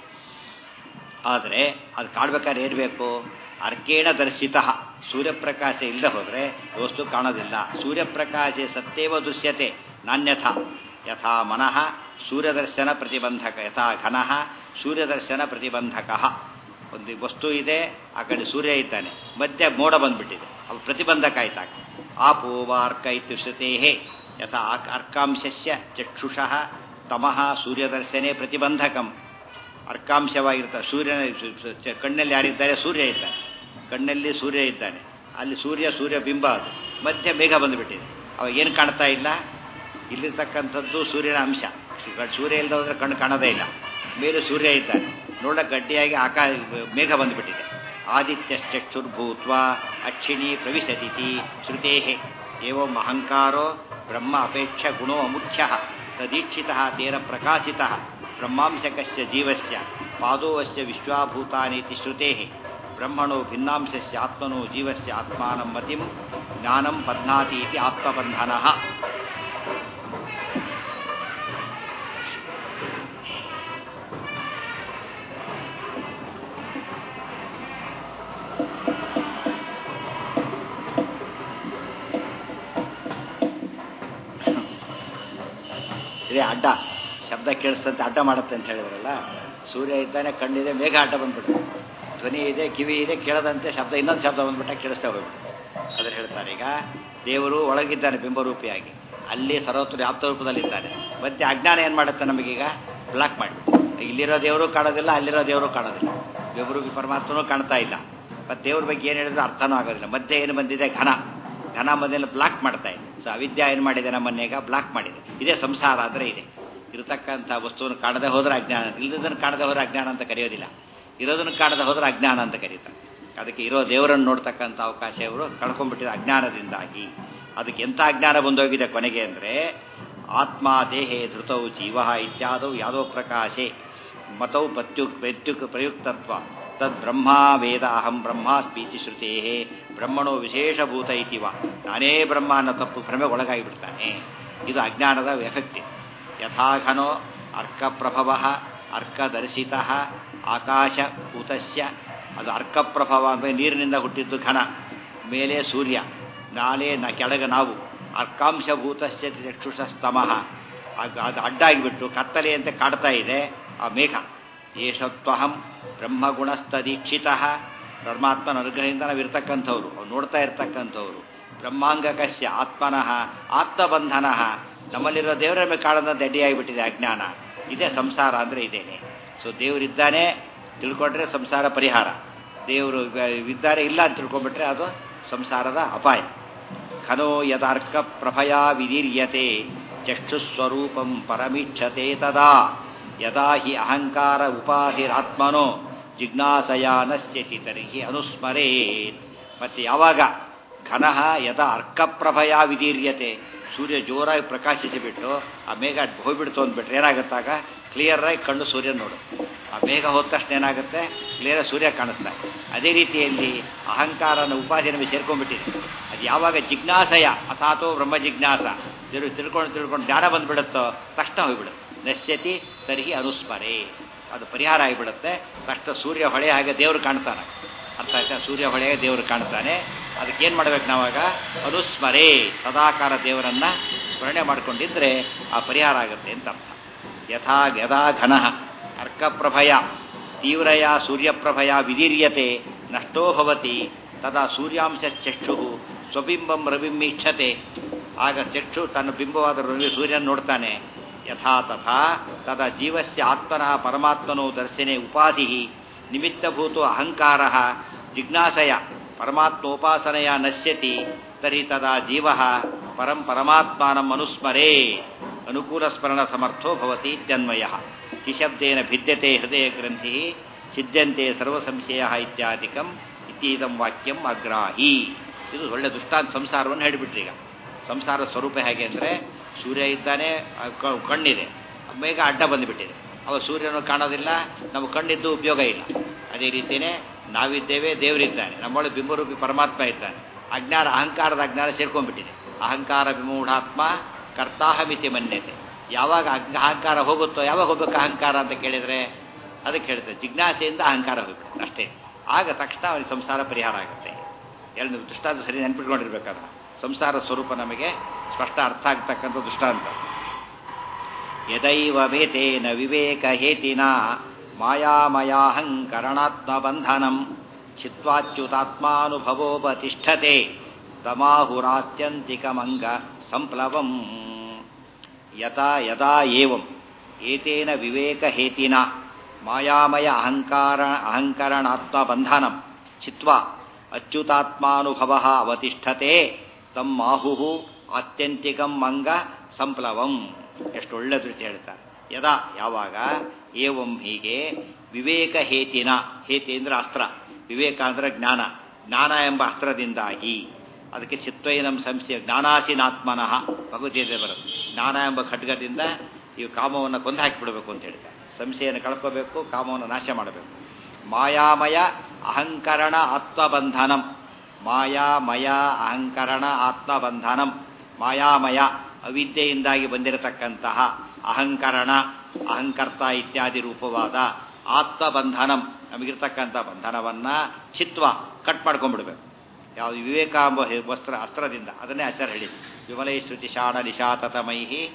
ಆದರೆ ಅದು ಕಾಡ್ಬೇಕಾದ್ರೆ ಏನ್ಬೇಕು ಅರ್ಕೇಣ ದರ್ಶಿತ ಸೂರ್ಯಪ್ರಕಾಶ ಇಲ್ಲದೆ ಹೋದರೆ ವಸ್ತು ಕಾಣೋದಿಲ್ಲ ಸೂರ್ಯಪ್ರಕಾಶೆ ಸತ್ಯವ ದೃಶ್ಯತೆ ನಾಣ್ಯಥ ಯಥಾ ಮನಃ ಸೂರ್ಯದರ್ಶನ ಪ್ರತಿಬಂಧಕ ಯಥಾ ಘನಃ ಸೂರ್ಯದರ್ಶನ ಪ್ರತಿಬಂಧಕ ಒಂದು ವಸ್ತು ಇದೆ ಆ ಕಡೆ ಸೂರ್ಯ ಇದ್ದಾನೆ ಮಧ್ಯೆ ಮೋಡ ಬಂದ್ಬಿಟ್ಟಿದೆ ಅವು ಪ್ರತಿಬಂಧಕ ಆಯ್ತಾಗ ಆಪೋವಾರ್ಕ ಇತ್ಯುಶ್ರುತೇ ಯಥಾ ಅರ್ಕಾಂಶಸ್ಯ ಚಕ್ಷುಷಃ ತಮಃ ಸೂರ್ಯದರ್ಶನೆ ಪ್ರತಿಬಂಧಕಂ ಅರ್ಕಾಂಶವಾಗಿರ್ತಾರೆ ಸೂರ್ಯನ ಕಣ್ಣಲ್ಲಿ ಯಾರಿದ್ದಾರೆ ಸೂರ್ಯ ಇದ್ದಾನೆ ಕಣ್ಣಲ್ಲಿ ಸೂರ್ಯ ಇದ್ದಾನೆ ಅಲ್ಲಿ ಸೂರ್ಯ ಸೂರ್ಯ ಬಿಂಬ ಅದು ಮಧ್ಯೆ ಮೇಘ ಬಂದುಬಿಟ್ಟಿದೆ ಅವಾಗ ಏನು ಕಾಣ್ತಾ ಇಲ್ಲ ಇಲ್ಲಿರ್ತಕ್ಕಂಥದ್ದು ಸೂರ್ಯನ ಅಂಶ ಸೂರ್ಯ ಇಲ್ಲದ ಹೋದ್ರೆ ಕಣ್ಣು ಕಾಣೋದೇ ಇಲ್ಲ ಮೇಲೆ ಸೂರ್ಯ ಇದ್ದಾನೆ ನೋಡಕ್ಕೆ ಗಟ್ಟಿಯಾಗಿ ಆಕಾ ಮೇಘ ಬಂದುಬಿಟ್ಟಿದೆ ಆದಿತ್ಯಶ್ಚಕ್ಷುರ್ಭೂತ್ವ ಅಕ್ಷಿಣಿ ಪ್ರವಿಶತಿತಿ ಶ್ರುತೇ ಏವಂ ಅಹಂಕಾರೋ ಬ್ರಹ್ಮ ಅಪೇಕ್ಷ ಗುಣೋ ಮುಖ್ಯ ತದೀಕ್ಷಿತ ತೇನ ಪ್ರಕಾಶಿತ ಬ್ರಹ್ಮಾಂಶಕಸ್ಯ ಜೀವಸ್ಯ ಪಾದೋವಸ್ಯ ವಿಶ್ವಾಭೂತಾನೀತಿ ಶ್ರುತೇ ಬ್ರಹ್ಮಣೋ ಭಿನ್ನಾಂಶಸ್ಯ ಆತ್ಮನೋ ಜೀವಸ್ಯ ಆತ್ಮಾನಂ ಮತಿಂ ಜ್ಞಾನಂ ಬಧ್ನಾತಿ ಇತಿ ಆತ್ಮಬಂಧನಃ ಇದೇ ಅಡ್ಡ ಶಬ್ದ ಕೇಳಿಸ್ತಂತೆ ಅಡ್ಡ ಮಾಡುತ್ತೆ ಅಂತ ಹೇಳಿದ್ರಲ್ಲ ಸೂರ್ಯ ಇದ್ದಾನೆ ಕಣ್ಣಿದೆ ಮೇಘ ಅಡ್ಡ ಬಂದ್ಬಿಟ್ಟು ಧ್ವನಿ ಇದೆ ಕಿವಿ ಇದೆ ಕೇಳದಂತೆ ಶಬ್ದ ಇನ್ನೊಂದು ಶಬ್ದ ಬಂದ್ಬಿಟ್ಟ ಕೇಳಿಸ್ತಾ ಹೋಗ್ಬಿಟ್ಟು ಅದ್ರ ಹೇಳ್ತಾರೆ ಈಗ ದೇವರು ಒಳಗಿದ್ದಾನೆ ಬಿಂಬರೂಪಿಯಾಗಿ ಅಲ್ಲಿ ಸರ್ವತ್ರ ವ್ಯಾಪ್ತ ರೂಪದಲ್ಲಿದ್ದಾನೆ ಮತ್ತೆ ಅಜ್ಞಾನ ಏನು ಮಾಡುತ್ತೆ ನಮಗೀಗ ಬ್ಲಾಕ್ ಮಾಡಿ ಇಲ್ಲಿರೋ ದೇವರು ಕಾಣೋದಿಲ್ಲ ಅಲ್ಲಿರೋ ದೇವರು ಕಾಣೋದಿಲ್ಲ ಬಿಂಬರೂಪಿ ಪರಮಾತ್ಮನೂ ಕಾಣ್ತಾ ಇಲ್ಲ ಮತ್ತೆ ದೇವ್ರ ಬಗ್ಗೆ ಏನು ಹೇಳಿದ್ರು ಅರ್ಥನೂ ಆಗೋದಿಲ್ಲ ಮಧ್ಯೆ ಏನು ಬಂದಿದೆ ಘನ ಘನ ಮೊದಲು ಬ್ಲಾಕ್ ಮಾಡ್ತಾ ಇದೆ ಸೊ ಅವಿದ್ಯೆ ಏನು ಮಾಡಿದೆ ನಮ್ಮನ್ನೀಗ ಬ್ಲಾಕ್ ಮಾಡಿದೆ ಇದೇ ಸಂಸಾರ ಅಂದರೆ ಇದೆ ಇರತಕ್ಕಂಥ ವಸ್ತುವನ್ನು ಕಾಣದೆ ಹೋದ್ರೆ ಅಜ್ಞಾನ ಇಲ್ಲದನ್ನು ಕಾಣದೆ ಹೋದ್ರೆ ಅಜ್ಞಾನ ಅಂತ ಕರೆಯೋದಿಲ್ಲ ಇರೋದನ್ನು ಕಾಣದೆ ಹೋದ್ರೆ ಅಜ್ಞಾನ ಅಂತ ಕರೀತಾರೆ ಅದಕ್ಕೆ ಇರೋ ದೇವರನ್ನು ನೋಡ್ತಕ್ಕಂಥ ಅವಕಾಶ ಇವರು ಕಳ್ಕೊಂಡ್ಬಿಟ್ಟಿದೆ ಅಜ್ಞಾನದಿಂದಾಗಿ ಅದಕ್ಕೆ ಎಂಥ ಅಜ್ಞಾನ ಬಂದೋಗಿದೆ ಕೊನೆಗೆ ಅಂದರೆ ಆತ್ಮ ದೇಹೇ ಧೃತೌ ಜೀವ ಇತ್ಯಾದವು ಯಾವುದೋ ಪ್ರಕಾಶೆ ಮತೌ ಪತ್ಯು ಪತ್ಯುಕ್ ಪ್ರಯುಕ್ತತ್ವ ತದ್ ಬ್ರಹ್ಮ ವೇದ ಅಹಂ ಬ್ರಹ್ಮಾಸ್ಮೀತಿ ಶ್ರುತೇ ಬ್ರಹ್ಮಣೋ ವಿಶೇಷಭೂತ ಇತಿವ ನಾನೇ ಬ್ರಹ್ಮ ಅನ್ನೋ ತಪ್ಪು ಭ್ರಮೆ ಒಳಗಾಗಿಬಿಡ್ತಾನೆ ಇದು ಅಜ್ಞಾನದ ಎಫೆಕ್ಟ್ ಯಥಾಘನೋ ಅರ್ಕಪ್ರಭವ ಅರ್ಕದರ್ಶಿತ ಆಕಾಶಭೂತಸ್ಯ ಅದು ಅರ್ಕಪ್ರಭವ ಅಂದರೆ ನೀರಿನಿಂದ ಹುಟ್ಟಿದ್ದು ಘನ ಮೇಲೆ ಸೂರ್ಯ ನಾಳೆ ನ ಕೆಳಗೆ ನಾವು ಅರ್ಕಾಂಶಭೂತಸ್ಯ ಚಕ್ಷುಷಸ್ತಮಃ ಅದು ಅಡ್ಡಾಗಿಬಿಟ್ಟು ಕತ್ತಲೆಯಂತೆ ಕಾಡ್ತಾ ಇದೆ ಆ ಮೇಘ ಏಷತ್ವಹಂ ಬ್ರಹ್ಮಗುಣಸ್ತದೀಕ್ಷಿತ ಪರಮಾತ್ಮನ ಅನುಗ್ರಹದಿಂದ ನಾವು ಇರ್ತಕ್ಕಂಥವ್ರು ಅವ್ರು ನೋಡ್ತಾ ಇರ್ತಕ್ಕಂಥವ್ರು ಬ್ರಹ್ಮಾಂಗಕಸ್ಯ ಆತ್ಮನಃ ಆತ್ಮಬಂಧನ ನಮ್ಮಲ್ಲಿರೋ ದೇವರ ಮೇಲೆ ಕಾಣದಂತೆ ಅಡ್ಡಿಯಾಗಿಬಿಟ್ಟಿದೆ ಅಜ್ಞಾನ ಇದೇ ಸಂಸಾರ ಅಂದರೆ ಇದೇನೆ ಸೊ ದೇವರಿದ್ದಾನೆ ತಿಳ್ಕೊಂಡ್ರೆ ಸಂಸಾರ ಪರಿಹಾರ ದೇವರು ಇದ್ದಾರೆ ಇಲ್ಲ ಅಂತ ತಿಳ್ಕೊಂಡ್ಬಿಟ್ರೆ ಅದು ಸಂಸಾರದ ಅಪಾಯ ಖನೋ ಯದಾರ್ಕ ಪ್ರಭಯಾ ವಿದೀರ್ಯತೆ ಚಕ್ಷುಸ್ವರೂಪಂ ಪರಮೀಕ್ಷತೆ ತದಾ ಯದಾ ಹಿ ಅಹಂಕಾರ ಉಪಾಧಿರಾತ್ಮನೋ ಜಿಜ್ಞಾಸಯಾ ನಶ್ಯತಿ ತರ್ಹಿ ಅನುಸ್ಮರೇತ್ ಮತ್ತೆ ಯಾವಾಗ ಘನಃ ಯದಾ ಅರ್ಕಪ್ರಭಯ ವಿದೀರ್ಯತೆ ಸೂರ್ಯ ಜೋರಾಗಿ ಪ್ರಕಾಶಿಸಿಬಿಟ್ಟು ಆ ಮೇಘ ಹೋಗ್ಬಿಡ್ತು ಅಂದ್ಬಿಟ್ರೆ ಏನಾಗುತ್ತಾಗ ಕ್ಲಿಯರ್ ಆಗಿ ಕಣ್ಣು ಸೂರ್ಯ ನೋಡು ಆ ಮೇಘ ಹೋದ ತಕ್ಷಣ ಏನಾಗುತ್ತೆ ಕ್ಲಿಯರ್ ಸೂರ್ಯ ಕಾಣಿಸ್ತಾ ಅದೇ ರೀತಿಯಲ್ಲಿ ಅಹಂಕಾರನ ಉಪಾಧಿ ನಮಗೆ ಸೇರ್ಕೊಂಡ್ಬಿಟ್ಟಿದೆ ಅದು ಯಾವಾಗ ಜಿಜ್ಞಾಸಯ ಅಥಾತೋ ಬ್ರಹ್ಮ ಜಿಜ್ಞಾಸ ದೇವರು ತಿಳ್ಕೊಂಡು ತಿಳ್ಕೊಂಡು ಜ್ಞಾನ ಬಂದ್ಬಿಡುತ್ತೋ ತಕ್ಷಣ ಹೋಗ್ಬಿಡುತ್ತೆ ನಶ್ಯತಿ ತರ್ಹಿ ಅನುಸ್ಮರೆ ಅದು ಪರಿಹಾರ ಆಗಿಬಿಡುತ್ತೆ ತಕ್ಷಣ ಸೂರ್ಯ ಹೊಳೆ ಹಾಗೆ ದೇವರು ಕಾಣ್ತಾನೆ ಅರ್ಥ ಆಯ್ತಾ ಸೂರ್ಯ ಹೊಳೆ ದೇವರು ಕಾಣ್ತಾನೆ ಅದಕ್ಕೇನು ಮಾಡ್ಬೇಕು ನಾವಾಗ ಅನುಸ್ಮರೆ ಸದಾಕಾರ ದೇವರನ್ನ ಸ್ಮರಣೆ ಮಾಡ್ಕೊಂಡಿದ್ರೆ ಆ ಪರಿಹಾರ ಆಗುತ್ತೆ ಅಂತ ಅರ್ಥ ಯಥಾ ಯದಾ ಘನ ಅರ್ಕಪ್ರಭಯ ತೀವ್ರಯ ಸೂರ್ಯಪ್ರಭಯ ವಿದೀರ್ಯತೆ ನಷ್ಟೋ ಭವತಿ ತದಾ ಸೂರ್ಯಾಂಶ ಚಕ್ಷು ಸ್ವಬಿಂಬಂ ರವಿಮೀಕ್ಷತೆ ಆಗ ಚಕ್ಷು ತನ್ನ ಬಿಂಬವಾದ ರವಿ ಸೂರ್ಯನ ನೋಡ್ತಾನೆ ಯಥಾ ತಥಾ ತದ ಜೀವಸ್ಯ ಆತ್ಮನಃ ಪರಮಾತ್ಮನೋ ದರ್ಶನೆ ಉಪಾಧಿ ನಿಮಿತ್ತಭೂತೋ ಅಹಂಕಾರ ಜಿಜ್ಞಾಸಯ ಪರಮಾತ್ಮೋಪಾಸನೆಯ ನಶ್ಯತಿ ತರ್ಹಿ ತದಾ ಜೀವ ಪರಂ ಪರಮಾತ್ಮಾನಂ ಅನುಸ್ಮರೇ ಅನುಕೂಲ ಸ್ಮರಣ ಸಮರ್ಥೋ ಭವತಿ ಇತ್ಯನ್ವಯ ಕಿಶಬ್ದೇನ ಭಿದ್ಯತೆ ಹೃದಯ ಗ್ರಂಥಿ ಸಿದ್ಧಂತೆ ಸರ್ವ ಸಂಶಯ ಇತ್ಯಾದಿಕಂ ಇತ್ತೀದಂ ವಾಕ್ಯಂ ಅಗ್ರಾಹಿ ಇದು ಒಳ್ಳೆ ದುಷ್ಟಾಂತ ಸಂಸಾರವನ್ನು ಹೇಳಿಬಿಟ್ರಿ ಈಗ ಸಂಸಾರ ಸ್ವರೂಪ ಹೇಗೆ ಅಂದರೆ ಸೂರ್ಯ ಇದ್ದಾನೆ ಕಣ್ಣಿದೆ ಮೇಘ ಅಡ್ಡ ಬಂದುಬಿಟ್ಟಿದೆ ಅವ ಸೂರ್ಯನು ಕಾಣೋದಿಲ್ಲ ನಮ್ಮ ಕಣ್ಣಿದ್ದು ಉಪಯೋಗ ಇಲ್ಲ ಅದೇ ರೀತಿಯೇ ನಾವಿದ್ದೇವೆ ದೇವರಿದ್ದಾನೆ ನಮ್ಮೊಳಗೆ ಬಿಂಬರೂಪಿ ಪರಮಾತ್ಮ ಇದ್ದಾನೆ ಅಜ್ಞಾನ ಅಹಂಕಾರದ ಅಜ್ಞಾನ ಸೇರ್ಕೊಂಡ್ಬಿಟ್ಟಿದೆ ಅಹಂಕಾರ ವಿಮೂಢಾತ್ಮ ಕರ್ತಾಹಮಿತಿ ಮನ್ಯತೆ ಯಾವಾಗ ಅಹಂಕಾರ ಹೋಗುತ್ತೋ ಯಾವಾಗ ಹೋಗ್ಬೇಕು ಅಹಂಕಾರ ಅಂತ ಕೇಳಿದರೆ ಅದಕ್ಕೆ ಹೇಳ್ತಾರೆ ಜಿಜ್ಞಾಸೆಯಿಂದ ಅಹಂಕಾರ ಹೋಗ್ಬಿಡುತ್ತೆ ಅಷ್ಟೇ ಆಗ ತಕ್ಷಣ ಅವನಿಗೆ ಸಂಸಾರ ಪರಿಹಾರ ಆಗುತ್ತೆ ಎಲ್ಲ ದೃಷ್ಟಾಂತ ಸರಿ ನೆನ್ಪಿಟ್ಕೊಂಡಿರ್ಬೇಕಾದ್ರೆ ಸಂಸಾರ ಸ್ವರೂಪ ನಮಗೆ ಸ್ಪಷ್ಟ ಅರ್ಥ ಆಗ್ತಕ್ಕಂಥ ದೃಷ್ಟಾಂತ ಯದೈವ ವೇತೇನ ವಿವೇಕ ಹೇತಿನ ಮಾಯಾಮಯಾಹಂಕರಣಾತ್ಮ ಬಂಧನಂ ಚಿತ್ವಾಚ್ಯುತಾತ್ಮಾನುಭವೋಪತಿಷ್ಠತೆ ತಮಾಹುರಾತ್ಯಂತಿಕಮಂಗ ಸಂಪ್ಲವಂ ಯಥಾ ಯದಾ ಏವಂ ಏತೇನ ವಿವೇಕ ಹೇತಿನ ಮಾಯಾಮಯ ಅಹಂಕಾರ ಅಹಂಕರಣಾತ್ಮ ಬಂಧನಂ ಚಿತ್ವಾ ಅಚ್ಯುತಾತ್ಮಾನುಭವ ಅವತಿಷ್ಠತೆ ತಮ್ಮಾಹು ಆತ್ಯಂತಿಕಂ ಅಂಗ ಸಂಪ್ಲವಂ ಎಷ್ಟು ಒಳ್ಳೆ ದೃಷ್ಟಿ ಹೇಳ್ತಾರೆ ಯದಾ ಯಾವಾಗ ಏವಂ ಹೀಗೆ ವಿವೇಕ ಹೇತಿನ ಹೇತಿ ಅಂದ್ರೆ ಅಸ್ತ್ರ ವಿವೇಕ ಅಂದ್ರೆ ಜ್ಞಾನ ಜ್ಞಾನ ಎಂಬ ಅಸ್ತ್ರದಿಂದಾಗಿ ಅದಕ್ಕೆ ಚಿತ್ವೈನಂ ಸಂಶಯ ಜ್ಞಾನಾಸೀನಾತ್ಮನಃ ಭಗವದ್ಗೀತೆ ಬರುತ್ತೆ ಜ್ಞಾನ ಎಂಬ ಖಡ್ಗದಿಂದ ಈ ಕಾಮವನ್ನು ಕೊಂದು ಹಾಕಿಬಿಡಬೇಕು ಅಂತ ಹೇಳ್ತಾರೆ ಸಂಶಯನ ಕಳ್ಕೋಬೇಕು ಕಾಮವನ್ನು ನಾಶ ಮಾಡಬೇಕು ಮಾಯಾಮಯ ಅಹಂಕರಣ ಆತ್ಮಬಂಧನಂ ಮಾಯಾಮಯ ಅಹಂಕರಣ ಆತ್ಮಬಂಧನಂ ಮಾಯಾಮಯ ಅವಿದ್ಯೆಯಿಂದಾಗಿ ಬಂದಿರತಕ್ಕಂತಹ ಅಹಂಕರಣ ಅಹಂಕರ್ತ ಇತ್ಯಾದಿ ರೂಪವಾದ ಆತ್ಮಬಂಧನಂ ನಮಗಿರ್ತಕ್ಕಂಥ ಬಂಧನವನ್ನ ಚಿತ್ವ ಕಟ್ ಮಾಡ್ಕೊಂಡ್ಬಿಡ್ಬೇಕು ಯಾವುದು ವಿವೇಕ ಎಂಬ ವಸ್ತ್ರ ಅಸ್ತ್ರದಿಂದ ಅದನ್ನೇ ಆಚಾರ ಹೇಳಿದ್ರು ವಿಮಲೈ ಶ್ರುತಿ ಶಾಣ ನಿಶಾತತಮೈಹಿ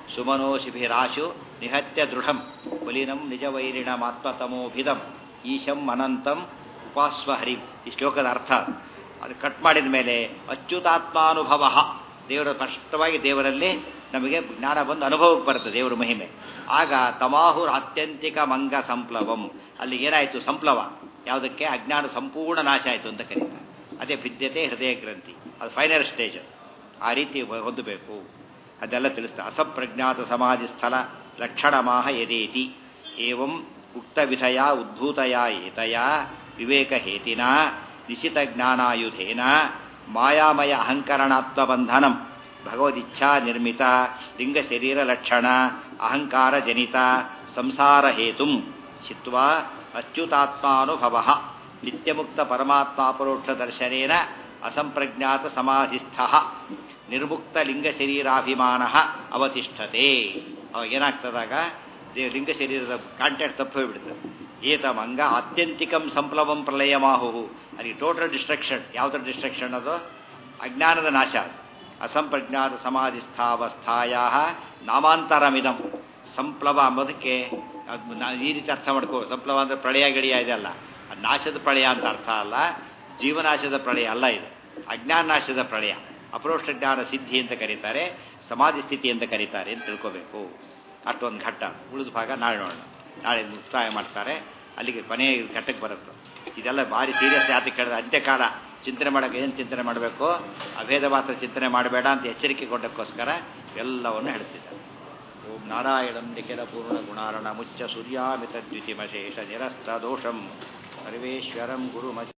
ಸುಮನೋಶಿಭಿರಾಶು ನಿಹತ್ಯ ದೃಢಂ ಬಲಿನಂ ನಿಜವೈರಿಣಮಾತ್ಮತಮೋಭಿದಂ ಈಶಂ ಅನಂತಂ ಉಪಾಸ್ವ ಹರಿಂ ಈ ಶ್ಲೋಕದ ಅರ್ಥ ಅದು. ಅದು ಕಟ್ ಮಾಡಿದ ಮೇಲೆ ಅಚ್ಯುತಾತ್ಮಾನುಭವ ದೇವರ ಸ್ಪಷ್ಟವಾಗಿ ದೇವರಲ್ಲಿ ನಮಗೆ ಜ್ಞಾನ ಬಂದು ಅನುಭವಕ್ಕೆ ಬರುತ್ತೆ ದೇವರ ಮಹಿಮೆ ಆಗ ತಮಾಹುರ್ ಆತ್ಯಂತಿಕ ಮಂಗ ಸಂಪ್ಲವಂ ಅಲ್ಲಿ ಏನಾಯಿತು ಸಂಪ್ಲವ ಯಾವುದಕ್ಕೆ ಅಜ್ಞಾನ ಸಂಪೂರ್ಣ ನಾಶ ಆಯಿತು ಅಂತ ಕರೀತಾರೆ ಅದೇ ಭಿದ್ಯತೆ ಹೃದಯ ಗ್ರಂಥಿ ಅದು ಫೈನಲ್ ಸ್ಟೇಜ್ ಆ ರೀತಿ ಹೊಂದಬೇಕು ಅದೆಲ್ಲ ತಿಳಿಸ್ತಾರೆ ಅಸಪ್ರಜ್ಞಾತ ಸಮಾಧಿ ಸ್ಥಳ ಲಕ್ಷಣಮಾಹ ಯದೇತಿ ಏವಂ ಉಕ್ತ ವಿಷಯ ಉದ್ಭೂತಯ ಏತಯ ವಿವೇಕ ಹೇತಿನ ನಿಶಿತ ಜ್ಞಾನಾಯುಧೇನ ಮಾಯಾಮಯ ಅಹಂಕರಣಾತ್ಮ ಬಂಧನಂ ಭಗವದಿಚ್ಛಾ ನಿರ್ಮಿತ ಲಿಂಗ ಶರೀರ ಲಕ್ಷಣ ಅಹಂಕಾರ ಜನಿತ ಸಂಸಾರ ಹೇತುಂ ಚಿತ್ವಾ ಅಚ್ಯುತಾತ್ಮಾನುಭವ ನಿತ್ಯಮುಕ್ತ ಪರಮಾತ್ಮಾಪರೋಕ್ಷ ದರ್ಶನೇನ ಅಸಂಪ್ರಜ್ಞಾತ ಸಮಾಧಿಸ್ಥ ನಿರ್ಮುಕ್ತ ಲಿಂಗ ಶರೀರಾಭಿಮಾನ ಅವತಿಷ್ಠತೆ ಅವಾಗ ಏನಾಗ್ತದಾಗ ದೇ- ಲಿಂಗ ಶರೀರದ ಕಾಂಟ್ಯಾಕ್ಟ್ ತಪ್ಪು ಹೋಗ್ಬಿಡ್ತದೆ ಏತಮಂಗ ಆತ್ಯಂತಿಕಂ ಸಂಪ್ಲವಂ ಪ್ರಳಯಮಾಹು ಅಲ್ಲಿ ಟೋಟಲ್ ಡಿಸ್ಟ್ರಕ್ಷನ್ ಯಾವುದರ ಡಿಸ್ಟ್ರಕ್ಷನ್ ಅದು ಅಜ್ಞಾನದ ನಾಶ ಅದು. ಅಸಂಪ್ರಜ್ಞಾತ ಸಮಾಧಿಸ್ಥಾವಸ್ಥಾಯ ನಾಮಾಂತರಮಿದಂ ಸಂಪ್ಲವ ಅಂಬೋದಕ್ಕೆ ಅದು ನಾ- ಈ ರೀತಿ ಅರ್ಥ ಮಾಡ್ಕೋ ಸಂಪ್ಲವ ಅಂದರೆ ಪ್ರಳಯ ಗಿಳಿಯ ಇದೆಲ್ಲ ಅದು ನಾಶದ ಪ್ರಳಯ ಅಂತ ಅರ್ಥ ಅಲ್ಲ ಜೀವನಾಶದ ಪ್ರಳಯ ಅಲ್ಲ ಇದು ಅಜ್ಞಾನ ನಾಶದ ಪ್ರಳಯ ಅಪರೋಕ್ಷ ಜ್ಞಾನ ಸಿದ್ಧಿ ಅಂತ ಕರೀತಾರೆ ಸಮಾಧಿ ಸ್ಥಿತಿ ಅಂತ ಕರೀತಾರೆ ಅಂತ ತಿಳ್ಕೋಬೇಕು ಅಷ್ಟೊಂದು ಘಟ್ಟ ಉಳಿದ ಭಾಗ ನಾಳೆ ನೋಡೋಣ ನಾಳೆ ಮುಕ್ತಾಯ ಮಾಡ್ತಾರೆ ಅಲ್ಲಿಗೆ ಕೊನೆಯ ಘಟ್ಟಕ್ಕೆ ಬರುತ್ತೆ ಇದೆಲ್ಲ ಭಾರಿ ಸೀರಿಯಸ್ ಯಾತಕ್ಕೆ ಕೇಳಿದ್ರೆ ಅಂತ್ಯಕಾಲ ಚಿಂತನೆ ಮಾಡೋಕೆ ಏನು ಚಿಂತನೆ ಮಾಡಬೇಕು ಅಭೇದ ಮಾತ್ರ ಚಿಂತನೆ ಮಾಡಬೇಡ ಅಂತ ಎಚ್ಚರಿಕೆ ಕೊಡೋಕ್ಕೋಸ್ಕರ ಎಲ್ಲವನ್ನು ಹೇಳ್ತಿದ್ದಾರೆ ಓಂ ನಾರಾಯಣಂ ನಿಖಿಲ ಪೂರ್ಣ ಗುಣಾರಣ ಮುಚ್ಚ ಸೂರ್ಯಾಮಿತ ದ್ಯುತಿಮಶೇಷ ನಿರಸ್ತ ದೋಷಂ ಸರ್ವೇಶ್ವರಂ ಗುರುಮ